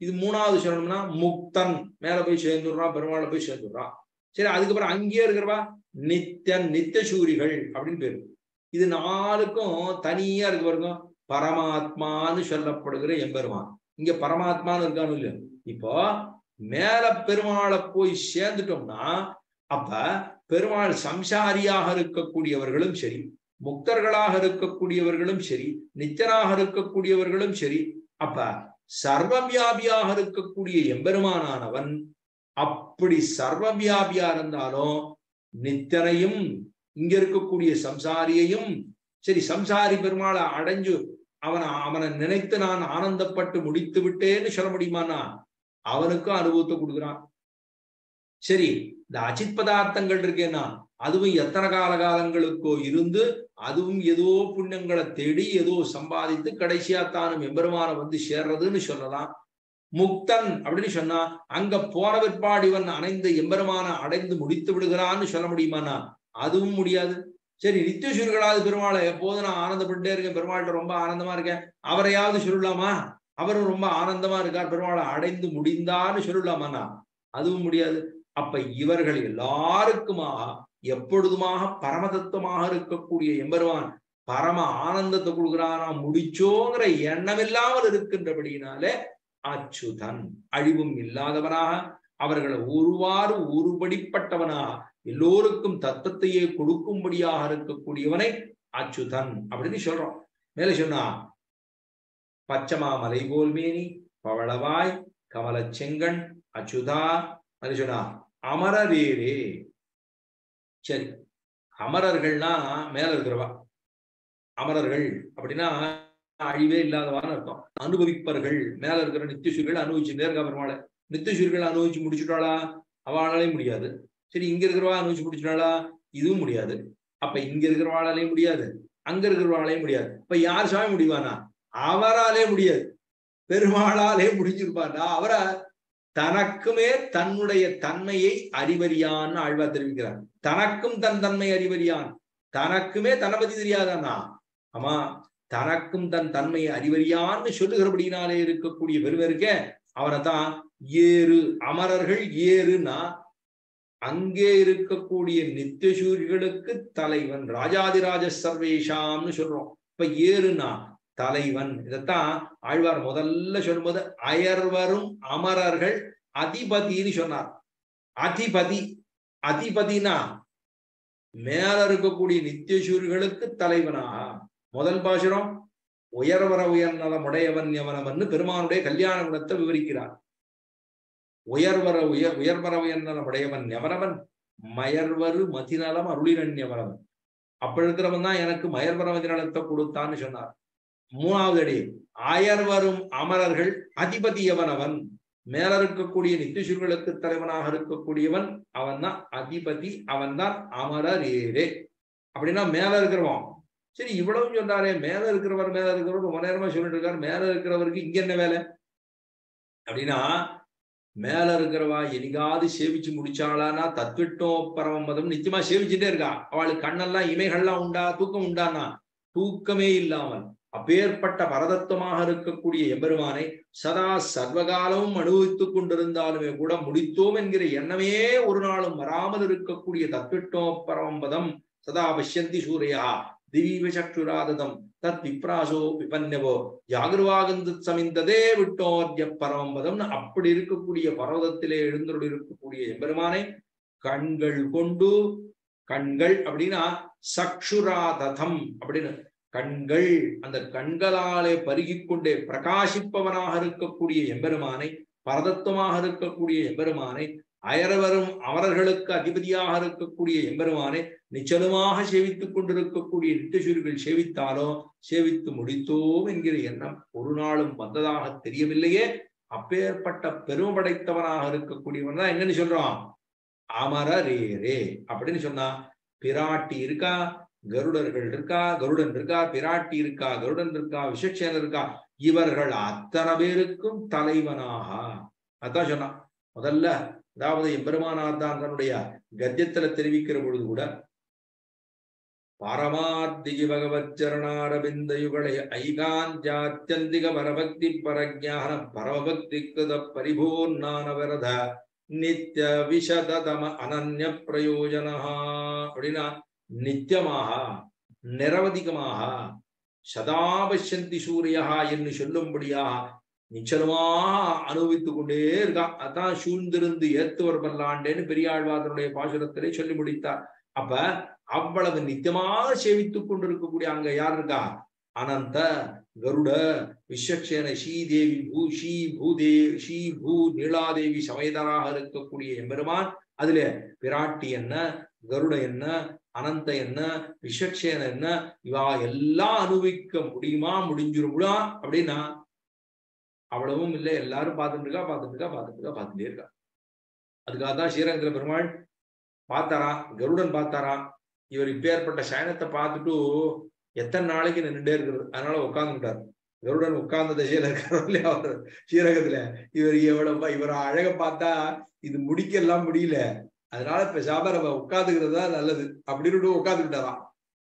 இது மூணாவது சொல்லணும்னா முக்தன் மேல போய் சேர்ந்துடுறான் பெருமாளை போய் சேர்ந்துடுறான் சரி அதுக்கப்புறம் அங்கேயே இருக்கிறவா நித்தன் நித்தியசூரிகள் அப்படின்னு பேரு இது நாலுக்கும் தனியா இருக்கு பாருங்க பரமாத்மான்னு சொல்லப்படுகிற எம்பெருமான் இங்க பரமாத்மான்னு இருக்கானு இல்லையா இப்போ மேல பெருமாளை போய் சேர்ந்துட்டோம்னா அப்ப பெருமாள் சம்சாரியாக இருக்கக்கூடியவர்களும் சரி முக்தர்களாக இருக்கக்கூடியவர்களும் சரி நித்தனாக இருக்கக்கூடியவர்களும் சரி அப்ப சர்வவியாபியாக இருக்கக்கூடிய எம்பெருமானானவன் அப்படி சர்வவியாபியா இருந்தாலும் நித்தனையும் இங்க இருக்கக்கூடிய சம்சாரியையும் சரி சம்சாரி பெருமாளை அடைஞ்சு அவனை அவனை நினைத்து நான் ஆனந்தப்பட்டு முடித்து விட்டேன்னு சொல்ல முடியுமானா அவனுக்கும் அனுபவத்தை கொடுக்குறான் சரி இந்த அச்சித் பதார்த்தங்கள் இருக்கேன்னா அதுவும் எத்தனை கால காலங்களுக்கோ இருந்து அதுவும் ஏதோ புண்ணியங்களை தேடி ஏதோ சம்பாதித்து கடைசியா தானும் எம்பெருமான வந்து சேர்றதுன்னு சொல்லலாம் முக்தன் அப்படின்னு சொன்னா அங்க போன பிற்பாடு இவன் அணைந்து எம்பெருமான அடைந்து முடித்து விடுகிறான்னு சொல்ல முடியுமானா அதுவும் முடியாது சரி நித்தியசூர்களாவது பெருமாளை எப்போதும் நான் ஆனந்தப்பட்டே இருக்கேன் பெருமாள்கிட்ட ரொம்ப ஆனந்தமா இருக்கேன் அவரையாவது சொல்லலாமா அவரும் ரொம்ப ஆனந்தமா இருக்கார் பெருமாளை அடைந்து முடிந்தான்னு சொல்லலாமாண்ணா அதுவும் முடியாது அப்ப இவர்கள் எல்லாருக்குமாக எப்பொழுதுமாக பரமதத்துவமாக இருக்கக்கூடிய எம்பெருமான் பரம ஆனந்தத்தை கொடுக்குறானா முடிச்சோங்கிற எண்ணமில்லாமல் இருக்கின்றபடியினாலே அச்சுதன் அழிவும் இல்லாதவனாக அவர்களை ஒருவாறு ஒருபடிப்பட்டவனாக எல்லோருக்கும் தத்தத்தையே கொடுக்கும்படியாக இருக்கக்கூடியவனை அச்சுதன் அப்படின்னு சொல்றோம் மேல சொன்னா பச்சமா மலை போல் மேனி பவளவாய் கமல செங்கண் அச்சுதா அது சொன்னா அமரரேரே சரி அமரர்கள்னா மேல இருக்கிறவா அமரர்கள் அப்படின்னா அழிவே இல்லாதவான்னு அர்த்தம் அனுபவிப்பர்கள் மேல இருக்கிற நித்தியசூர்கள் அனுபவிச்சுட்டே இருக்கா பெருமாளை நித்தியசூர்கள் அனுபவிச்சு முடிச்சுட்டாளா அவளாலே முடியாது சரி இங்க இருக்கிறவா அனுபவிச்சு முடிச்சுட்டாளா இதுவும் முடியாது அப்ப இங்க இருக்கிறவாளாலே முடியாது அங்க இருக்கிறவாளாலே முடியாது இப்ப யார் சாமி முடிவானா அவராலே முடியாது பெருமாளாலே முடிஞ்சிருப்பாண்டா அவரை தனக்குமே தன்னுடைய தன்மையை அறிவறியான்னு ஆழ்வா தெரிவிக்கிறார் தனக்கும் தன் தன்மை அறிவறியான் தனக்குமே தன்னை பத்தி தெரியாதானா ஆமா தனக்கும் தன் தன்மை அறிவறியான்னு சொல்லுகிறபடினாலே இருக்கக்கூடிய பெருவருக்கே அவனை தான் ஏறு அமரர்கள் ஏறுனா அங்கே இருக்கக்கூடிய நித்தியசூரிகளுக்கு தலைவன் ராஜாதிராஜ சர்வேஷாம்னு சொல்றோம் இப்ப ஏறுனா தலைவன் இதைத்தான் ஆழ்வார் முதல்ல சொல்லும்போது அயர்வரும் அமரர்கள் அதிபதினு சொன்னார் அதிபதி அதிபதினா மேல இருக்கக்கூடிய நித்தியசூரிகளுக்கு தலைவனாக முதல் பாசுரம் உயர்வர உயர்நலம் உடையவன் எவனவன் பெருமானுடைய கல்யாண குணத்தை விவரிக்கிறார் உயர்வர உயர் உயர்வர உயர்நலம் உடையவன் எவனவன் மயர்வரு மதிநலம் அருளினன் எவனவன் அப்ப இருக்கிறவன் தான் எனக்கு மயர்வர மதிநலத்தை கொடுத்தான்னு சொன்னார் மூணாவது அடி அயர் வரும் அமரர்கள் அதிபதி எவனவன் மேல இருக்கக்கூடிய நித்தியசூர்களுக்கு தலைவனாக இருக்கக்கூடியவன் அவன் தான் அதிபதி அவன் தான் அமரர் ஏரே அப்படின்னா மேல இருக்கிறவன் சரி இவ்வளவு சொன்னாரே மேல இருக்கிறவர் மேல இருக்கிறவர் ரொம்ப நேரமா சொல்லிட்டு இருக்காரு மேல இருக்கிறவருக்கு இங்க என்ன வேலை அப்படின்னா மேல இருக்கிறவா என்னைக்காவது சேவிச்சு முடிச்சாளானா தத்விட்டோ பரமபதம் நிச்சயமா சேவிச்சுட்டே இருக்கா அவளுக்கு கண்ணெல்லாம் இமைகள்லாம் உண்டா தூக்கம் உண்டானா தூக்கமே இல்லாமல் அப்பேற்பட்ட பரதத்துவமாக இருக்கக்கூடிய எம்பெருமானை சதா சர்வகாலமும் அனுபவித்துக் கொண்டிருந்தாலுமே கூட முடித்தோம் என்கிற எண்ணமே ஒரு நாளும் வராமல் இருக்கக்கூடிய தத்விட்டோ பரமபதம் சதா பஷ்யந்தி சூரையா திவீவ சக்ஷுராததம் தத் விப்ராசோ விபன்னவோ ஜாகிரவாகந்து சமிந்ததே விட்டோர்ய பரமபதம்னு அப்படி இருக்கக்கூடிய பர்வதத்திலே எழுந்தருள் இருக்கக்கூடிய எம்பெருமானை கண்கள் கொண்டு கண்கள் அப்படின்னா சக்ஷுராததம் அப்படின்னு கண்கள் அந்த கண்களாலே பருகிக்கொண்டே பிரகாசிப்பவனாக இருக்கக்கூடிய எம்பெருமானை பரதத்துவமாக இருக்கக்கூடிய எம்பெருமானை அயரவரும் அவர்களுக்கு அதிபதியாக இருக்கக்கூடிய எம்பெருமானை நிச்சலமாக சேவித்துக் கொண்டிருக்கக்கூடிய நித்தியசூரிகள் சேவித்தாலோ சேவித்து முடித்தோம் என்கிற எண்ணம் ஒரு நாளும் வந்ததாக தெரியவில்லையே அப்பேற்பட்ட பெருமை படைத்தவனாக இருக்கக்கூடியவன் தான் என்னன்னு சொல்றான் அமரரேரே அப்படின்னு சொன்னா பிராட்டி இருக்கா கருடர்கள் இருக்கா கருடன் இருக்கா பிராட்டி இருக்கா கருடன் இருக்கா விசக்ஷேனர் இருக்கா இவர்கள் அத்தனை பேருக்கும் தலைவனாக அதான் சொன்னான் முதல்ல அதாவது எம்பெருமானார் தான் தன்னுடைய கத்தியத்துல தெரிவிக்கிற பொழுது கூட பாரமார்த்திகி பகவத் சரணாரவிந்தயுகளை ஐகாந்தியாத்தியந்திக பரபக்தி பரஜான பரமபக்தி கிருத பரிபூர்ணான வரத நித்திய விஷததம அனன்ய பிரயோஜன அப்படின்னா நித்தியமாக நிரவதிகமாக சதாபசந்தி சூரியா என்று சொல்லும்படியாக நிச்சலமாக அனுபவித்துக் கொண்டே இருக்கான் அதான் சூழ்ந்திருந்து ஏத்துவர் பல்லாண்டேன்னு பெரியாழ்வாதனுடைய பாசுரத்திலே சொல்லி முடித்தார் அப்ப அவ்வளவு நித்தியமாக சேவித்துக் கொண்டிருக்கக்கூடிய அங்க யார் இருக்கா அனந்த கருட விஸ்வக்சேன ஸ்ரீதேவி பூ ஸ்ரீ பூதே ஸ்ரீ பூ நீலாதேவி சமேதராக இருக்கக்கூடிய எம்பெருமான் அதுல பிராட்டி என்ன கருட என்ன அனந்த என்ன விஸ்வக்சேன என்ன இவா எல்லாம் அனுபவிக்க முடியுமா முடிஞ்சிருமுடா அப்படின்னா அவ்வளவும் இல்லை எல்லாரும் பார்த்துட்டு இருக்கா பார்த்துட்டு இருக்கா பார்த்துட்டு இருக்கா பார்த்துட்டே இருக்கா அதுக்காக தான் ஸ்ரீரங்கத்துல பெருமாள் பார்த்தாராம் கருடன் பார்த்தாராம் இவர் இப்பேற்பட்ட சயனத்தை பார்த்துட்டு எத்தனை நாளைக்கு நின்றுட்டே இருக்கிறது அதனால உட்கார்ந்துட்டார் கருடன் உட்கார்ந்த திசையில இருக்கிறோம் இல்லையா அவர் ஸ்ரீரங்கத்துல இவர் எவ்வளவு இவர் அழக பார்த்தா இது முடிக்க எல்லாம் முடியல அதனால பேசாம நம்ம உட்காந்துக்கிறது தான் நல்லது அப்படின்னு உட்காந்துக்கிட்டாராம்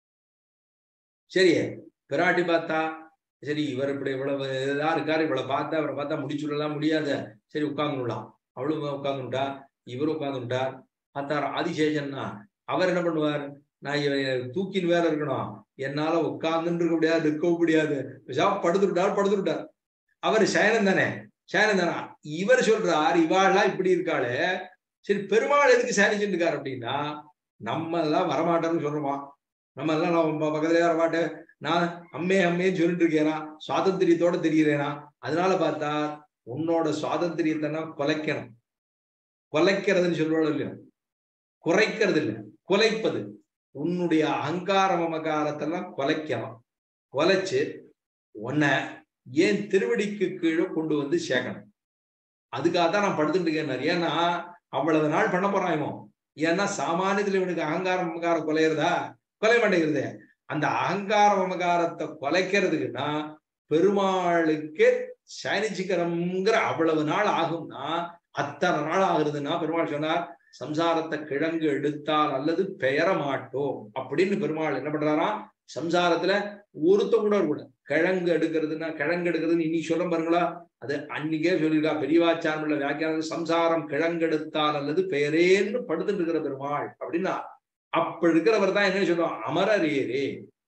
சரி பிராட்டி பார்த்தா சரி இவர் இப்படி இவ்வளவு இதா இருக்காரு இவ்வளவு பார்த்தா அவரை பார்த்தா முடிச்சுடலாம் முடியாத சரி உட்காந்துடலாம் அவளும் உட்காந்துட்டா இவரும் உட்காந்துட்டார் பார்த்தார் ஆதிசேஷன்னா அவர் என்ன பண்ணுவார் நான் இவன் தூக்கின்னு வேற இருக்கணும் என்னால உட்கார்ந்துட்டு இருக்க முடியாது நிற்கவும் முடியாது பேசாம படுத்து விட்டார் படுத்து விட்டார் அவர் சயனம் தானே சயனம் தானே இவர் சொல்றார் இவாள்லாம் இப்படி இருக்காளே சரி பெருமாள் எதுக்கு சயனிச்சுட்டு இருக்காரு அப்படின்னா நம்ம எல்லாம் வரமாட்டோம்னு சொல்றோமா நம்ம எல்லாம் நான் பக்கத்துலயே வரமாட்டேன் நான் அம்மே அம்மேன்னு சொல்லிட்டு இருக்கேனா சுவாதந்திரியத்தோட தெரிகிறேனா அதனால பார்த்தா உன்னோட சுவாதந்திரியத்தை கொலைக்கணும் கொலைக்கிறதுன்னு சொல்லுவாள் இல்லையா குறைக்கிறது இல்லை குலைப்பது உன்னுடைய அகங்கார மமகாரத்தெல்லாம் குலைக்கணும் குலைச்சு உன்னை ஏன் திருவடிக்கு கீழே கொண்டு வந்து சேர்க்கணும் அதுக்காக தான் நான் படுத்துட்டு இருக்கேன் ஏன்னா அவ்வளவு நாள் பண்ண போறான் இவன் ஏன்னா சாமானியத்துல இவனுக்கு அகங்கார மமகாரம் குலையிறதா கொலை மாட்டேங்கிறது அந்த அகங்கார மமகாரத்தை குலைக்கிறதுக்குன்னா பெருமாளுக்கு சயனிச்சிக்கிறங்கிற அவ்வளவு நாள் ஆகும்னா அத்தனை நாள் ஆகுறதுன்னா பெருமாள் சொன்னார் சம்சாரத்தை கிழங்கு எடுத்தால் அல்லது பெயர மாட்டோம் அப்படின்னு பெருமாள் என்ன பண்றாராம் சம்சாரத்துல ஒருத்த கூட கூட கிழங்கு எடுக்கிறதுனா கிழங்கு எடுக்கிறதுன்னு இன்னைக்கு சொல்ல பாருங்களா அது அன்னைக்கே சொல்லியிருக்கா பெரியவாச்சாரம் வியாக்கியானம் சம்சாரம் கிழங்கெடுத்தால் அல்லது பெயரேன்னு படுத்துட்டு இருக்கிற பெருமாள் அப்படின்னா அப்ப இருக்கிறவர் தான் என்ன சொல்லுவான் அமரரேரே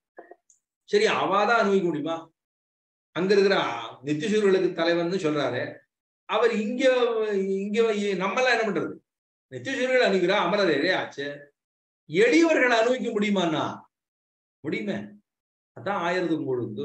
சரி அவாதான் அனுபவிக்க முடியுமா அங்க இருக்கிற நித்திசூர்களுக்கு தலைவன் சொல்றாரு அவர் இங்க இங்க நம்மெல்லாம் என்ன பண்றது நித்தியசூரியர்கள் அனுப்பிக்கிறா அமரரேரே ஆச்சு எளியவர்கள் அனுபவிக்க முடியுமாண்ணா முடியுமே அதான் ஆயிரது பொழுது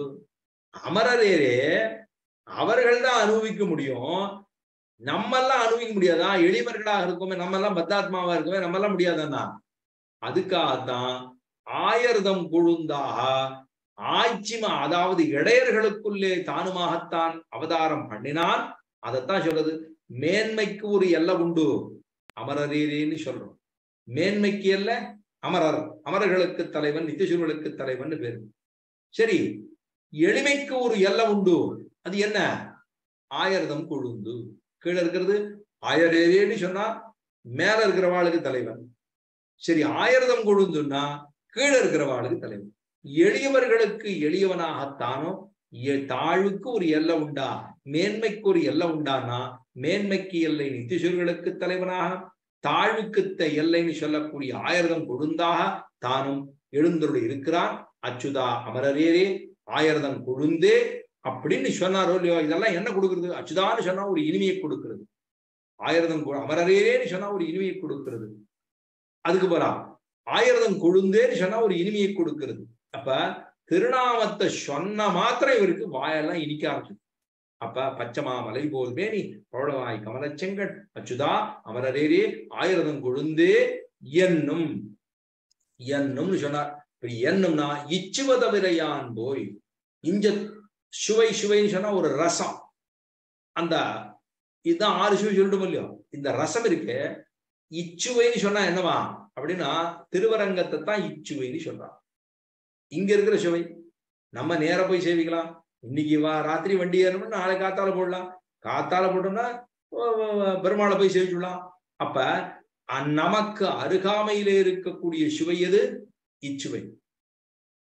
அமரரேரே அவர்கள் தான் அனுபவிக்க முடியும் நம்மெல்லாம் அனுபவிக்க முடியாதா எளியவர்களாக இருக்குமே நம்ம எல்லாம் பத்தாத்மாவா இருக்குமே நம்ம எல்லாம் முடியாதாண்ணா அதுக்காகத்தான் ஆயிரதம் கொழுந்தாக ஆய்ச்சிமா அதாவது இடையர்களுக்குள்ளே தானுமாகத்தான் அவதாரம் பண்ணினான் அதைத்தான் சொல்றது மேன்மைக்கு ஒரு எல்லை உண்டு அமரரேரேன்னு சொல்றோம் மேன்மைக்கு அல்ல அமரர் அமரர்களுக்கு தலைவன் நித்தியசூர்களுக்கு தலைவன் பேரு சரி எளிமைக்கு ஒரு எல்லை உண்டு அது என்ன ஆயிரதம் கொழுந்து கீழே இருக்கிறது ஆயரேரேன்னு சொன்னா மேல இருக்கிறவாளுக்கு தலைவன் சரி ஆயிரதம் கொழுந்துன்னா கீழே இருக்கிறவாளுக்கு தலைவன் எளியவர்களுக்கு எளியவனாகத்தானோ தாழ்வுக்கு ஒரு எல்லை உண்டா மேன்மைக்கு ஒரு எல்லை உண்டானா மேன்மைக்கு எல்லை நித்தியசூர்களுக்கு தலைவனாக தாழ்வுக்கு எல்லைன்னு சொல்லக்கூடிய ஆயிரதம் கொழுந்தாக தானும் எழுந்தருள் இருக்கிறான் அச்சுதா அமரரேரே ஆயிரதம் கொழுந்தே அப்படின்னு சொன்னாரோ இல்லையோ இதெல்லாம் என்ன கொடுக்குறது அச்சுதான்னு சொன்னா ஒரு இனிமையை கொடுக்கிறது ஆயிரதம் அமரரேரேன்னு சொன்னா ஒரு இனிமையை கொடுக்கிறது அதுக்கு போறா ஆயிரதம் கொழுந்தேன்னு சொன்னா ஒரு இனிமையை கொடுக்கிறது அப்ப திருநாமத்தை சொன்ன மாத்திரம் இவருக்கு வாயெல்லாம் இனிக்க ஆரம்பிச்சு அப்ப பச்சமா மலை போல் மேனி பவளவாய் கமலச்செங்கட் அச்சுதா அமரரேரே ஆயிரதம் கொழுந்தே என்னும் என்னும்னு சொன்னார் இப்படி என்னும்னா இச்சுவத விரையான் போய் இஞ்ச சுவை சுவைன்னு சொன்னா ஒரு ரசம் அந்த இதுதான் ஆறு சுவை சொல்லிட்டு இல்லையோ இந்த ரசம் இருக்கு இச்சுவைன்னு சொன்னா என்னவா அப்படின்னா திருவரங்கத்தை தான் இச்சுவைன்னு சொல்றான் இங்க இருக்கிற சுவை நம்ம நேர போய் சேவிக்கலாம் இன்னைக்கு வா ராத்திரி வண்டி ஏறணும்னா நாளை காத்தால போடலாம் காத்தால போட்டோம்னா பெருமாளை போய் சேவிச்சுடலாம் அப்ப நமக்கு அருகாமையில இருக்கக்கூடிய சுவை எது இச்சுவை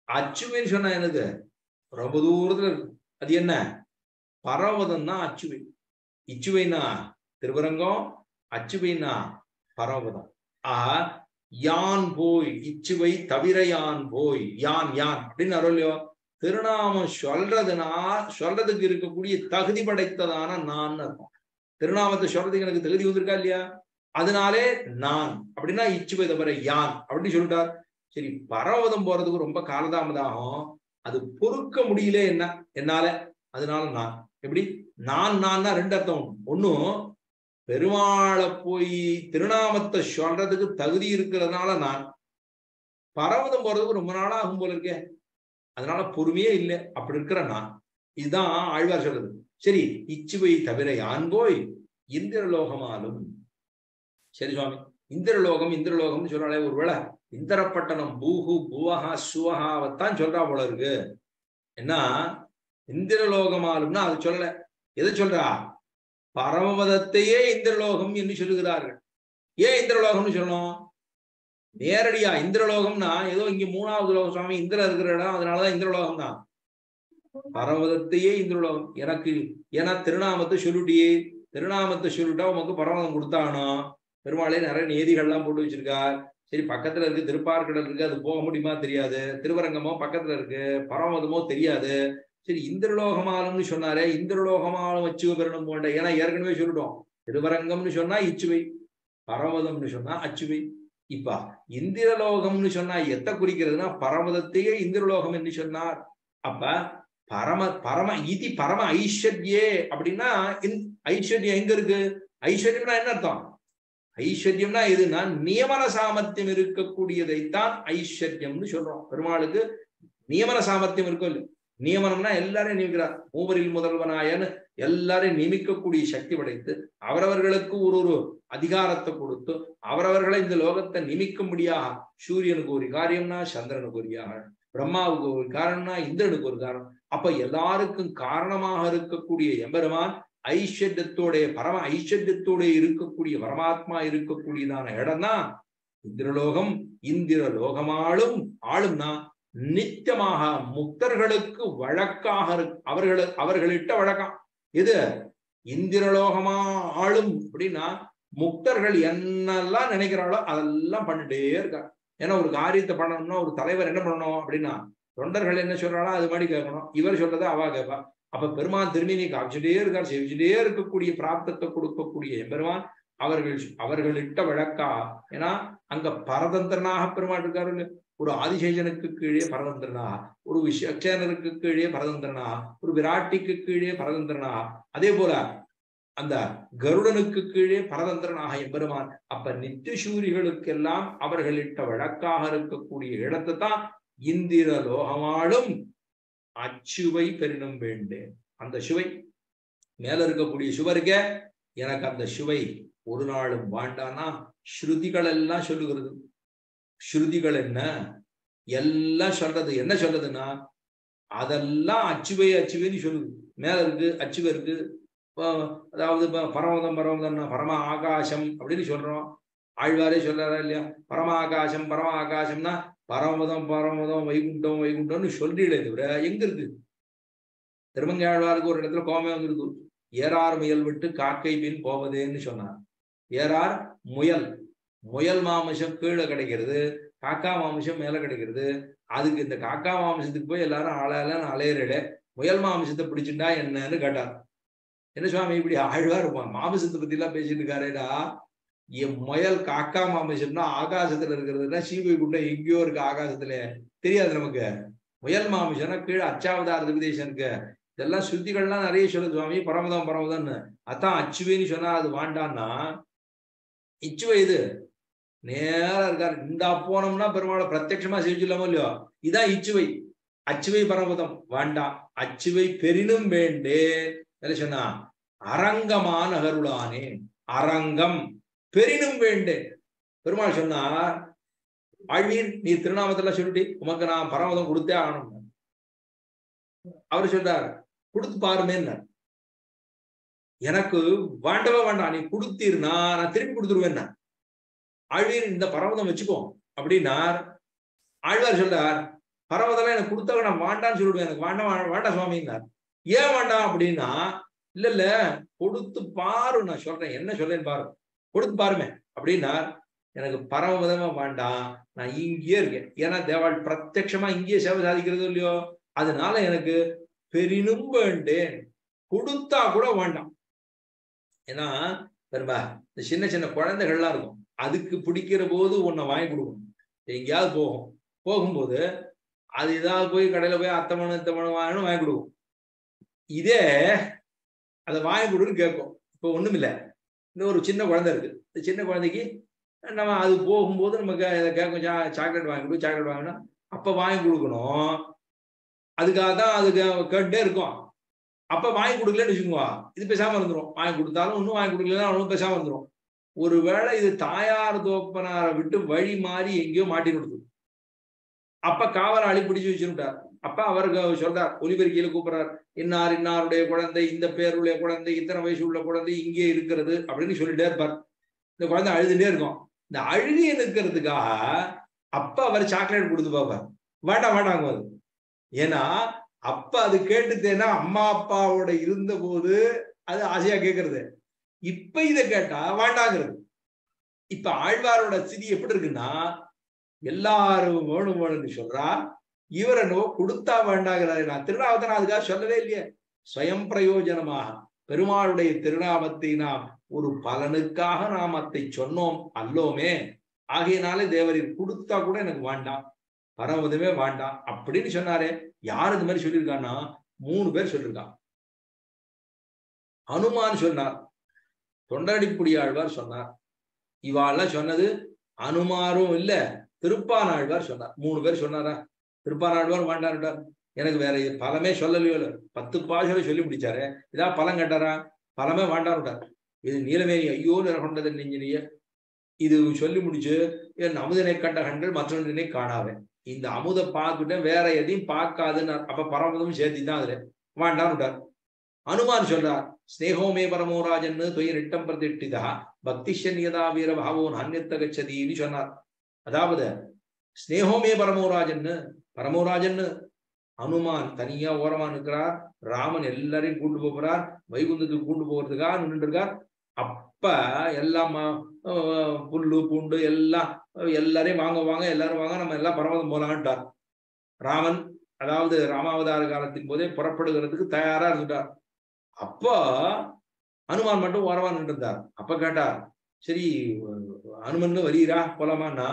அச்சுவைன்னு சொன்னா என்னது ரொம்ப தூரத்துல இருக்கு அது என்ன பரவதம் தான் அச்சுவை இச்சுவைனா திருவரங்கம் அச்சுவைனா பரவதம் ஆஹா யான் போய் இச்சுவை தவிர யான் போய் யான் யான் அப்படின்னு அருள்யோ திருநாமம் சொல்றதுனா சொல்றதுக்கு இருக்கக்கூடிய தகுதி படைத்ததான நான் இருக்கும் திருநாமத்தை சொல்றதுக்கு எனக்கு தகுதி வந்திருக்கா இல்லையா அதனாலே நான் அப்படின்னா இச்சுவை தவிர யான் அப்படின்னு சொல்லிட்டார் சரி பரவதம் போறதுக்கு ரொம்ப காலதாமதாகும் அது பொறுக்க முடியல என்ன என்னால அதனால நான் எப்படி நான் நான் ரெண்டு அர்த்தம் ஒன்னும் பெருமாளை போய் திருநாமத்தை சொல்றதுக்கு தகுதி இருக்கிறதுனால நான் பரவதம் போறதுக்கு ரொம்ப நாளா ஆகும் போல இருக்கே அதனால பொறுமையே இல்லை அப்படி இருக்கிற நான் இதுதான் ஆழ்வார் சொல்றது சரி இச்சுவை தவிர யான் போய் இந்திரலோகமாலும் சரி சுவாமி இந்திரலோகம் இந்திரலோகம்னு சொல்றாளே ஒருவேளை இந்திரப்பட்டணம் பூஹு புவஹா சுவஹாவத்தான் சொல்றா போல இருக்கு என்ன இந்திரலோகமாலும்னா அது சொல்லல எதை சொல்றா பரமபதத்தையே இந்திரலோகம் என்று சொல்லுகிறார்கள் ஏன் இந்திரலோகம்னு சொல்லணும் நேரடியா இந்திரலோகம்னா ஏதோ இங்க மூணாவது லோகம் சுவாமி இந்திர இருக்கிற இடம் அதனாலதான் இந்திரலோகம் தான் பரமதத்தையே இந்திரலோகம் எனக்கு ஏன்னா திருநாமத்தை சொல்லிட்டியே திருநாமத்தை சொல்லிட்டா உமக்கு பரமதம் கொடுத்தானோ பெருமாளே நிறைய நேதிகள்லாம் போட்டு வச்சிருக்கார் சரி பக்கத்துல இருக்கு திருப்பார்கடல் இருக்கு அது போக முடியுமா தெரியாது திருவரங்கமோ பக்கத்துல இருக்கு பரமதமோ தெரியாது சரி இந்திரலோகமாலும்னு சொன்னாரே இந்திரலோகமாலும் வச்சுவ பெறணும் போன்ற ஏன்னா ஏற்கனவே சொல்லிட்டோம் திருவரங்கம்னு சொன்னா இச்சுவை பரமதம்னு சொன்னா அச்சுவை இப்ப இந்திரலோகம்னு சொன்னா எத்த குறிக்கிறதுனா பரமதத்தையே இந்திரலோகம் என்று சொன்னார் அப்ப பரம பரம இதி பரம ஐஸ்வர்யே அப்படின்னா ஐஸ்வர்யம் எங்க இருக்கு ஐஸ்வர்யம்னா என்ன அர்த்தம் ஐஸ்வர்யம்னா எதுனா நியமன சாமர்த்தியம் இருக்கக்கூடியதைத்தான் ஐஸ்வர்யம்னு சொல்றோம் பெருமாளுக்கு நியமன சாமர்த்தியம் இருக்கும் இல்லை நியமனம்னா எல்லாரையும் நியமிக்கிறார் மூவரில் முதல்வனாயன்னு எல்லாரையும் நியமிக்கக்கூடிய சக்தி படைத்து அவரவர்களுக்கு ஒரு ஒரு அதிகாரத்தை கொடுத்து அவரவர்களை இந்த லோகத்தை நியமிக்கும்படியாக சூரியனுக்கு ஒரு காரியம்னா சந்திரனுக்கு ஒரு காரணம் பிரம்மாவுக்கு ஒரு காரணம்னா இந்திரனுக்கு ஒரு காரணம் அப்ப எல்லாருக்கும் காரணமாக இருக்கக்கூடிய எம்பெருமான் ஐஸ்வர்யத்தோடைய பரம ஐஸ்வர்யத்தோட இருக்கக்கூடிய பரமாத்மா இருக்கக்கூடியதான இடம் தான் இந்திரலோகம் இந்திர லோகமாளும் ஆளும்னா நித்தியமாக முக்தர்களுக்கு வழக்காக அவர்கள் அவர்களிட்ட வழக்கம் இது இந்திரலோகமா ஆளும் அப்படின்னா முக்தர்கள் என்னெல்லாம் நினைக்கிறாளோ அதெல்லாம் பண்ணிட்டே இருக்காங்க ஏன்னா ஒரு காரியத்தை பண்ணணும்னா ஒரு தலைவர் என்ன பண்ணணும் அப்படின்னா தொண்டர்கள் என்ன சொல்றாளோ அது மாதிரி கேட்கணும் இவர் சொல்றதை அவா கேட்பா அப்ப பெருமான் திரும்பி நீ காமிச்சுட்டே இருக்கார் செவிச்சுட்டே இருக்கக்கூடிய பிராப்தத்தை கொடுக்கக்கூடிய எம்பெருமான் அவர்கள் அவர்களிட்ட வழக்கா ஏன்னா அங்க பரதந்திரனாக பெருமாள் இருக்காரு ஒரு ஆதிசேஷனுக்கு கீழே பரதந்திரனா ஒரு விஸ்வக்சேனருக்கு கீழே பரதந்திரனா ஒரு விராட்டிக்கு கீழே பரதந்திரனா அதே போல அந்த கருடனுக்கு கீழே பரதந்திரனாக எம்பெருமான் அப்ப நித்தியசூரிகளுக்கெல்லாம் அவர்களிட்ட வழக்காக இருக்கக்கூடிய இடத்தை தான் இந்திர லோகமாளும் அச்சுவை பெரினும் வேண்டேன் அந்த சுவை மேல இருக்கக்கூடிய சுவருக்க எனக்கு அந்த சுவை ஒரு நாளும் வாண்டானா ஸ்ருதிகள் எல்லாம் சொல்லுகிறது ஸ்ருதிகள் என்ன எல்லாம் சொல்றது என்ன சொல்றதுன்னா அதெல்லாம் அச்சுவை அச்சுவைன்னு சொல்லுது மேல இருக்கு அச்சுவை இருக்கு அதாவது பரமதம் பரமதம்னா பரம ஆகாசம் அப்படின்னு சொல்றோம் ஆழ்வாரே சொல்றாரா இல்லையா பரம ஆகாசம் பரம ஆகாசம்னா பரமதம் பரமதம் வைகுண்டம் வைகுண்டம்னு சொல்றீங்களே தவிர எங்க இருக்கு திருமங்கை ஆழ்வாருக்கு ஒரு இடத்துல கோமே வந்துருக்கு ஏறார் முயல் விட்டு காக்கை பின் போவதேன்னு சொன்னார் ஏறார் முயல் முயல் மாமிசம் கீழே கிடைக்கிறது காக்கா மாமிசம் மேல கிடைக்கிறது அதுக்கு இந்த காக்கா மாமிசத்துக்கு போய் எல்லாரும் ஆளால அலையிறட முயல் மாமிசத்தை பிடிச்சுட்டா என்னன்னு கேட்டார் என்ன சுவாமி இப்படி ஆழ்வார் மாமிசத்தை பத்தி எல்லாம் பேசிட்டு இருக்காரேடா என் முயல் காக்கா மாமிசம்னா ஆகாசத்துல இருக்கிறதுனா சீவை குண்டம் எங்கேயோ இருக்கு ஆகாசத்துல தெரியாது நமக்கு முயல் மாமிசம்னா கீழே அச்சாவதார திபதேசம் இருக்கு இதெல்லாம் சுத்திகள்லாம் நிறைய சொல்லுது சுவாமி பரமதம் பரமதம்னு அதான் அச்சுவேன்னு சொன்னா அது வாண்டான்னா இச்சுவை இது நேரா இருக்காரு இந்த போனோம்னா பெருமாளை பிரத்யட்சமா செஞ்சுலாமோ இல்லையோ இதான் இச்சுவை அச்சுவை பரமதம் வேண்டாம் அச்சுவை பெரினும் வேண்டே என்ன சொன்னா அரங்கமான அகருளானே அரங்கம் பெரினும் வேண்டேன் பெருமாள் சொன்னார் ஆழ்வீர் நீ திருநாமத்தெல்லாம் சொல்லிட்டு உமக்கு நான் பரமதம் கொடுத்தே ஆகணும் அவர் சொல்றார் கொடுத்து பாருமே எனக்கு வேண்டவே வேண்டாம் நீ கொடுத்தீர்னா நான் திருப்பி கொடுத்துருவேன் ஆழ்வீர் இந்த பரமதம் வச்சுக்கோ அப்படின்னார் ஆழ்வார் சொல்றார் பரவதமே எனக்கு கொடுத்தவங்க நான் வாண்டான்னு சொல்லிடுவேன் எனக்கு வேண்டாம் வா- வேண்டாம் சுவாமின்னார் ஏன் வேண்டாம் அப்படின்னா இல்ல இல்ல கொடுத்து பாரு நான் சொல்றேன் என்ன சொல்றேன்னு பாரு கொடுத்து பாருமே அப்படின்னா எனக்கு பரமதமா வேண்டாம் நான் இங்கேயே இருக்கேன் ஏன்னா தேவாள் பிரத்யட்சமா இங்கேயே சேவை சாதிக்கிறது இல்லையோ அதனால எனக்கு பெரினும் வேண்டேன் கொடுத்தா கூட வேண்டாம் ஏன்னா பெருமா இந்த சின்ன சின்ன குழந்தைகள்லாம் இருக்கும் அதுக்கு பிடிக்கிற போது உன்னை வாங்கி கொடுக்கணும் எங்கேயாவது போகும் போகும்போது அது ஏதாவது போய் கடையில போய் அத்தை மணம் இத்த மணம் வாங்கணும் வாங்கி கொடுக்கும் இதே அதை வாங்கி கொடுன்னு கேட்கும் இப்போ ஒண்ணும் இல்ல இன்னும் ஒரு சின்ன குழந்தை இருக்கு இந்த சின்ன குழந்தைக்கு நம்ம அது போகும்போது நமக்கு அதை கேட்கும் சா சாக்லேட் வாங்கி கொடு சாக்லேட் வாங்கணும் அப்ப வாங்கி கொடுக்கணும் அதுக்காக தான் அது கே- கேட்டுட்டே இருக்கும் அப்ப வாங்கி கொடுக்கலன்னு வச்சுக்கோங்க இது பேசாம இருந்துரும் வாங்கி கொடுத்தாலும் ஒன்றும் வாங்கி கொடுக்கலன்னா ஒன்றும் பேசாம இருந்துரும் ஒருவேளை இது தாயார் தோப்பனாரை விட்டு வழி மாறி எங்கேயோ மாட்டி கொடுத்து அப்ப காவலாளி பிடிச்சு வச்சுட்டார் அப்ப அவருக்கு சொல்றார் ஒலிபெருக்கியில கூப்பிடுறார் இன்னார் இன்னாருடைய குழந்தை இந்த பேருடைய குழந்தை இத்தனை வயசு உள்ள குழந்தை இங்கே இருக்கிறது அப்படின்னு சொல்லிட்டே இருப்பார் இந்த குழந்தை அழுதுட்டே இருக்கும் இந்த அழுகி இருக்கிறதுக்காக அப்ப அவர் சாக்லேட் கொடுத்து பார்ப்பார் வேண்டாம் வேண்டாங்க அது ஏன்னா அப்ப அது கேட்டுத்தேன்னா அம்மா அப்பாவோட இருந்த போது அது ஆசையா கேட்கறது இப்ப இதை கேட்டா வேண்டாங்கிறது இப்ப ஆழ்வாரோட ஸ்திதி எப்படி இருக்குன்னா எல்லாரும் வேணும் வேணும்னு சொல்றா இவர் என்னவோ கொடுத்தா வேண்டாங்கிறாரு நான் திருநாமத்தை நான் அதுக்காக சொல்லவே இல்லையே ஸ்வயம் பிரயோஜனமாக பெருமாளுடைய திருநாமத்தை நாம் ஒரு பலனுக்காக நாம் அதை சொன்னோம் அல்லோமே ஆகையினாலே தேவரீர் கொடுத்தா கூட எனக்கு வேண்டாம் பரமதமே வேண்டாம் அப்படின்னு சொன்னாரே யார் இந்த மாதிரி சொல்லியிருக்கான்னா மூணு பேர் சொல்லியிருக்கான் அனுமான் சொன்னார் தொண்டடிப்புடியாழ்வார் சொன்னார் இவாள்லாம் சொன்னது அனுமாரும் இல்ல திருப்பானாழ்வார் சொன்னார் மூணு பேர் சொன்னாரா திருப்பானாழ்வார் வேண்டான்ட்டார் எனக்கு வேற பலமே சொல்லலையோ இல்ல பத்து பாஷையில சொல்லி முடிச்சாரு இதா பலம் கேட்டாரா பலமே வேண்டான்ட்டார் இது நீலமேனி ஐயோ நிறகொண்டது நெஞ்சினிய இது சொல்லி முடிச்சு என் அமுதனை கண்ட கண்கள் மற்றொன்றினை காணாவே இந்த அமுத பார்த்துட்டு வேற எதையும் பார்க்காதுன்னு அப்ப பரமதமும் சேர்த்தி தான் அதுல வேண்டான்னுட்டார் அனுமான் சொல்றார் ஸ்னேகோமே பரமோராஜன்னு தொய் நிட்டம் பிரதிஷ்டிதா பக்திஷன்யதா வீர பாவோன் அந்நியத்த கச்சதின்னு சொன்னார் அதாவது ஸ்னேகோமே பரமோராஜன்னு பரமோராஜன்னு அனுமான் தனியா ஓரமா நிற்கிறார் ராமன் எல்லாரையும் கூண்டு போகிறார் வைகுந்தத்துக்கு கூண்டு போகிறதுக்காக நின்று இருக்கார் அப்ப எல்லாம் அஹ், புல்லு பூண்டு எல்லாம் எல்லாரையும் வாங்க வாங்க எல்லாரும் வாங்க நம்ம எல்லாம் பரமதம் போலான்ட்டார் ராமன் அதாவது ராமாவதார காலத்தின் போதே புறப்படுகிறதுக்கு தயாரா இருந்துட்டார் அப்போ அனுமான் மட்டும் ஓரமா நின்று இருந்தார் அப்ப கேட்டார் சரி அனுமன் வரீரா போலாமான்னா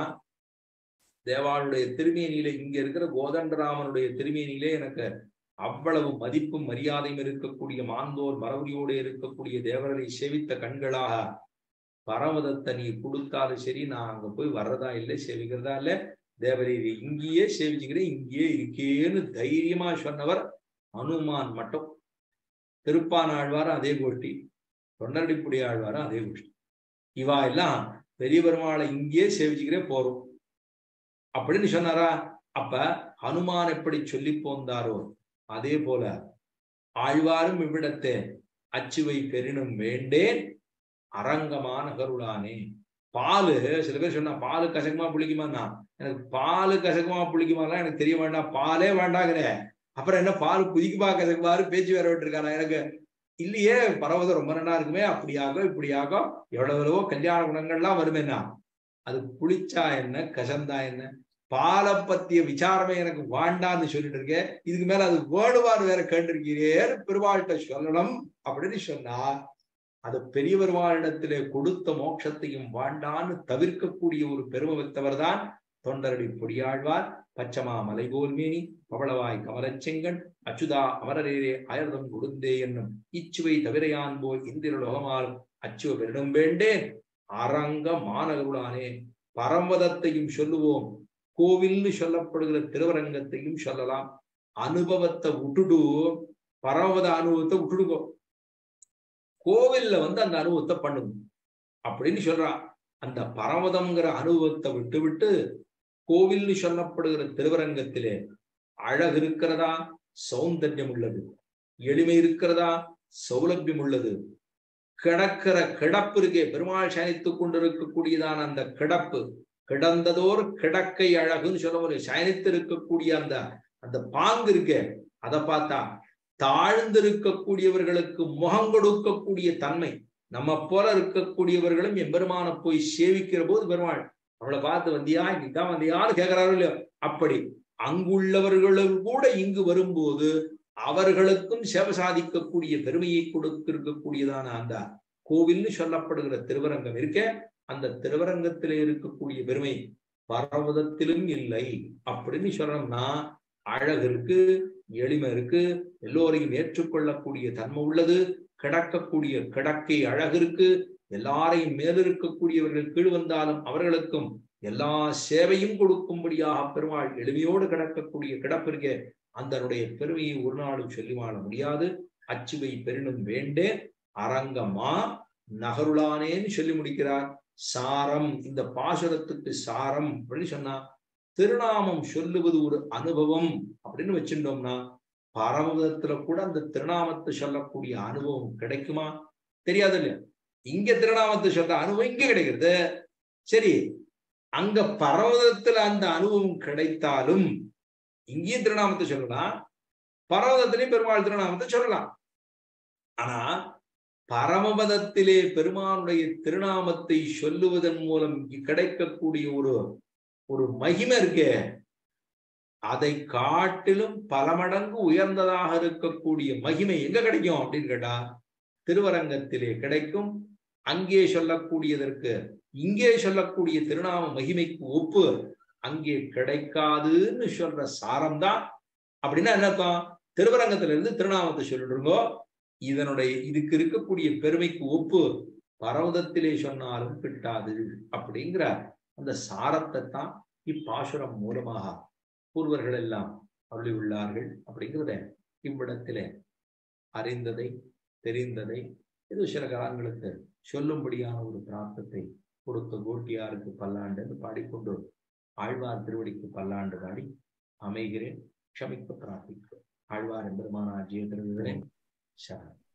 தேவாளுடைய திருமேனியில இங்க இருக்கிற கோதண்டராமனுடைய திருமேனியிலே எனக்கு அவ்வளவு மதிப்பும் மரியாதையும் இருக்கக்கூடிய மாந்தோர் மரபுரியோடு இருக்கக்கூடிய தேவரை சேவித்த கண்களாக பரமதத்தை நீ கொடுத்தாலும் சரி நான் அங்க போய் வர்றதா இல்லை சேவிக்கிறதா இல்லை தேவரை இங்கேயே சேவிச்சுக்கிறேன் இங்கேயே இருக்கேன்னு தைரியமா சொன்னவர் அனுமான் மட்டும் திருப்பான் ஆழ்வாரும் அதே கோஷ்டி தொண்டரடிப்புடி ஆழ்வாரும் அதே கோஷ்டி இவா எல்லாம் பெரிய பெருமாளை இங்கேயே சேவிச்சுக்கிறே போறோம் அப்படின்னு சொன்னாரா அப்ப ஹனுமான் எப்படி சொல்லி போந்தாரோ அதே போல ஆழ்வாரும் இவ்விடத்தே அச்சுவை பெரினும் வேண்டேன் அரங்கமான கருளானே பாலு சில பேர் சொன்னா பாலு கசக்குமா புளிக்குமான்னா எனக்கு பாலு கசக்குமா புளிக்குமாலாம் எனக்கு தெரிய வேண்டாம் பாலே வேண்டாங்கிற அப்புறம் என்ன பால் குதிக்குமா கசக்குமாறு பேச்சு வேற விட்டுருக்காரா எனக்கு இல்லையே பரவதம் ரொம்ப நல்லா இருக்குமே அப்படியாக இப்படியாக எவ்வளவு எவ்வளவோ கல்யாண குணங்கள்லாம் வருமேனா அது புளிச்சா என்ன கசந்தா என்ன பாலை பத்திய விசாரமே எனக்கு வாண்டான்னு சொல்லிட்டு இருக்கேன் இதுக்கு மேல அது வேணுவார் வேற கேட்டிருக்கிறேன்னு பெருமாள்கிட்ட சொல்லணும் அப்படின்னு சொன்னா அது பெரிய பெருமாளிடத்திலே கொடுத்த மோட்சத்தையும் வாண்டான்னு தவிர்க்கக்கூடிய ஒரு பெருமை வைத்தவர் தான் தொண்டரடி பொடியாழ்வார் பச்சமா மலைகோல்மேனி பவளவாய் கமலச்செங்கன் அச்சுதா அமரரேரே அயர்தம் கொடுந்தே என்னும் இச்சுவை தவிரையான் போய் இந்திரலோகமால் அச்சுவ பெரிடம் வேண்டேன் அரங்க மாநகருளானே பரமதத்தையும் சொல்லுவோம் கோவில்னு சொல்லப்படுகிற திருவரங்கத்தையும் சொல்லலாம் அனுபவத்தை விட்டுடு பரமத அனுபவத்தை விட்டுடுங்கோ கோவில்ல வந்து அந்த அனுபவத்தை பண்ணுங்க அப்படின்னு சொல்றா அந்த பரமதம்ங்கிற அனுபவத்தை விட்டு விட்டு கோவில்னு சொல்லப்படுகிற திருவரங்கத்திலே அழகு இருக்கிறதா சௌந்தர்யம் உள்ளது எளிமை இருக்கிறதா சௌலபியம் உள்ளது கிடக்கிற கிடப்பு இருக்கே பெருமாள் சனித்துக் கொண்டிருக்கக்கூடியதான அந்த கிடப்பு கிடந்ததோர் கிடக்கை அழகுன்னு சொல்ல ஒரு சயனித்திருக்கக்கூடிய அந்த அந்த பாங்கு இருக்கு அதை பார்த்தா தாழ்ந்திருக்கக்கூடியவர்களுக்கு முகம் கொடுக்கக்கூடிய தன்மை நம்ம போல இருக்கக்கூடியவர்களும் எம்பெருமான போய் சேவிக்கிற போது பெருமாள் அவளை பார்த்து வந்தியா இங்கதான் வந்தியான்னு கேட்கிறாரோ இல்லையோ அப்படி அங்குள்ளவர்களும் கூட இங்கு வரும்போது அவர்களுக்கும் சேவை சாதிக்கக்கூடிய பெருமையை கொடுத்திருக்கக்கூடியதான அந்த கோவில்னு சொல்லப்படுகிற திருவரங்கம் இருக்க அந்த திருவரங்கத்திலே இருக்கக்கூடிய பெருமை பர்வதத்திலும் இல்லை அப்படின்னு சொல்லணும்னா அழகு இருக்கு எளிமை இருக்கு எல்லோரையும் ஏற்றுக்கொள்ளக்கூடிய தன்மை உள்ளது கிடக்கக்கூடிய கிடக்கை அழகு இருக்கு எல்லாரையும் மேலிருக்கக்கூடியவர்கள் கீழ் வந்தாலும் அவர்களுக்கும் எல்லா சேவையும் கொடுக்கும்படியாக பெருமாள் எளிமையோடு கிடக்கக்கூடிய கிடப்பிற்கே அந்தனுடைய பெருமையை ஒரு நாளும் சொல்லி வாழ முடியாது அச்சுவை பெரினும் வேண்டே அரங்கமா நகருளானேன்னு சொல்லி முடிக்கிறார் சாரம் இந்த பாசுரத்துக்கு சாரம் அப்படின்னு சொன்னா திருநாமம் சொல்லுவது ஒரு அனுபவம் அப்படின்னு வச்சிருந்தோம்னா பரமதத்துல கூட அந்த திருநாமத்தை சொல்லக்கூடிய அனுபவம் கிடைக்குமா தெரியாது இல்லையா இங்க திருநாமத்தை சொல்ற அனுபவம் இங்க கிடைக்கிறது சரி அங்க பரவதத்துல அந்த அனுபவம் கிடைத்தாலும் இங்கேயும் திருநாமத்தை சொல்லலாம் பரவதத்திலையும் பெருமாள் திருநாமத்தை சொல்லலாம் ஆனா பரமபதத்திலே பெருமானுடைய திருநாமத்தை சொல்லுவதன் மூலம் கிடைக்கக்கூடிய ஒரு ஒரு மகிமை இருக்கே அதை காட்டிலும் பல மடங்கு உயர்ந்ததாக இருக்கக்கூடிய மகிமை எங்க கிடைக்கும் அப்படின்னு கேட்டா திருவரங்கத்திலே கிடைக்கும் அங்கே சொல்லக்கூடியதற்கு இங்கே சொல்லக்கூடிய திருநாம மகிமைக்கு ஒப்பு அங்கே கிடைக்காதுன்னு சொல்ற சாரம் தான் அப்படின்னா என்ன அர்த்தம் திருவரங்கத்துல இருந்து திருநாமத்தை சொல்லிடுங்கோ இதனுடைய இதுக்கு இருக்கக்கூடிய பெருமைக்கு ஒப்பு பரவதத்திலே சொன்னாலும் கிட்டாது அப்படிங்கிற அந்த சாரத்தை தான் இப்பாசுரம் மூலமாக பூர்வர்கள் எல்லாம் அருளி உள்ளார்கள் அப்படிங்கிறத இவ்விடத்திலே அறிந்ததை தெரிந்ததை ஏதோ சில காலங்களுக்கு சொல்லும்படியான ஒரு பிராப்தத்தை கொடுத்த கோட்டியாருக்கு பல்லாண்டு பாடிக்கொண்டு ஆழ்வார் திருவடிக்கு பல்லாண்டு பாடி அமைகிறேன் க்ஷமிக்க பிரார்த்திக்கிறேன் ஆழ்வார் எம்பெருமான ஆட்சியை திருவிழே சரணம்